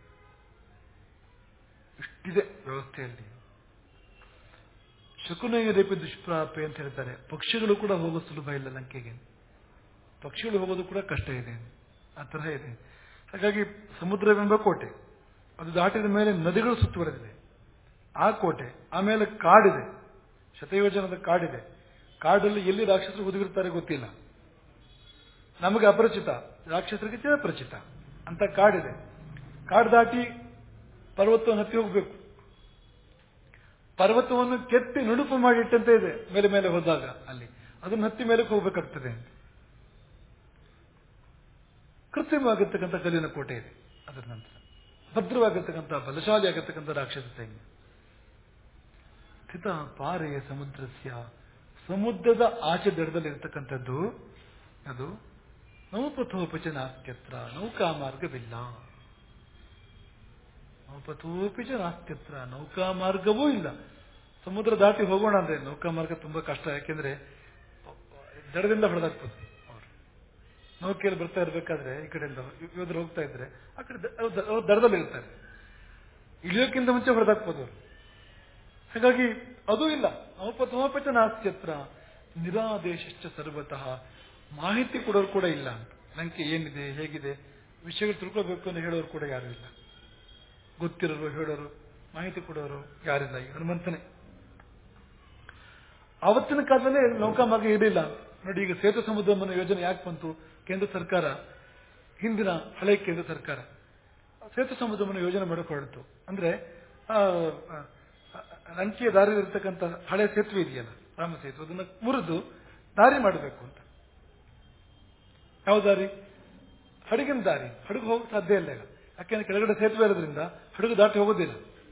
ಇಷ್ಟಿದೆ ವ್ಯವಸ್ಥೆಯಲ್ಲಿ ಶಕುನಯ ರೇಪಿ ದುಷ್ಪ್ರಾಪೆ ಅಂತ ಹೇಳ್ತಾರೆ ಪಕ್ಷಿಗಳು ಕೂಡ ಹೋಗೋ ಸುಲಭ ಇಲ್ಲ ಲಂಕೆಗೆ ಪಕ್ಷಿಗಳು ಹೋಗೋದು ಕೂಡ ಕಷ್ಟ ಇದೆ ಆ ತರಹ ಇದೆ ಹಾಗಾಗಿ ಸಮುದ್ರವೆಂಬ ಕೋಟೆ ಅದು ದಾಟಿದ ಮೇಲೆ ನದಿಗಳು ಸುತ್ತುವರೆದಿದೆ ಆ ಕೋಟೆ ಆಮೇಲೆ ಕಾಡಿದೆ ಶತಯೋಜನದ ಕಾಡಿದೆ ಕಾಡಲ್ಲಿ ಎಲ್ಲಿ ರಾಕ್ಷಸರು ಹುದುಗಿರ್ತಾರೆ ಗೊತ್ತಿಲ್ಲ ನಮಗೆ ಅಪರಿಚಿತ ರಾಕ್ಷಸರಿಗೆ ಚಿರಪರಿಚಿತ ಅಂತ ಕಾಡಿದೆ ಕಾಡು ದಾಟಿ ಪರ್ವತವನ್ನು ಹತ್ತಿ ಹೋಗಬೇಕು ಪರ್ವತವನ್ನು ಕೆತ್ತಿ ನುಡುಪು ಮಾಡಿಟ್ಟಂತೆ ಇದೆ ಮೇಲೆ ಮೇಲೆ ಹೋದಾಗ ಅಲ್ಲಿ ಅದನ್ನು ಹತ್ತಿ ಮೇಲಕ್ಕೆ ಹೋಗ್ಬೇಕಾಗ್ತದೆ ಕೃತ್ರಿಮವಾಗಿರ್ತಕ್ಕಂಥ ಕಲ್ಲಿನ ಕೋಟೆ ಇದೆ ಅದರ ನಂತರ ಭದ್ರವಾಗಿರ್ತಕ್ಕಂಥ ಬಲಶಾಲಿ ಆಗಿರ್ತಕ್ಕಂಥ ರಾಕ್ಷಸ ಸೈನ್ಯ ಸ್ಥಿತ ಪಾರೆಯ ಸಮುದ್ರಸ್ಯ ಸಮುದ್ರದ ಆಚೆ ದಡದಲ್ಲಿರ್ತಕ್ಕಂಥದ್ದು ಅದು ನೌಪಥೋಪಚ ನಾಸ್ತ್ಯತ್ರ ನೌಕಾ ಮಾರ್ಗವಿಲ್ಲ ನೌಪಥೋಪಿಚ ನಾಸ್ತ್ಯತ್ರ ನೌಕಾ ಮಾರ್ಗವೂ ಇಲ್ಲ ಸಮುದ್ರ ದಾಟಿ ಹೋಗೋಣ ಅಂದ್ರೆ ನೌಕಾ ಮಾರ್ಗ ತುಂಬಾ ಕಷ್ಟ ಯಾಕೆಂದ್ರೆ ದಡದಿಂದ ಹೊಡೆದಾಗ್ತದೆ ಅವರು ನೌಕೆಯಲ್ಲಿ ಬರ್ತಾ ಇರ್ಬೇಕಾದ್ರೆ ಈ ಕಡೆಯಿಂದ ಯೋಧರು ಹೋಗ್ತಾ ಇದ್ರೆ ಆ ಕಡೆ ದ- ಅವ್ರು ದ- ಅವ್ರು ದಡದಲ್ಲಿ ಇರ್ತಾರೆ ಇಳಿಯೋಕ್ಕಿಂತ ಮುಂಚೆ ಹೊಡೆದಾಕ್ಬೋದು ಅವರು ಹಾಗಾಗಿ ಅದೂ ಇಲ್ಲ ಔಪಥೋಪಚ ನಾಸ್ತ್ಯತ್ರ ನಿರಾದೇಶ ಸರ್ವತಃ ಮಾಹಿತಿ ಕೊಡೋರು ಕೂಡ ಇಲ್ಲ ಅಂತ ಲಂಕೆ ಏನಿದೆ ಹೇಗಿದೆ ವಿಷಯಗಳು ತಿಳ್ಕೊಳ್ಬೇಕು ಅಂತ ಹೇಳೋರು ಕೂಡ ಯಾರು ಇಲ್ಲ ಗೊತ್ತಿರೋರು ಹೇಳೋರು ಮಾಹಿತಿ ಕೊಡೋರು ಯಾರಿಲ್ಲ ಈ ಹನುಮಂತನೇ ಆವತ್ತಿನ ಕಾಲದಲ್ಲೇ ನೌಕಾ ಮಾರ್ಗ ಇರಲಿಲ್ಲ ನೋಡಿ ಈಗ ಸೇತು ಸಮುದ್ರಮನ ಯೋಜನೆ ಯಾಕೆ ಬಂತು ಕೇಂದ್ರ ಸರ್ಕಾರ ಹಿಂದಿನ ಹಳೆ ಕೇಂದ್ರ ಸರ್ಕಾರ ಸೇತು ಸಮುದ್ರಮನ ಯೋಜನೆ ಮಾಡಕ್ಕೆ ಹೊರಟಿತು ಅಂದ್ರೆ ಆ, ಆ, ಆ, ಲಂಕೆಯ ದಾರಿ ಇರತಕ್ಕಂಥ ಹಳೆ ಸೇತುವೆ ಇದೆಯಲ್ಲ ರಾಮ ಸೇತು ಅದನ್ನ ಮುರಿದು ದಾರಿ ಮಾಡಬೇಕು ಅಂತ ಯಾವ ದಾರಿ ಹಡಗಿನ ದಾರಿ ಹಡಗು ಹೋಗಕ್ಕೆ ಸಾಧ್ಯ ಇಲ್ಲ ಈಗ ಯಾಕೆಂದ್ರೆ ಕೆಳಗಡೆ ಸೇತುವೆ ಇರೋದ್ರಿಂದ ಹಡಗು ದಾಟಿ ಹೋಗೋದಿಲ್ಲ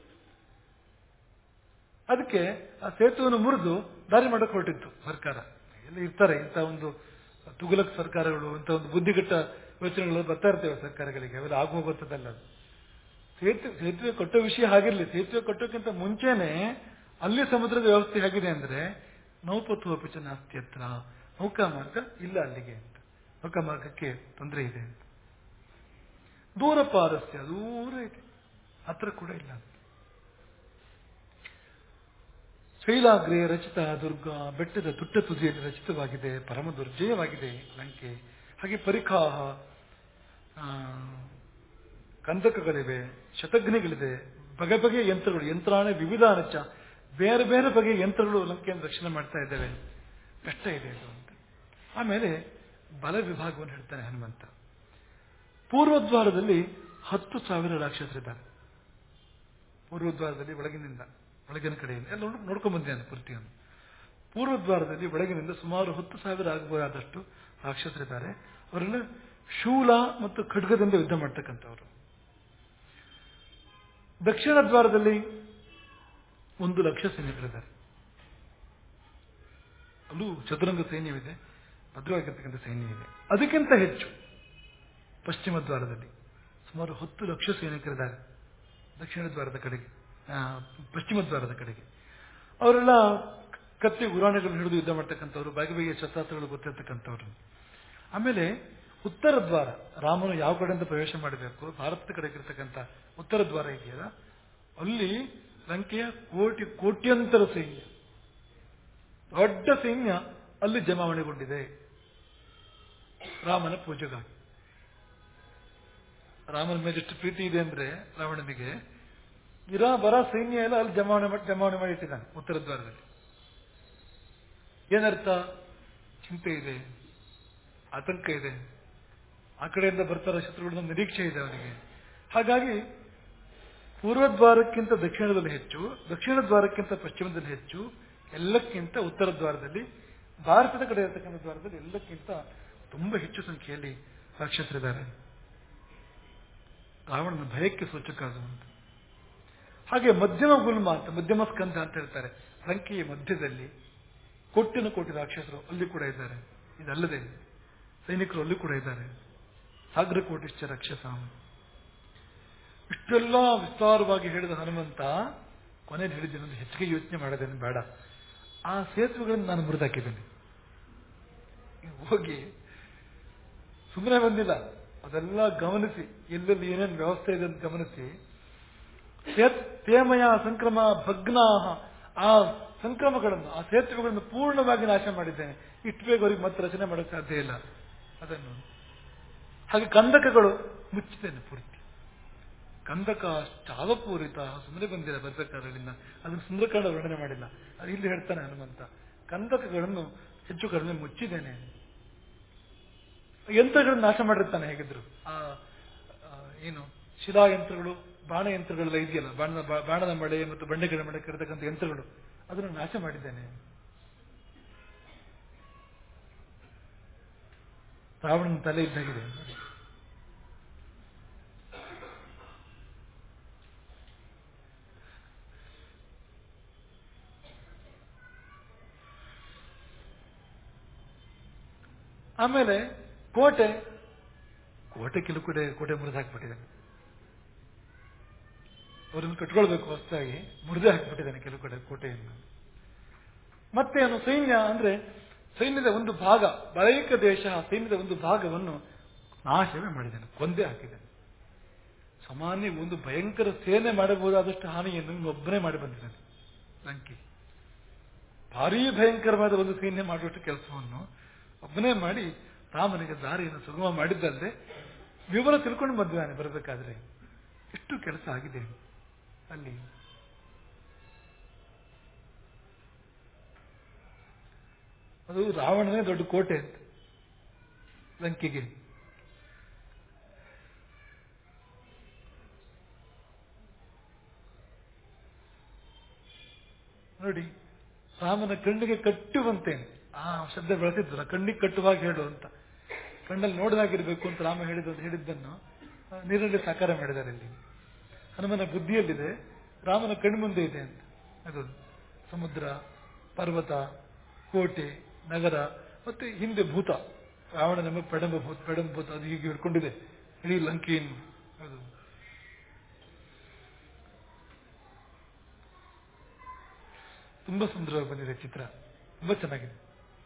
ಅದಕ್ಕೆ ಆ ಸೇತುವೆಯನ್ನು ಮುರಿದು ದಾರಿ ಮಾಡಕ್ಕೆ ಹೊರಟಿತ್ತು ಸರ್ಕಾರ ಎಲ್ಲ ಇರ್ತಾರೆ ಇಂಥ ಒಂದು ತುಗುಲಕ್ ಸರ್ಕಾರಗಳು ಇಂಥ ಒಂದು ಬುದ್ಧಿಗಟ್ಟ ಯೋಚನೆಗಳು ಬರ್ತಾ ಇರ್ತೇವೆ ಸರ್ಕಾರಗಳಿಗೆ ಅವೆಲ್ಲ ಆಗು ಹೋಗುತ್ತದಲ್ಲ ಅದು ಸೇತು ಸೇತುವೆ ಕಟ್ಟೋ ವಿಷಯ ಹಾಗಿರ್ಲಿ ಸೇತುವೆ ಕಟ್ಟೋಕ್ಕಿಂತ ಮುಂಚೆನೆ ಅಲ್ಲಿ ಸಮುದ್ರದ ವ್ಯವಸ್ಥೆ ಹೇಗಿದೆ ಅಂದ್ರೆ ನೌಪಥು ಅಪಿಚ ನಾಸ್ತಿ ಹತ್ರ ನೌಕಾ ಮಾರ್ಗ ಇಲ್ಲ ಅಲ್ಲಿಗೆ ಅಂತ ನೌಕಾ ಮಾರ್ಗಕ್ಕೆ ತೊಂದರೆ ಇದೆ ಅಂತ ದೂರ ಪಾರಸ್ಯ ದೂರ ಇದೆ ಹತ್ರ ಕೂಡ ಇಲ್ಲ ಅಂತ ಶೈಲಾಗ್ರೆ ರಚಿತ ದುರ್ಗ ಬೆಟ್ಟದ ತುಟ್ಟ ತುದಿಯಲ್ಲಿ ರಚಿತವಾಗಿದೆ ಪರಮ ದುರ್ಜಯವಾಗಿದೆ ಲಂಕೆ ಹಾಗೆ ಪರಿಖಾಹ ಆ, ಕಂದಕಗಳಿವೆ ಶತಘ್ನಿಗಳಿದೆ ಬಗೆ ಬಗೆಯ ಯಂತ್ರಗಳು ಯಂತ್ರಾಣೆ ವಿವಿಧ ಅನಚ ಬೇರೆ ಬೇರೆ ಬಗೆಯ ಯಂತ್ರಗಳು ಲಂಕೆಯನ್ನು ರಕ್ಷಣೆ ಮಾಡ್ತಾ ಇದ್ದೇವೆ ಕಷ್ಟ ಇದೆ ಇದು ಅಂತ ಆಮೇಲೆ ಬಲ ವಿಭಾಗವನ್ನು ಹೇಳ್ತಾನೆ ಹನುಮಂತ ಪೂರ್ವದ್ವಾರದಲ್ಲಿ ಹತ್ತು ಸಾವಿರ ರಾಕ್ಷಸರಿದ್ದಾರೆ ಪೂರ್ವದ್ವಾರದಲ್ಲಿ ಒಳಗಿನಿಂದ ಒಳಗಿನ ಕಡೆಯಿಂದ ಎಲ್ಲ ನೋಡ್- ನೋಡ್ಕೊಂಡ್ ಬಂದಿದ್ದಾನೆ ಪೂರ್ತಿಯನ್ನು ಪೂರ್ವದ್ವಾರದಲ್ಲಿ ಒಳಗಿನಿಂದ ಸುಮಾರು ಹತ್ತು ಸಾವಿರ ಆಗಬಹುದಾದಷ್ಟು ರಾಕ್ಷಸರಿದ್ದಾರೆ ಅವರೆಲ್ಲ ಶೂಲ ಮತ್ತು ಖಡ್ಗದಿಂದ ಯುದ್ಧ ಮಾಡ್ತಕ್ಕಂಥವ್ರು ದಕ್ಷಿಣ ದ್ವಾರದಲ್ಲಿ ಒಂದು ಲಕ್ಷ ಸೈನಿಕರಿದ್ದಾರೆ ಅಲ್ಲೂ ಚದುರಂಗ ಸೈನ್ಯವಿದೆ ಭದ್ರವಾಗಿರ್ತಕ್ಕಂಥ ಸೈನ್ಯ ಇದೆ ಅದಕ್ಕಿಂತ ಹೆಚ್ಚು ಪಶ್ಚಿಮ ದ್ವಾರದಲ್ಲಿ ಸುಮಾರು ಹತ್ತು ಲಕ್ಷ ಸೈನಿಕರಿದ್ದಾರೆ ದಕ್ಷಿಣ ದ್ವಾರದ ಕಡೆಗೆ ಆ, ಪಶ್ಚಿಮ ದ್ವಾರದ ಕಡೆಗೆ ಅವರೆಲ್ಲ ಕತ್ತಿ ಗುರಾಣಿಗಳನ್ನು ಹಿಡಿದು ಯುದ್ಧ ಮಾಡ್ತಕ್ಕಂಥವ್ರು ಬಗೆ ಬಗೆಯ ಶಸ್ತ್ರಾಸ್ತ್ರಗಳು ಗೊತ್ತಿರ್ತಕ್ಕಂಥವ್ರು ಆಮೇಲೆ ಉತ್ತರ ದ್ವಾರ ರಾಮನು ಯಾವ ಕಡೆಯಿಂದ ಪ್ರವೇಶ ಮಾಡಬೇಕು ಭಾರತದ ಕಡೆಗೆ ಇರ್ತಕ್ಕಂಥ ಉತ್ತರ ದ್ವಾರ ಇದೆಯಲ್ಲ ಅಲ್ಲಿ ಲಂಕೆಯ ಕೋಟಿ ಕೋಟ್ಯಂತರ ಸೈನ್ಯ ದೊಡ್ಡ ಸೈನ್ಯ ಅಲ್ಲಿ ಜಮಾವಣೆಗೊಂಡಿದೆ ರಾಮನ ಪೂಜೆಗಾಗಿ ರಾಮನ ಮೇಲೆ ಎಷ್ಟು ಪ್ರೀತಿ ಇದೆ ಅಂದ್ರೆ ರಾವಣನಿಗೆ ಇರಾ ಬರ ಸೈನ್ಯ ಎಲ್ಲ ಅಲ್ಲಿ ಜಮಾವಣೆ ಮಾಡಿ ಜಮಾವಣೆ ಮಾಡಿ ಇಟ್ಟಿದ್ದಾನೆ ಉತ್ತರ ದ್ವಾರದಲ್ಲಿ ಏನರ್ಥ ಚಿಂತೆ ಇದೆ ಆತಂಕ ಇದೆ ಆ ಕಡೆಯಿಂದ ಬರ್ತಾರ ಶತ್ರುಗಳ ನಿರೀಕ್ಷೆ ಇದೆ ಅವನಿಗೆ ಹಾಗಾಗಿ ಪೂರ್ವದ್ವಾರಕ್ಕಿಂತ ದಕ್ಷಿಣದಲ್ಲಿ ಹೆಚ್ಚು ದಕ್ಷಿಣ ದ್ವಾರಕ್ಕಿಂತ ಪಶ್ಚಿಮದಲ್ಲಿ ಹೆಚ್ಚು ಎಲ್ಲಕ್ಕಿಂತ ಉತ್ತರ ದ್ವಾರದಲ್ಲಿ ಭಾರತದ ಕಡೆ ಇರತಕ್ಕಂಥ ದ್ವಾರದಲ್ಲಿ ಎಲ್ಲಕ್ಕಿಂತ ತುಂಬಾ ಹೆಚ್ಚು ಸಂಖ್ಯೆಯಲ್ಲಿ ರಾಕ್ಷಸರಿದ್ದಾರೆ ರಾವಣನ ಭಯಕ್ಕೆ ಸೂಚಕ ಅದು ಅಂತ ಹಾಗೆ ಮಧ್ಯಮ ಗುಲ್ಮ ಅಂತ ಮಧ್ಯಮ ಸ್ಕಂಧ ಅಂತ ಹೇಳ್ತಾರೆ ಲಂಕೆಯ ಮಧ್ಯದಲ್ಲಿ ಕೊಟ್ಟಿನ ಕೋಟಿ ರಾಕ್ಷಸರು ಅಲ್ಲಿ ಕೂಡ ಇದ್ದಾರೆ ಇದಲ್ಲದೆ ಸೈನಿಕರು ಅಲ್ಲಿ ಕೂಡ ಇದ್ದಾರೆ ಸಾಗರ ಕೋಟಿಶ್ಚ ರಾಕ್ಷಸ ಇಷ್ಟೆಲ್ಲ ವಿಸ್ತಾರವಾಗಿ ಹೇಳಿದ ಹನುಮಂತ ಕೊನೆ ಹೇಳಿದ್ದೇನೆ ಹೆಚ್ಚಿಗೆ ಯೋಚನೆ ಮಾಡೋದೇನು ಬೇಡ ಆ ಸೇತುವೆಗಳನ್ನು ನಾನು ಮುರಿದಾಕಿದ್ದೇನೆ ಹೋಗಿ ಸುಮ್ಮನೆ ಬಂದಿಲ್ಲ ಅದೆಲ್ಲ ಗಮನಿಸಿ ಎಲ್ಲೆಲ್ಲಿ ಏನೇನು ವ್ಯವಸ್ಥೆ ಇದೆ ಅಂತ ಗಮನಿಸಿ ಸೇತ್- ತೇಮಯ ಸಂಕ್ರಮ ಭಗ್ನಾಹ ಆ ಸಂಕ್ರಮಗಳನ್ನು ಆ ಸೇತುವೆಗಳನ್ನು ಪೂರ್ಣವಾಗಿ ನಾಶ ಮಾಡಿದ್ದೇನೆ ಇಷ್ಟು ಬೇಗ ಅವರಿಗೆ ಮತ್ತೆ ರಚನೆ ಮಾಡಕ್ಕೆ ಸಾಧ್ಯ ಇಲ್ಲ ಅದನ್ನು ಹಾಗೆ ಕಂದಕಗಳು ಮುಚ್ಚಿದ್ದೇನೆ ಪೂರ್ತಿ ಕಂದಕ ಚಾವಪೂರಿತ ಸುಮ್ಮನೆ ಬಂದಿಲ್ಲ ಬರ್ಬೇಕಾದ್ರೆ ಇಲ್ಲಿಂದ ಅದನ್ನು ಸುಂದರಕಾಂಡ ವರ್ಣನೆ ಮಾಡಿಲ್ಲ ಅದು ಇಲ್ಲಿ ಹೇಳ್ತಾನೆ ಹನುಮಂತ ಕಂದಕಗಳನ್ನು ಹೆಚ್ಚು ಕಡಿಮೆ ಮುಚ್ಚಿದ್ದೇನೆ ಯಂತ್ರಗಳನ್ನು ನಾಶ ಮಾಡಿರ್ತಾನೆ ಹೇಗಿದ್ರು ಆ ಆ, ಏನು ಶಿಲಾ ಯಂತ್ರಗಳು ಬಾಣ ಯಂತ್ರಗಳೆಲ್ಲ ಇದೆಯಲ್ಲ ಬಾಣದ ಬಾ- ಬಾಣದ ಮಳೆ ಮತ್ತು ಬಂಡೆಗಳ ಮಳೆ ಇರತಕ್ಕಂಥ ಯಂತ್ರಗಳು ಅದನ್ನು ನಾಶ ಮಾಡಿದ್ದೇನೆ ರಾವಣನ ತಲೆ ಇದ್ದಾಗಿದೆ ಆಮೇಲೆ ಕೋಟೆ ಕೋಟೆ ಕೆಲವು ಕಡೆ ಕೋಟೆ ಮುರಿದು ಹಾಕ್ಬಿಟ್ಟಿದ್ದಾನೆ ಅವರನ್ನು ಕಟ್ಕೊಳ್ಬೇಕು ಹೊಸದಾಗಿ ಮುರಿದೇ ಹಾಕ್ಬಿಟ್ಟಿದ್ದಾನೆ ಕೆಲವು ಕಡೆ ಕೋಟೆಯನ್ನು ಮತ್ತೆ ಅವನು ಸೈನ್ಯ ಅಂದ್ರೆ ಸೈನ್ಯದ ಒಂದು ಭಾಗ ಬಲೈಕ ದೇಶ ಸೈನ್ಯದ ಒಂದು ಭಾಗವನ್ನು ನಾಶವೇ ಮಾಡಿದ್ದಾನೆ ಕೊಂದೇ ಹಾಕಿದ್ದಾನೆ ಸಾಮಾನ್ಯ ಒಂದು ಭಯಂಕರ ಸೇನೆ ಮಾಡಬಹುದಾದಷ್ಟು ಹಾನಿಯನ್ನು ಒಬ್ಬನೇ ಮಾಡಿ ಬಂದಿದ್ದಾನೆ ಲಂಕೆ ಭಾರೀ ಭಯಂಕರವಾದ ಒಂದು ಸೈನ್ಯ ಮಾಡುವಷ್ಟು ಕೆಲಸವನ್ನು ಒಬ್ಬನೇ ಮಾಡಿ ರಾಮನಿಗೆ ದಾರಿಯನ್ನು ಸುಗಮ ಮಾಡಿದ್ದಲ್ಲದೆ ವಿವರ ತಿಳ್ಕೊಂಡು ಬಂದಿದ್ದಾನೆ ಬರಬೇಕಾದ್ರೆ ಎಷ್ಟು ಕೆಲಸ ಆಗಿದೆ ಅಲ್ಲಿ ಅದು ರಾವಣನೇ ದೊಡ್ಡ ಕೋಟೆ ಅಂತ ಲಂಕೆಗೆ ನೋಡಿ ರಾಮನ ಕಣ್ಣಿಗೆ ಕಟ್ಟುವಂತೆ ಆ ಶಬ್ದ ಬಳಸಿದ್ರಲ್ಲ ಕಣ್ಣಿಗೆ ಕಟ್ಟುವಾಗ ಹೇಳು ಅಂತ ಕಣ್ಣಲ್ಲಿ ನೋಡದಾಗಿರ್ಬೇಕು ಅಂತ ರಾಮ ಹೇಳಿದ ಹೇಳಿದ್ದನ್ನು ಆ, ನೀರಲ್ಲಿ ಸಾಕಾರ ಮಾಡಿದ್ದಾರೆ ಇಲ್ಲಿ ಹನುಮನ ಬುದ್ಧಿಯಲ್ಲಿದೆ ರಾಮನ ಕಣ್ಮುಂದೆ ಇದೆ ಅಂತ ಅದು ಸಮುದ್ರ ಪರ್ವತ ಕೋಟೆ ನಗರ ಮತ್ತೆ ಹಿಂದೆ ಭೂತ ರಾವಣ ನಮ್ಮ ಪೆಡಂಬ ಭೂತ ಪೆಡಂಬ ಭೂತ ಅದು ಹೀಗೆ ಹಿಡ್ಕೊಂಡಿದೆ ಇಡೀ ಲಂಕೆಯನ್ನು ಅದು ತುಂಬಾ ಸುಂದರವಾಗಿ ಬಂದಿದೆ ಚಿತ್ರ ತುಂಬಾ ಚೆನ್ನಾಗಿದೆ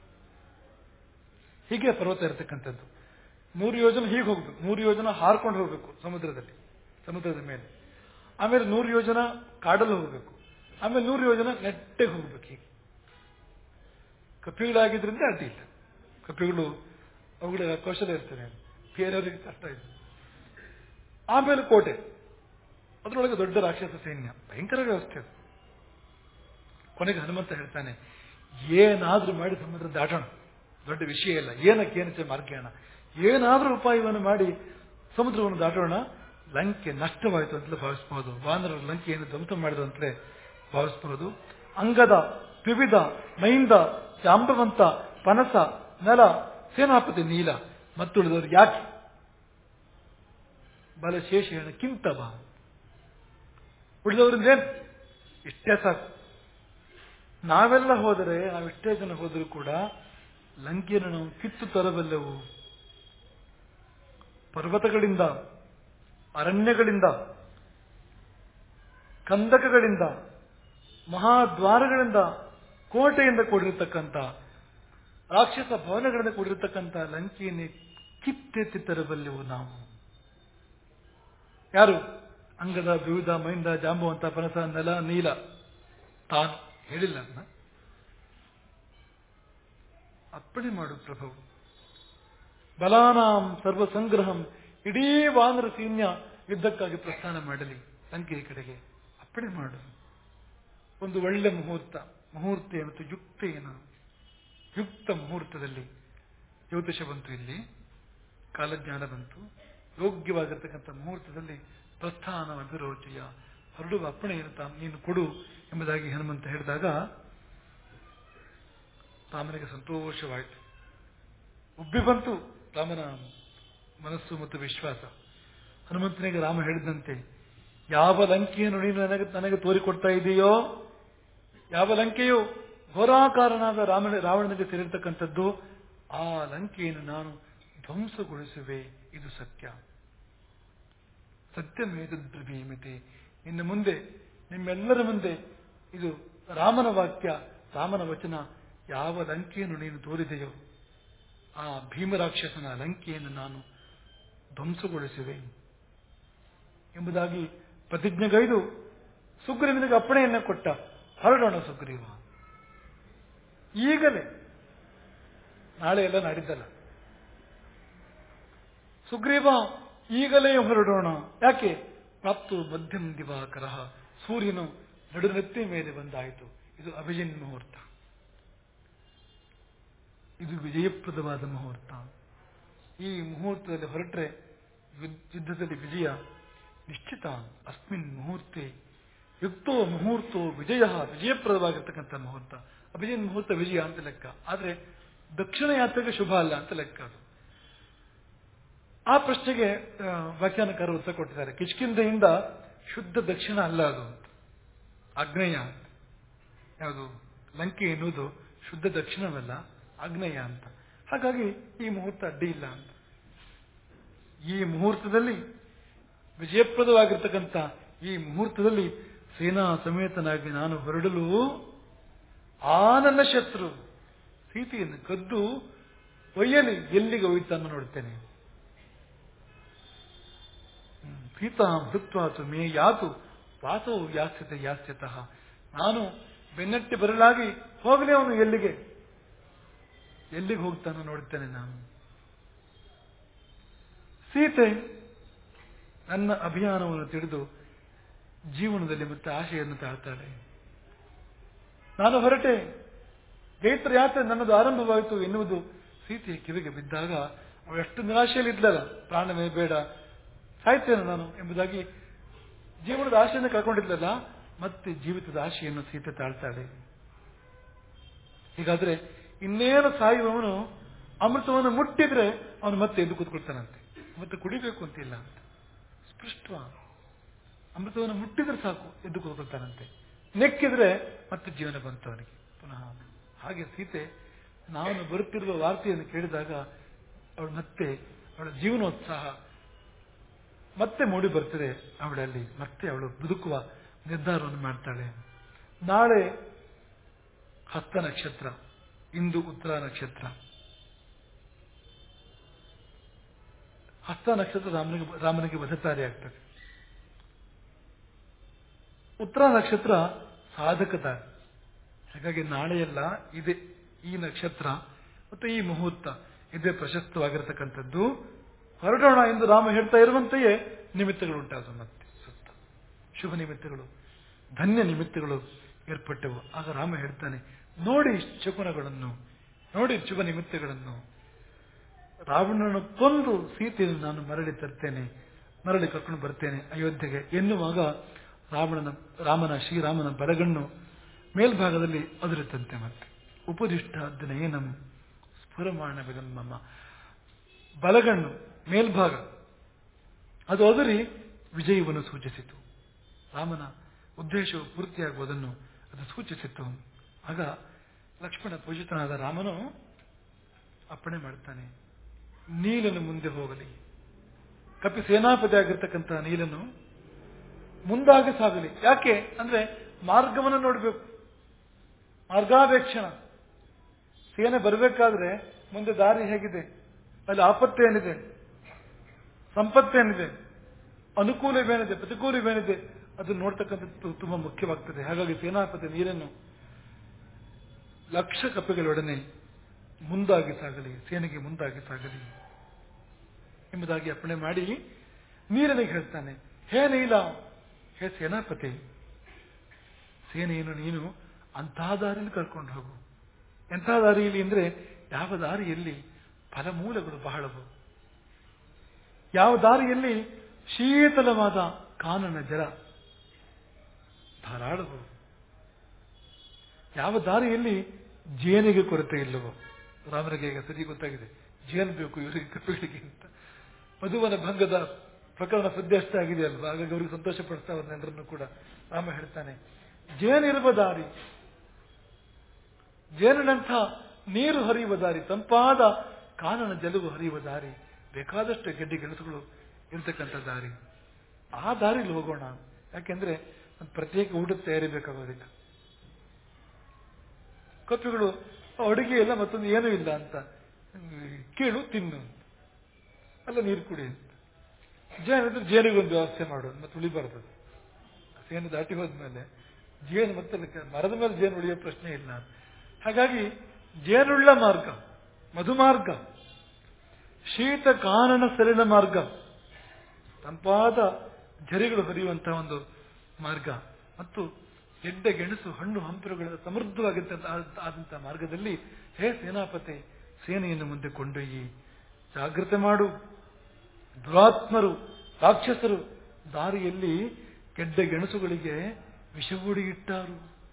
ಹೀಗೆ ಪರ್ವತ ಇರತಕ್ಕಂಥದ್ದು ನೂರು ಯೋಜನೆ ಹೀಗೆ ಹೋಗ್ಬೇಕು ನೂರು ಯೋಜನ ಹಾರ್ಕೊಂಡು ಹೋಗ್ಬೇಕು ಸಮುದ್ರದಲ್ಲಿ ಸಮುದ್ರದ ಮೇಲೆ ಆಮೇಲೆ ನೂರು ಯೋಜನ ಕಾಡಲ್ಲಿ ಹೋಗ್ಬೇಕು ಆಮೇಲೆ ನೂರು ಯೋಜನ ನೆಟ್ಟಗೆ ಹೋಗ್ಬೇಕು ಹೀಗೆ ಕಪಿಗಳಾಗಿದ್ರಿಂದ ಅಡ್ಡಿ ಇಲ್ಲ ಕಪಿಗಳು ಅವುಗಳ ಕೌಶಲ್ಯ ಇರ್ತದೆ ಬೇರೆಯವರಿಗೆ ಕಷ್ಟ ಇದೆ ಆಮೇಲೆ ಕೋಟೆ ಅದರೊಳಗೆ ದೊಡ್ಡ ರಾಕ್ಷಸ ಸೈನ್ಯ ಭಯಂಕರ ವ್ಯವಸ್ಥೆ ಅದು ಕೊನೆಗೆ ಹನುಮಂತ ಹೇಳ್ತಾನೆ ಏನಾದ್ರೂ ಮಾಡಿ ಸಮುದ್ರ ದಾಟೋಣ ದೊಡ್ಡ ವಿಷಯ ಇಲ್ಲ ಏನಕ್ಕೇನಕ್ಕೆ ಮಾರ್ಗೇಣ ಏನಾದ್ರೂ ಉಪಾಯವನ್ನು ಮಾಡಿ ಸಮುದ್ರವನ್ನು ದಾಟೋಣ ಲಂಕೆ ನಷ್ಟವಾಯಿತು ಅಂತಲೇ ಭಾವಿಸಬಹುದು ವಾನರರು ಲಂಕೆಯನ್ನು ಧ್ವಂಸ ಮಾಡಿದ್ರು ಅಂತಲೇ ಭಾವಿಸಬಹುದು ಅಂಗದ ತ್ರಿವಿಧ ಮೈಂದ ಜಾಂಬವಂತ ಪನಸ ನಲ ಸೇನಾಪತಿ ನೀಲ ಮತ್ತುಳಿದವರು ಯಾಕೆ ಬಲಶೇಷೇಣ ಕಿಂತವ ಉಳಿದವರಿಂದೇನು ಇಷ್ಟೇ ಸಾಕು ನಾವೆಲ್ಲ ಹೋದರೆ ನಾವಿಷ್ಟೇ ಜನ ಹೋದರೂ ಕೂಡ ಲಂಕೆಯನ್ನು ನಾವು ಕಿತ್ತು ತರಬಲ್ಲೆವು ಪರ್ವತಗಳಿಂದ ಅರಣ್ಯಗಳಿಂದ ಕಂದಕಗಳಿಂದ ಮಹಾದ್ವಾರಗಳಿಂದ ಕೋಟೆಯಿಂದ ಕೂಡಿರತಕ್ಕಂಥ ರಾಕ್ಷಸ ಭವನಗಳಿಂದ ಕೂಡಿರತಕ್ಕಂಥ ಲಂಕೆಯನ್ನೇ ಕಿತ್ತೆತ್ತಿ ತರಬಲ್ಲೆವು ನಾವು ಯಾರು ಅಂಗದ ವಿವಿಧ ಮೈಂದ ಜಾಂಬುವಂತ ಪನಸ ನೆಲ ನೀಲ ತಾನು ಹೇಳಿಲ್ಲ ಅದನ್ನ ಅಪ್ಪಣೆ ಮಾಡು ಪ್ರಭು ಬಲಾನಾಂ ಸರ್ವ ಸಂಗ್ರಹಂ ಇಡೀ ವಾನರ ಸೈನ್ಯ ಯುದ್ಧಕ್ಕಾಗಿ ಪ್ರಸ್ಥಾನ ಮಾಡಲಿ ಲಂಕೆಯ ಕಡೆಗೆ ಅಪ್ಪಣೆ ಮಾಡು ಒಂದು ಒಳ್ಳೆ ಮುಹೂರ್ತ ಮುಹೂರ್ತ ಮತ್ತು ಯುಕ್ತ ಏನು ಯುಕ್ತ ಮುಹೂರ್ತದಲ್ಲಿ ಜ್ಯೋತಿಷ ಬಂತು ಇಲ್ಲಿ ಕಾಲಜ್ಞಾನ ಬಂತು ಯೋಗ್ಯವಾಗಿರ್ತಕ್ಕಂಥ ಮುಹೂರ್ತದಲ್ಲಿ ಪ್ರಸ್ಥಾನ ಅಭಿರೋಚಯ ಹೊರಡುವ ಅಪ್ಪಣೆಯನ್ನು ತಾ ನೀನು ಕೊಡು ಎಂಬುದಾಗಿ ಹನುಮಂತ ಹೇಳಿದಾಗ ರಾಮನಿಗೆ ಸಂತೋಷವಾಯಿತು ಉಬ್ಬಿ ಬಂತು ರಾಮನ ಮನಸ್ಸು ಮತ್ತು ವಿಶ್ವಾಸ ಹನುಮಂತನಿಗೆ ರಾಮ ಹೇಳಿದಂತೆ ಯಾವ ಲಂಕೆಯನ್ನು ನೀನು ನನಗೆ ನನಗೆ ತೋರಿಕೊಡ್ತಾ ಇದೆಯೋ ಯಾವ ಲಂಕೆಯು ಘೋರಾಕಾರನಾದ ರಾಮನ ರಾವಣನಿಗೆ ಸೇರಿರ್ತಕ್ಕಂಥದ್ದು ಆ ಲಂಕೆಯನ್ನು ನಾನು ಧ್ವಂಸಗೊಳಿಸುವೆ ಇದು ಸತ್ಯ ಸತ್ಯಮೇತದ್ಬ್ರವೀಮಿತೆ ಇನ್ನು ಮುಂದೆ ನಿಮ್ಮೆಲ್ಲರ ಮುಂದೆ ಇದು ರಾಮನ ವಾಕ್ಯ ರಾಮನ ವಚನ ಯಾವ ಲಂಕೆಯನ್ನು ನೀನು ತೋರಿದೆಯೋ ಆ ಭೀಮರಾಕ್ಷಸನ ಲಂಕೆಯನ್ನು ನಾನು ಧ್ವಂಸಗೊಳಿಸುವೆ ಎಂಬುದಾಗಿ ಪ್ರತಿಜ್ಞೆಗೈದು ಸುಗ್ರೀವನಿಗೆ ಅಪ್ಪಣೆಯನ್ನು ಕೊಟ್ಟ ಹೊರಡೋಣ ಸುಗ್ರೀವ ಈಗಲೇ ನಾಳೆ ಎಲ್ಲ ನಾಡಿದ್ದಲ್ಲ ಸುಗ್ರೀವ ಈಗಲೇ ಹೊರಡೋಣ ಯಾಕೆ ಪ್ರಾಪ್ತು ಮಧ್ಯಮ ದಿವಾಕರ ಸೂರ್ಯನು ನಡುನೆತ್ತಿ ಮೇಲೆ ಬಂದಾಯಿತು ಇದು ಅಭಿಜಿನ್ ಮುಹೂರ್ತ ಇದು ವಿಜಯಪ್ರದವಾದ ಮುಹೂರ್ತ ಈ ಮುಹೂರ್ತದಲ್ಲಿ ಹೊರಟ್ರೆ ಯುದ್ಧದಲ್ಲಿ ವಿಜಯ ನಿಶ್ಚಿತ ಅಸ್ಮಿನ್ ಮುಹೂರ್ತೆ ಯುಕ್ತೋ ಮುಹೂರ್ತೋ ವಿಜಯ ವಿಜಯಪ್ರದವಾಗಿರ್ತಕ್ಕಂಥ ಮುಹೂರ್ತ ಅಭಿಜಿನ್ ಮುಹೂರ್ತ ವಿಜಯ ಅಂತ ಲೆಕ್ಕ ಆದ್ರೆ ದಕ್ಷಿಣ ಯಾತ್ರೆಗೆ ಶುಭ ಅಲ್ಲ ಅಂತ ಲೆಕ್ಕ ಅದು ಆ ಪ್ರಶ್ನೆಗೆ ವ್ಯಾಖ್ಯಾನಕಾರ ಉತ್ತರ ಕೊಟ್ಟಿದ್ದಾರೆ ಕಿಷ್ಕಿಂದೆಯಿಂದ ಶುದ್ಧ ದಕ್ಷಿಣ ಅಲ್ಲ ಅದು ಅಂತ ಆಗ್ನೇಯ ಅಂತ ಯಾವುದು ಲಂಕೆ ಎನ್ನುವುದು ಶುದ್ಧ ದಕ್ಷಿಣವಲ್ಲ ಆಗ್ನೇಯ ಅಂತ ಹಾಗಾಗಿ ಈ ಮುಹೂರ್ತ ಅಡ್ಡಿ ಇಲ್ಲ ಅಂತ ಈ ಮುಹೂರ್ತದಲ್ಲಿ ವಿಜಯಪ್ರದವಾಗಿರ್ತಕ್ಕಂಥ ಈ ಮುಹೂರ್ತದಲ್ಲಿ ಸೇನಾ ಸಮೇತನಾಗಿ ನಾನು ಹೊರಡಲು ಆ ನನ್ನ ಶತ್ರು ಸೀತೆಯನ್ನು ಕದ್ದು ಒಯ್ಯಲಿ ಎಲ್ಲಿಗೆ ಒಯ್ತಾನ ನೋಡ್ತೇನೆ ಸೀತಾ ಹೃತ್ವಾತು ಮೇ ಯಾತು ವಾಸವು ಯಾಸ್ಯತೆ ಯಾಸ್ಯತಃ ನಾನು ಬೆನ್ನಟ್ಟಿ ಬರಲಾಗಿ ಹೋಗಲಿ ಅವನು ಎಲ್ಲಿಗೆ ಎಲ್ಲಿಗೆ ಹೋಗ್ತಾನೋ ನೋಡ್ತೇನೆ ನಾನು ಸೀತೆ ನನ್ನ ಅಭಿಯಾನವನ್ನು ತಿಳಿದು ಜೀವನದಲ್ಲಿ ಮತ್ತೆ ಆಶೆಯನ್ನು ತಾಳ್ತಾಳೆ ನಾನು ಹೊರಟೆ ಜೈತ್ರ ಯಾತ್ರೆ ನನ್ನದು ಆರಂಭವಾಯಿತು ಎನ್ನುವುದು ಸೀತೆಯ ಕಿವಿಗೆ ಬಿದ್ದಾಗ ಅವಳು ಎಷ್ಟು ನಿರಾಶೆಯಲ್ಲಿ ಇದ್ಲಲ್ಲ ಪ್ರಾಣವೇ ಬೇಡ ಸಾಯ್ತೇನೆ ನಾನು ಎಂಬುದಾಗಿ ಜೀವನದ ಆಶೆಯನ್ನು ಕಳ್ಕೊಂಡಿದ್ಲಲ್ಲ ಮತ್ತೆ ಜೀವಿತದ ಆಶೆಯನ್ನು ಸೀತೆ ತಾಳ್ತಾಳೆ ಹೀಗಾದ್ರೆ ಇನ್ನೇನು ಸಾಯುವವನು ಅಮೃತವನ್ನು ಮುಟ್ಟಿದ್ರೆ ಅವನು ಮತ್ತೆ ಎದ್ದು ಕೂತ್ಕೊಳ್ತಾನಂತೆ ಮತ್ತೆ ಕುಡಿಬೇಕು ಅಂತಿಲ್ಲ ಅಂತ ಸ್ಪೃಷ್ಟ ಅಮೃತವನ್ನು ಮುಟ್ಟಿದ್ರೆ ಸಾಕು ಎದ್ದು ಕೂತ್ಕೊಳ್ತಾನಂತೆ ನೆಕ್ಕಿದ್ರೆ ಮತ್ತೆ ಜೀವನ ಬಂತು ಅವನಿಗೆ ಪುನಃ ಹಾಗೆ ಸೀತೆ ನಾನು ಬರುತ್ತಿರುವ ವಾರ್ತೆಯನ್ನು ಕೇಳಿದಾಗ ಅವಳು ಮತ್ತೆ ಅವಳ ಜೀವನೋತ್ಸಾಹ ಮತ್ತೆ ಮೂಡಿ ಬರ್ತದೆ ಅವಳಲ್ಲಿ ಮತ್ತೆ ಅವಳು ಬದುಕುವ ನಿರ್ಧಾರವನ್ನು ಮಾಡ್ತಾಳೆ ನಾಳೆ ಹಸ್ತ ನಕ್ಷತ್ರ ಇಂದು ಉತ್ತರ ನಕ್ಷತ್ರ ಹಸ್ತ ನಕ್ಷತ್ರ ರಾಮನಿಗೆ ರಾಮನಿಗೆ ವಧತಾರಿ ಆಗ್ತದೆ ಉತ್ತರ ನಕ್ಷತ್ರ ಸಾಧಕತ ಹಾಗಾಗಿ ನಾಳೆಯಲ್ಲ ಇದೆ ಈ ನಕ್ಷತ್ರ ಮತ್ತು ಈ ಮುಹೂರ್ತ ಇದೇ ಪ್ರಶಸ್ತವಾಗಿರತಕ್ಕಂಥದ್ದು ಹೊರಡೋಣ ಎಂದು ರಾಮ ಹೇಳ್ತಾ ಇರುವಂತೆಯೇ ನಿಮಿತ್ತಗಳು ಉಂಟಾದ ಮತ್ತೆ ಸುತ್ತ ಶುಭ ನಿಮಿತ್ತಗಳು ಧನ್ಯ ನಿಮಿತ್ತಗಳು ಏರ್ಪಟ್ಟವು ಆಗ ರಾಮ ಹೇಳ್ತಾನೆ ನೋಡಿ ಶಕುನಗಳನ್ನು ನೋಡಿ ಶುಭ ನಿಮಿತ್ತಗಳನ್ನು ರಾವಣನನ್ನು ಕೊಂದು ಸೀತೆಯನ್ನು ನಾನು ಮರಳಿ ತರ್ತೇನೆ ಮರಳಿ ಕರ್ಕೊಂಡು ಬರ್ತೇನೆ ಅಯೋಧ್ಯೆಗೆ ಎನ್ನುವಾಗ ರಾವಣನ ರಾಮನ ಶ್ರೀರಾಮನ ಬಲಗಣ್ಣು ಮೇಲ್ಭಾಗದಲ್ಲಿ ಅದುರುತ್ತಂತೆ ಮತ್ತೆ ಉಪದಿಷ್ಟ ನಯನಂ ಸ್ಫುರಮಾಣವಿದಮ್ಮಮ್ಮ ಬಲಗಣ್ಣು ಮೇಲ್ಭಾಗ ಅದು ಅದರಿ ವಿಜಯವನ್ನು ಸೂಚಿಸಿತು ರಾಮನ ಉದ್ದೇಶವು ಪೂರ್ತಿಯಾಗುವುದನ್ನು ಅದು ಸೂಚಿಸಿತ್ತು ಆಗ ಲಕ್ಷ್ಮಣ ಪೂಜಿತನಾದ ರಾಮನು ಅಪ್ಪಣೆ ಮಾಡ್ತಾನೆ ನೀಲನು ಮುಂದೆ ಹೋಗಲಿ ಕಪಿ ಸೇನಾಪತಿ ಆಗಿರ್ತಕ್ಕಂತಹ ನೀಲನು ಮುಂದಾಗಿ ಸಾಗಲಿ ಯಾಕೆ ಅಂದ್ರೆ ಮಾರ್ಗವನ್ನು ನೋಡಬೇಕು ಮಾರ್ಗಾವೇಕ್ಷಣ ಸೇನೆ ಬರಬೇಕಾದ್ರೆ ಮುಂದೆ ದಾರಿ ಹೇಗಿದೆ ಅಲ್ಲಿ ಆಪತ್ತು ಏನಿದೆ ಸಂಪತ್ತೇನಿದೆ ಅನುಕೂಲವೇನಿದೆ ಪ್ರತಿಕೂಲವೇನಿದೆ ಅದು ನೋಡ್ತಕ್ಕಂಥದ್ದು ತುಂಬಾ ಮುಖ್ಯವಾಗ್ತದೆ ಹಾಗಾಗಿ ಸೇನಾಪತಿ ನೀರನ್ನು ಲಕ್ಷ ಕಪಿಗಳೊಡನೆ ಮುಂದಾಗಿ ಸಾಗಲಿ ಸೇನೆಗೆ ಮುಂದಾಗಿ ಸಾಗಲಿ ಎಂಬುದಾಗಿ ಅಪ್ಪಣೆ ಮಾಡಿ ನೀರನಿಗೆ ಹೇಳ್ತಾನೆ ಹೇ ನೀಲ ಹೇ ಸೇನಾಪತಿ ಸೇನೆಯನ್ನು ನೀನು ಅಂತಹ ದಾರಿಯಲ್ಲಿ ಕರ್ಕೊಂಡು ಹೋಗು ಎಂತಹ ದಾರಿಯಲ್ಲಿ ಅಂದ್ರೆ ಯಾವ ದಾರಿಯಲ್ಲಿ ಫಲಮೂಲಗಳು ಬಹಳವು ಯಾವ ದಾರಿಯಲ್ಲಿ ಶೀತಲವಾದ ಕಾನನ ಜಲ ಧಾರಾಳವು ಯಾವ ದಾರಿಯಲ್ಲಿ ಜೇನಿಗೆ ಕೊರತೆ ಇಲ್ಲವೋ ರಾಮನಿಗೆ ಈಗ ಸರಿ ಗೊತ್ತಾಗಿದೆ ಜೇನು ಬೇಕು ಇವರಿಗೆ ಕಪಿಗಳಿಗೆ ಅಂತ ಮಧುವನ ಭಂಗದ ಪ್ರಕರಣ ಸದ್ಯಷ್ಟ ಆಗಿದೆ ಅಲ್ವಾ ಹಾಗಾಗಿ ಅವರಿಗೆ ಸಂತೋಷ ಪಡಿಸ್ತಾ ಎಲ್ಲರನ್ನು ಕೂಡ ರಾಮ ಹೇಳ್ತಾನೆ ಜೇನಿರುವ ದಾರಿ ಜೇನಿನಂಥ ನೀರು ಹರಿಯುವ ದಾರಿ ತಂಪಾದ ಕಾನನ ಜಲವು ಹರಿಯುವ ದಾರಿ ಬೇಕಾದಷ್ಟು ಗೆಡ್ಡೆ ಗೆಣಸುಗಳು ಇರ್ತಕ್ಕಂಥ ದಾರಿ ಆ ದಾರಿಲಿ ಹೋಗೋಣ ಯಾಕೆಂದ್ರೆ ಒಂದು ಪ್ರತ್ಯೇಕ ಊಟದ ತಯಾರಿ ಬೇಕಾಗೋದಿಲ್ಲ ಕಪಿಗಳು ಅಡುಗೆ ಇಲ್ಲ ಮತ್ತೊಂದು ಏನೂ ಇಲ್ಲ ಅಂತ ಕೀಳು ತಿನ್ನು ಅಲ್ಲ ನೀರು ಕುಡಿ ಅಂತ ಜೇನಿದ್ರೆ ಜೇನಿಗೊಂದು ವ್ಯವಸ್ಥೆ ಮಾಡು ಮತ್ತೆ ಉಳಿಬಾರ್ದು ಸೇನೆ ದಾಟಿ ಹೋದ್ಮೇಲೆ ಜೇನು ಮತ್ತೆ ಅದಕ್ಕೆ ಮರದ ಮೇಲೆ ಜೇನು ಉಳಿಯೋ ಪ್ರಶ್ನೆ ಇಲ್ಲ ಹಾಗಾಗಿ ಜೇನುಳ್ಳ ಮಾರ್ಗ ಮಧುಮಾರ್ಗ ಶೀತ ಕಾನನ ಸರಿನ ಮಾರ್ಗ ತಂಪಾದ ಝರಿಗಳು ಹರಿಯುವಂತಹ ಒಂದು ಮಾರ್ಗ ಮತ್ತು ಗೆಡ್ಡೆ ಗೆಣಸು ಹಣ್ಣು ಹಂಪರುಗಳ ಸಮೃದ್ಧವಾಗಿದ್ದಂತ ಆದಂತಹ ಮಾರ್ಗದಲ್ಲಿ ಹೇ ಸೇನಾಪತಿ ಸೇನೆಯನ್ನು ಮುಂದೆ ಕೊಂಡೊಯ್ಯಿ ಜಾಗ್ರತೆ ಮಾಡು ದುರಾತ್ಮರು ರಾಕ್ಷಸರು ದಾರಿಯಲ್ಲಿ ಗೆಡ್ಡೆ ಗೆಣಸುಗಳಿಗೆ ವಿಷಗೂಡಿ ಇಟ್ಟಾರು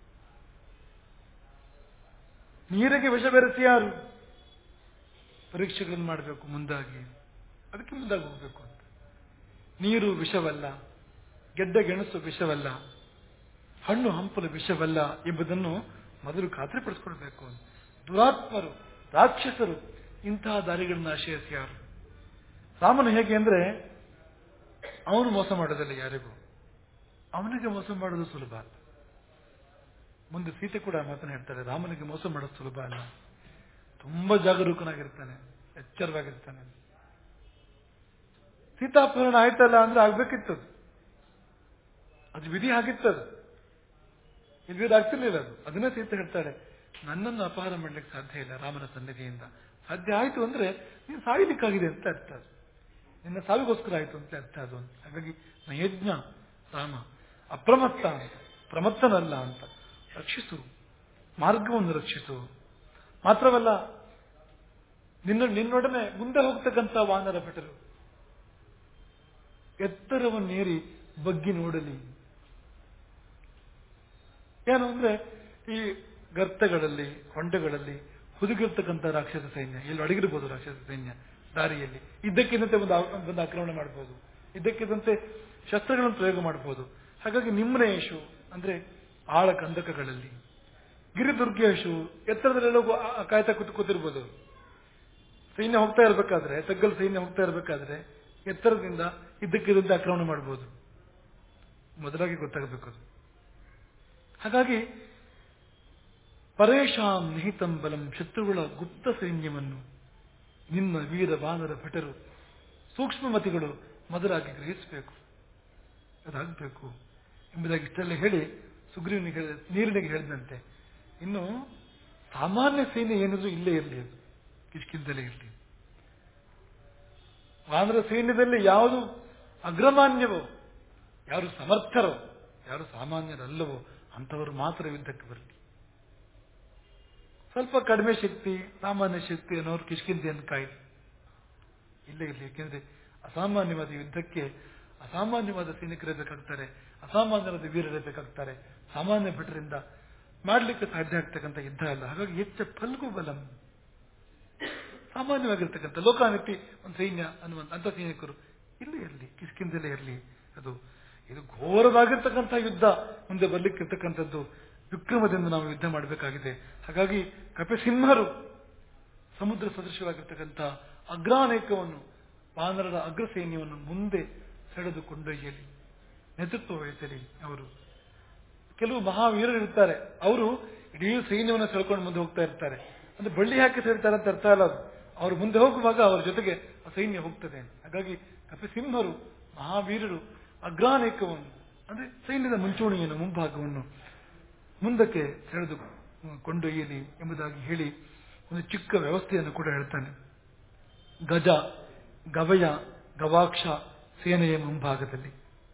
ನೀರಿಗೆ ವಿಷ ಬೆರೆಸಿಯಾರು ಪರೀಕ್ಷೆಗಳನ್ನು ಮಾಡಬೇಕು ಮುಂದಾಗಿ ಅದಕ್ಕೆ ಮುಂದಾಗಿ ಹೋಗಬೇಕು ಅಂತ ನೀರು ವಿಷವಲ್ಲ ಗೆಡ್ಡೆ ಗೆಣಸು ವಿಷವಲ್ಲ ಹಣ್ಣು ಹಂಪಲು ವಿಷವಲ್ಲ ಎಂಬುದನ್ನು ಮೊದಲು ಖಾತ್ರಿಪಡಿಸ್ಕೊಳ್ಬೇಕು ದುರಾತ್ಮರು ರಾಕ್ಷಸರು ಇಂತಹ ದಾರಿಗಳನ್ನು ಆಶ್ರಯಿಸಿ ಯಾರು ರಾಮನು ಹೇಗೆ ಅಂದ್ರೆ ಅವನು ಮೋಸ ಮಾಡೋದಿಲ್ಲ ಯಾರಿಗೂ ಅವನಿಗೆ ಮೋಸ ಮಾಡೋದು ಸುಲಭ ಅಲ್ಲ ಮುಂದೆ ಸೀತೆ ಕೂಡ ಮಾತನ್ನ ಹೇಳ್ತಾರೆ ರಾಮನಿಗೆ ಮೋಸ ಮಾಡೋದು ಸುಲಭ ಅಲ್ಲ ತುಂಬಾ ಜಾಗರೂಕನಾಗಿರ್ತಾನೆ ಎಚ್ಚರವಾಗಿರ್ತಾನೆ ಸೀತಾಪಹರಣ ಆಯ್ತಲ್ಲ ಅಂದ್ರೆ ಆಗ್ಬೇಕಿತ್ತದು ಅದು ವಿಧಿ ಆಗಿತ್ತದು ಇದು ವಿಧಿ ಆಗ್ತಿರ್ಲಿಲ್ಲ ಅದು ಅದನ್ನೇ ಸೀತೆ ಹೇಳ್ತಾಳೆ ನನ್ನನ್ನು ಅಪಹಾರ ಮಾಡ್ಲಿಕ್ಕೆ ಸಾಧ್ಯ ಇಲ್ಲ ರಾಮನ ಸನ್ನಿಧಿಯಿಂದ ಸಾಧ್ಯ ಆಯ್ತು ಅಂದ್ರೆ ನೀನು ಸಾಯ್ಲಿಕ್ಕಾಗಿದೆ ಅಂತ ಅರ್ಥ ಅದು ನಿನ್ನ ಸಾವಿಗೋಸ್ಕರ ಆಯ್ತು ಅಂತ ಅರ್ಥ ಅದು ಅಂತ ಹಾಗಾಗಿ ನಯಜ್ಞ ರಾಮ ಅಪ್ರಮತ್ತ ಅಂತ ಪ್ರಮತ್ತನಲ್ಲ ಅಂತ ರಕ್ಷಿಸು ಮಾರ್ಗವನ್ನು ರಕ್ಷಿಸು ಮಾತ್ರವಲ್ಲ ನಿನ್ನ ನಿನ್ನೊಡನೆ ಮುಂದೆ ಹೋಗ್ತಕ್ಕಂಥ ವಾನರ ಭಟರು ಎತ್ತರವನ್ನೇರಿ ಬಗ್ಗಿ ನೋಡಲಿ ಏನು ಅಂದ್ರೆ ಈ ಗರ್ತಗಳಲ್ಲಿ ಹೊಂಡಗಳಲ್ಲಿ ಹುದುಗಿರ್ತಕ್ಕಂಥ ರಾಕ್ಷಸ ಸೈನ್ಯ ಇಲ್ಲಿ ಅಡಗಿರ್ಬೋದು ರಾಕ್ಷಸ ಸೈನ್ಯ ದಾರಿಯಲ್ಲಿ ಇದ್ದಕ್ಕಿದ್ದಂತೆ ಒಂದು ಒಂದು ಆಕ್ರಮಣ ಮಾಡಬಹುದು ಇದ್ದಕ್ಕಿದ್ದಂತೆ ಶಸ್ತ್ರಗಳನ್ನು ಪ್ರಯೋಗ ಮಾಡಬಹುದು ಹಾಗಾಗಿ ನಿಮ್ನೇಶು ಅಂದ್ರೆ ಆಳ ಕಂದಕಗಳಲ್ಲಿ ಗಿರಿದುರ್ಗೇಶು ಎತ್ತರದಲ್ಲೆಲ್ಲ ಕಾಯ್ತಾ ಕೂತು ಕೂತಿರ್ಬೋದು ಸೈನ್ಯ ಹೋಗ್ತಾ ಇರಬೇಕಾದ್ರೆ ತಗ್ಗಲ್ ಸೈನ್ಯ ಹೋಗ್ತಾ ಇರಬೇಕಾದ್ರೆ ಎತ್ತರದಿಂದ ಇದ್ದಕ್ಕಿದ್ದಂತೆ ಆಕ್ರಮಣ ಮಾಡಬಹುದು ಮೊದಲಾಗಿ ಗೊತ್ತಾಗಬೇಕು ಅದು ಹಾಗಾಗಿ ಪರೇಶಾಂ ನಿಹಿತಂ ಬಲಂ ಶತ್ರುಗಳ ಗುಪ್ತ ಸೈನ್ಯವನ್ನು ನಿನ್ನ ವೀರ ಬಾನರ ಭಟರು ಸೂಕ್ಷ್ಮಮತಿಗಳು ಮೊದಲಾಗಿ ಗ್ರಹಿಸಬೇಕು ಅದಾಗಬೇಕು ಎಂಬುದಾಗಿ ಇಷ್ಟೆಲ್ಲ ಹೇಳಿ ಸುಗ್ರೀವನಿಗೆ ಹೇಳಿದ ನೀರಿನಿಗೆ ಹೇಳಿದಂತೆ ಇನ್ನು ಸಾಮಾನ್ಯ ಸೈನ್ಯ ಏನಾದ್ರೂ ಇಲ್ಲೇ ಇರಲಿ ಅದು ಕಿಷ್ಕಿಂದಲೇ ಇರಲಿ ವಾನರ ಸೈನ್ಯದಲ್ಲಿ ಯಾವುದು ಅಗ್ರಮಾನ್ಯವೋ ಯಾರು ಸಮರ್ಥರೋ ಯಾರು ಸಾಮಾನ್ಯರಲ್ಲವೋ ಅಂಥವರು ಮಾತ್ರ ಯುದ್ಧಕ್ಕೆ ಬರಲಿ ಸ್ವಲ್ಪ ಕಡಿಮೆ ಶಕ್ತಿ ಸಾಮಾನ್ಯ ಶಕ್ತಿ ಅನ್ನೋರು ಕಿಷ್ಕಿಂದೆಯನ್ನು ಕಾಯಿಲಿ ಇಲ್ಲ ಇಲ್ಲ ಏಕೆಂದ್ರೆ ಅಸಾಮಾನ್ಯವಾದ ಯುದ್ಧಕ್ಕೆ ಅಸಾಮಾನ್ಯವಾದ ಸೈನಿಕರೇ ಬೇಕಾಗ್ತಾರೆ ಅಸಾಮಾನ್ಯವಾದ ವೀರರೇ ಬೇಕಾಗ್ತಾರೆ ಸಾಮಾನ್ಯ ಭಟರಿಂದ ಮಾಡಲಿಕ್ಕೆ ಸಾಧ್ಯ ಆಗ್ತಕ್ಕಂಥ ಯುದ್ಧ ಅಲ್ಲ ಹಾಗಾಗಿ ಹೆಚ್ಚ ಫಲ್ಗು ಬಲಂ ಸಾಮಾನ್ಯವಾಗಿರ್ತಕ್ಕಂಥ ಲೋಕಾನತಿ ಒಂದು ಸೈನ್ಯ ಅನ್ನುವಂಥ ಅಂತ ಸೈನಿಕರು ಇಲ್ಲೇ ಇರಲಿ ಕಿಸ್ಕಿಂದಲೇ ಇರಲಿ ಅದು ಇದು ಘೋರವಾಗಿರ್ತಕ್ಕಂಥ ಯುದ್ಧ ಮುಂದೆ ಬರ್ಲಿಕ್ಕಿರ್ತಕ್ಕಂಥದ್ದು ವಿಕ್ರಮದಿಂದ ನಾವು ಯುದ್ಧ ಮಾಡಬೇಕಾಗಿದೆ ಹಾಗಾಗಿ ಕಪಿಸಿಂಹರು ಸಮುದ್ರ ಸದೃಶವಾಗಿರ್ತಕ್ಕಂಥ ಅಗ್ರಾನೇಕವನ್ನು ವಾನರರ ಅಗ್ರ ಸೈನ್ಯವನ್ನು ಮುಂದೆ ಸೆಳೆದು ಕೊಂಡೊಯ್ಯಲಿ ನೇತೃತ್ವ ವಹಿಸಲಿ ಅವರು ಕೆಲವು ಮಹಾವೀರರು ಇರ್ತಾರೆ ಅವರು ಇಡೀ ಸೈನ್ಯವನ್ನು ಸೆಳ್ಕೊಂಡು ಮುಂದೆ ಹೋಗ್ತಾ ಇರ್ತಾರೆ ಅಂದ್ರೆ ಬಳ್ಳಿ ಹಾಕಿ ಸೆಳ್ತಾರೆ ಅಂತ ಅರ್ಥ ಅಲ್ಲ ಅದು ಅವರು ಮುಂದೆ ಹೋಗುವಾಗ ಅವರ ಜೊತೆಗೆ ಆ ಸೈನ್ಯ ಹೋಗ್ತದೆ ಹಾಗಾಗಿ ಕಪಿಸಿಂಹರು ಮಹಾವೀರರು ಅಗ್ರಾನೇಕವನ್ನು ಅಂದ್ರೆ ಸೈನ್ಯದ ಮುಂಚೂಣಿಯನ್ನು ಮುಂಭಾಗವನ್ನು ಮುಂದಕ್ಕೆ ಸೆಳೆದು ಕೊಂಡೊಯ್ಯಲಿ ಎಂಬುದಾಗಿ ಹೇಳಿ ಒಂದು ಚಿಕ್ಕ ವ್ಯವಸ್ಥೆಯನ್ನು ಕೂಡ ಹೇಳ್ತಾನೆ ಗಜ ಗವಯ ಗವಾಕ್ಷ ಸೇನೆಯ ಮುಂಭಾಗದಲ್ಲಿ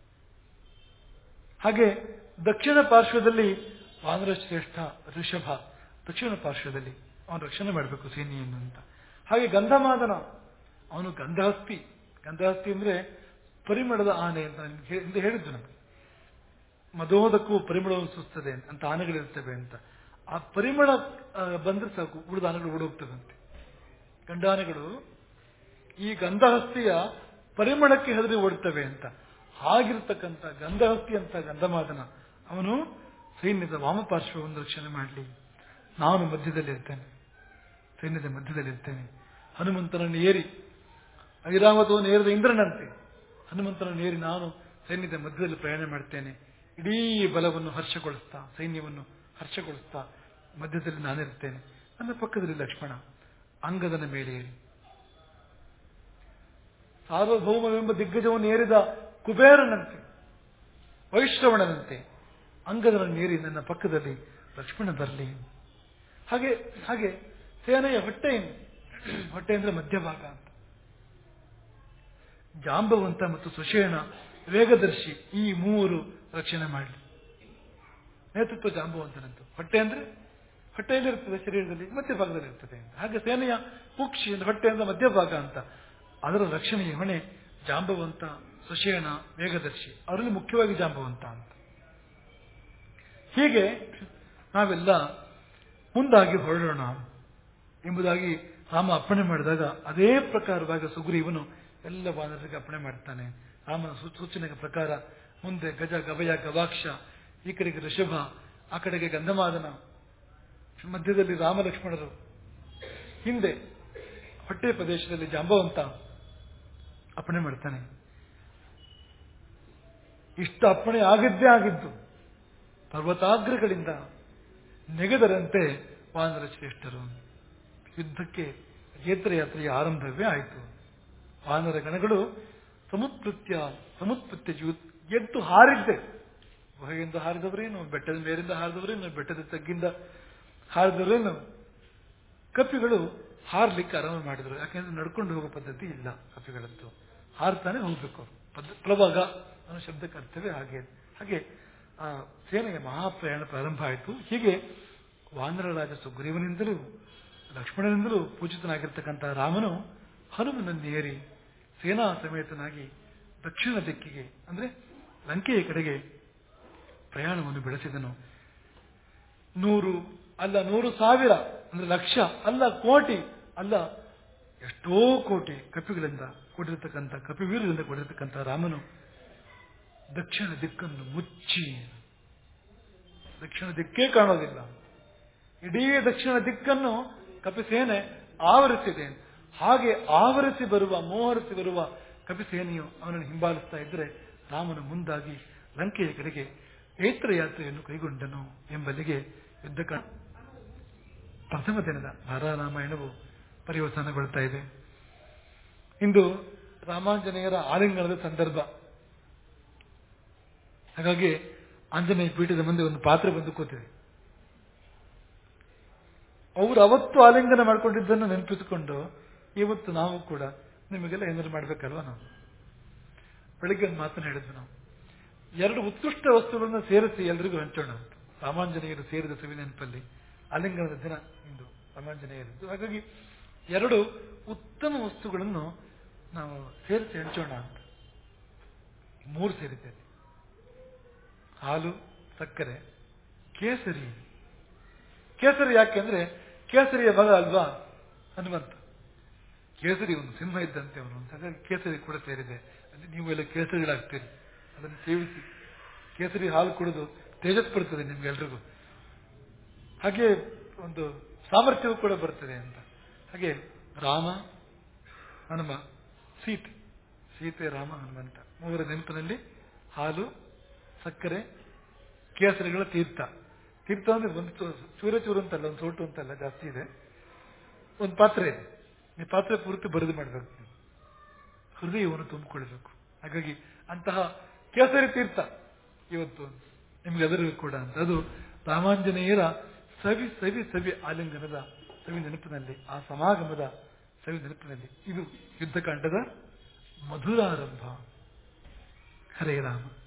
ಹಾಗೆ ದಕ್ಷಿಣ ಪಾರ್ಶ್ವದಲ್ಲಿ ವಾನರ ಶ್ರೇಷ್ಠ ಋಷಭ ದಕ್ಷಿಣ ಪಾರ್ಶ್ವದಲ್ಲಿ ಅವನು ರಕ್ಷಣೆ ಮಾಡಬೇಕು ಸೇನೆಯನ್ನು ಅಂತ ಹಾಗೆ ಗಂಧಮಾದನ ಅವನು ಗಂಧಹಸ್ತಿ ಗಂಧಹಸ್ತಿ ಅಂದ್ರೆ ಪರಿಮಳದ ಆನೆ ಅಂತ ನಿಮ್ಗೆ ಹಿಂದೆ ಹೇಳಿದ್ದು ನಮಗೆ ಮದೋದಕ್ಕೂ ಪರಿಮಳವನ್ನು ಸೂಸ್ತದೆ ಅಂತ ಆನೆಗಳಿರ್ತವೆ ಅಂತ ಆ ಪರಿಮಳ ಆ, ಬಂದ್ರೆ ಸಾಕು ಉಳಿದ ಆನೆಗಳು ಓಡೋಗ್ತದಂತೆ ಗಂಡಾನೆಗಳು ಈ ಗಂಧಹಸ್ತಿಯ ಪರಿಮಳಕ್ಕೆ ಹೆದರಿ ಓಡ್ತವೆ ಅಂತ ಹಾಗಿರ್ತಕ್ಕಂಥ ಗಂಧಹಸ್ತಿ ಅಂತ ಗಂಧಮಾದನ ಅವನು ಸೈನ್ಯದ ವಾಮಪಾರ್ಶ್ವವನ್ನು ರಕ್ಷಣೆ ಮಾಡಲಿ ನಾನು ಮಧ್ಯದಲ್ಲಿರ್ತೇನೆ ಸೈನ್ಯದ ಮಧ್ಯದಲ್ಲಿರ್ತೇನೆ ಹನುಮಂತನನ್ನು ಏರಿ ಐರಾವತವನ್ನು ಏರಿದ ಇಂದ್ರನಂತೆ ಹನುಮಂತನನ್ನು ಏರಿ ನಾನು ಸೈನ್ಯದ ಮಧ್ಯದಲ್ಲಿ ಪ್ರಯಾಣ ಮಾಡ್ತೇನೆ ಇಡೀ ಬಲವನ್ನು ಹರ್ಷಗೊಳಿಸ್ತಾ ಸೈನ್ಯವನ್ನು ಹರ್ಷಗೊಳಿಸ್ತಾ ಮಧ್ಯದಲ್ಲಿ ನಾನಿರ್ತೇನೆ ನನ್ನ ಪಕ್ಕದಲ್ಲಿ ಲಕ್ಷ್ಮಣ ಅಂಗದನ ಮೇಲೆ ಏರಿ ಸಾರ್ವಭೌಮವೆಂಬ ದಿಗ್ಗಜವನ್ನು ಏರಿದ ಕುಬೇರನಂತೆ ವೈಶ್ರವಣನಂತೆ ಅಂಗದನನ್ನು ಏರಿ ನನ್ನ ಪಕ್ಕದಲ್ಲಿ ಲಕ್ಷ್ಮಣ ಬರಲಿ ಹಾಗೆ ಹಾಗೆ ಸೇನೆಯ ಹೊಟ್ಟೆಯನ್ನು ಹೊಟ್ಟೆ ಅಂದ್ರೆ ಮಧ್ಯಭಾಗ ಅಂತ ಜಾಂಬವಂತ ಮತ್ತು ಸುಷೇಣ ವೇಗದರ್ಶಿ ಈ ಮೂವರು ರಕ್ಷಣೆ ಮಾಡಲಿ ನೇತೃತ್ವ ಜಾಂಬವಂತನಂತು ಹೊಟ್ಟೆ ಅಂದ್ರೆ ಹೊಟ್ಟೆಯಲ್ಲಿರ್ತದೆ ಶರೀರದಲ್ಲಿ ಮಧ್ಯಭಾಗದಲ್ಲಿ ಇರ್ತದೆ ಅಂತ ಹಾಗೆ ಸೇನೆಯ ಕುಕ್ಷಿ ಅಂದ್ರೆ ಹೊಟ್ಟೆ ಅಂದ್ರೆ ಮಧ್ಯಭಾಗ ಅಂತ ಅದರ ರಕ್ಷಣೆಯ ಹೊಣೆ ಜಾಂಬವಂತ ಸುಷೇಣ ವೇಗದರ್ಶಿ ಅವರಲ್ಲಿ ಮುಖ್ಯವಾಗಿ ಜಾಂಬವಂತ ಅಂತ ಹೀಗೆ ನಾವೆಲ್ಲ ಮುಂದಾಗಿ ಹೊರಡೋಣ ಎಂಬುದಾಗಿ ರಾಮ ಅಪ್ಪಣೆ ಮಾಡಿದಾಗ ಅದೇ ಪ್ರಕಾರವಾಗಿ ಸುಗ್ರೀವನು ಎಲ್ಲ ವಾನರರಿಗೆ ಅಪ್ಪಣೆ ಮಾಡ್ತಾನೆ ರಾಮನ ಸೂ- ಸೂಚನೆಯ ಪ್ರಕಾರ ಮುಂದೆ ಗಜ ಗವಯ ಗವಾಕ್ಷ ಈ ಕಡೆಗೆ ಋಷಭ ಆ ಕಡೆಗೆ ಗಂಧಮಾದನ ಮಧ್ಯದಲ್ಲಿ ರಾಮ ಲಕ್ಷ್ಮಣರು ಹಿಂದೆ ಹೊಟ್ಟೆ ಪ್ರದೇಶದಲ್ಲಿ ಜಾಂಬವಂತ ಅಪ್ಪಣೆ ಮಾಡ್ತಾನೆ ಇಷ್ಟ ಅಪ್ಪಣೆ ಆಗಿದ್ದೇ ಆಗಿದ್ದು ಪರ್ವತಾಗ್ರಗಳಿಂದ ನೆಗೆದರಂತೆ ವಾನರ ಶ್ರೇಷ್ಠರು ಯುದ್ಧಕ್ಕೆ ಕ್ಷೇತ್ರಯಾತ್ರೆಯ ಆರಂಭವೇ ಆಯಿತು ವಾನರ ಗಣಗಳು ಸಮುತ್ಪತ್ಯ ಸಮುತ್ಪತ್ಯ ಜೀವ ಎದ್ದು ಹಾರಿದ್ದೆ ಗುಹೆಯಿಂದ ಹಾರಿದವರೇನು ಬೆಟ್ಟದ ಮೇಲಿಂದ ಹಾರಿದವರೇನು ಬೆಟ್ಟದ ತಗ್ಗಿಂದ ಹಾರಿದವರೇನು ಕಪಿಗಳು ಹಾರ್ಲಿಕ್ಕೆ ಆರಂಭ ಮಾಡಿದ್ರು ಯಾಕೆಂದ್ರೆ ನಡ್ಕೊಂಡು ಹೋಗೋ ಪದ್ಧತಿ ಇಲ್ಲ ಕಪಿಗಳದ್ದು ಹಾರ್ತಾನೆ ಹೋಗ್ಬೇಕು ಅವರು ಪದ್ಧ- ಪ್ಲವಾಗ ಅನ್ನೋ ಶಬ್ದಕ್ಕೆ ಅರ್ಥವೇ ಹಾಗೆ ಹಾಗೆ ಆ ಸೇನೆಯ ಮಹಾಪ್ರಯಾಣ ಪ್ರಾರಂಭ ಆಯಿತು ಹೀಗೆ ವಾನರ ರಾಜ ಸುಗ್ರೀವನಿಂದಲೂ ಲಕ್ಷ್ಮಣನಿಂದಲೂ ಪೂಜಿತನಾಗಿರ್ತಕ್ಕಂಥ ರಾಮನು ಹನುಮನನ್ನೇರಿ ಸೇನಾ ಸಮೇತನಾಗಿ ದಕ್ಷಿಣ ದಿಕ್ಕಿಗೆ ಅಂದ್ರೆ ಲಂಕೆಯ ಕಡೆಗೆ ಪ್ರಯಾಣವನ್ನು ಬೆಳೆಸಿದನು ನೂರು ಅಲ್ಲ ನೂರು ಸಾವಿರ ಅಂದ್ರೆ ಲಕ್ಷ ಅಲ್ಲ ಕೋಟಿ ಅಲ್ಲ ಎಷ್ಟೋ ಕೋಟಿ ಕಪಿಗಳಿಂದ ಕೂಡಿರತಕ್ಕಂಥ ಕಪಿವೀರರಿಂದ ಕೂಡಿರತಕ್ಕಂಥ ರಾಮನು ದಕ್ಷಿಣ ದಿಕ್ಕನ್ನು ಮುಚ್ಚಿ ದಕ್ಷಿಣ ದಿಕ್ಕೇ ಕಾಣೋದಿಲ್ಲ ಇಡೀ ದಕ್ಷಿಣ ದಿಕ್ಕನ್ನು ಕಪಿಸೇನೆ ಆವರಿಸಿದೆ ಹಾಗೆ ಆವರಿಸಿ ಬರುವ ಮೋಹರಿಸಿ ಬರುವ ಕಪಿಸೇನೆಯು ಅವನನ್ನು ಹಿಂಬಾಲಿಸ್ತಾ ಇದ್ರೆ ರಾಮನು ಮುಂದಾಗಿ ಲಂಕೆಯ ಕಡೆಗೆ ಚೈತ್ರ ಯಾತ್ರೆಯನ್ನು ಕೈಗೊಂಡನು ಎಂಬಲ್ಲಿಗೆ ಯುದ್ಧ ಕ- ಪ್ರಥಮ ದಿನದ ರಾಮಾಯಣವು ಪರಿವರ್ತನಗೊಳ್ತಾ ಇದೆ ಇಂದು ರಾಮಾಂಜನೇಯರ ಆಲಿಂಗನದ ಸಂದರ್ಭ ಹಾಗಾಗಿ ಆಂಜನೇಯ ಪೀಠದ ಮುಂದೆ ಒಂದು ಪಾತ್ರೆ ಬಂದು ಕೂತಿದೆ ಅವರು ಅವತ್ತು ಆಲಿಂಗನ ಮಾಡ್ಕೊಂಡಿದ್ದನ್ನು ನೆನಪಿಸಿಕೊಂಡು ಇವತ್ತು ನಾವು ಕೂಡ ನಿಮಗೆಲ್ಲ ಏನಾದ್ರು ಮಾಡ್ಬೇಕಲ್ವಾ ನಾವು ಬೆಳಿಗ್ಗೆ ಒಂದು ಮಾತನ್ನು ಹೇಳಿದ್ವಿ ನಾವು ಎರಡು ಉತ್ಕೃಷ್ಟ ವಸ್ತುಗಳನ್ನ ಸೇರಿಸಿ ಎಲ್ರಿಗೂ ಹಂಚೋಣ ಅಂತ ರಾಮಾಂಜನೇಯರು ಸೇರಿದ ಸವಿ ನೆನಪಲ್ಲಿ ಅಲಿಂಗನದ ದಿನ ಇಂದು ರಾಮಾಂಜನೇಯರದ್ದು ಹಾಗಾಗಿ ಎರಡು ಉತ್ತಮ ವಸ್ತುಗಳನ್ನು ನಾವು ಸೇರಿಸಿ ಹಂಚೋಣ ಅಂತ ಮೂರು ಸೇರಿದ್ದೇನೆ ಹಾಲು ಸಕ್ಕರೆ ಕೇಸರಿ ಕೇಸರಿ ಯಾಕೆಂದ್ರೆ ಕೇಸರಿಯ ಮಗ ಅಲ್ವಾ ಹನುಮಂತ ಕೇಸರಿ ಒಂದು ಸಿಂಹ ಇದ್ದಂತೆ ಅವನು ಹಾಗಾಗಿ ಕೇಸರಿ ಕೂಡ ಸೇರಿದೆ ಅಲ್ಲಿ ನೀವು ಎಲ್ಲ ಕೇಸರಿಗಳಾಗ್ತೀರಿ ಅದನ್ನು ಸೇವಿಸಿ ಕೇಸರಿ ಹಾಲು ಕುಡಿದು ತೇಜಸ್ಪಡುತ್ತದೆ ನಿಮ್ಗೆಲ್ರಿಗೂ ಹಾಗೆ ಒಂದು ಸಾಮರ್ಥ್ಯವೂ ಕೂಡ ಬರ್ತದೆ ಅಂತ ಹಾಗೆ ರಾಮ ಹನುಮ ಸೀತೆ ಸೀತೆ ರಾಮ ಹನುಮಂತ ಮೂವರ ನೆನಪಿನಲ್ಲಿ ಹಾಲು ಸಕ್ಕರೆ ಕೇಸರಿಗಳ ತೀರ್ಥ ತೀರ್ಥ ಅಂದ್ರೆ ಒಂದು ಚೂ- ಚೂರ ಚೂರು ಅಂತಲ್ಲ ಒಂದು ಸೋಟು ಅಂತಲ್ಲ ಜಾಸ್ತಿ ಇದೆ ಒಂದು ಪಾತ್ರೆ ಇದೆ ಈ ಪಾತ್ರೆ ಪೂರ್ತಿ ಬರೆದು ಮಾಡಬೇಕು ನೀವು ಹೃದಯವನ್ನು ತುಂಬಿಕೊಳ್ಳಬೇಕು ಹಾಗಾಗಿ ಅಂತಹ ಕೇಸರಿ ತೀರ್ಥ ಇವತ್ತು ನಿಮ್ಗೆ ಅದರಲ್ಲೂ ಕೂಡ ಅಂತ ಅದು ರಾಮಾಂಜನೇಯರ ಸವಿ ಸವಿ ಸವಿ ಆಲಿಂಗನದ ಸವಿ ನೆನಪಿನಲ್ಲಿ ಆ ಸಮಾಗಮದ ಸವಿ ನೆನಪಿನಲ್ಲಿ ಇದು ಯುದ್ಧಕಾಂಡದ ಮಧುರಾರಂಭ ಹರೇ ರಾಮ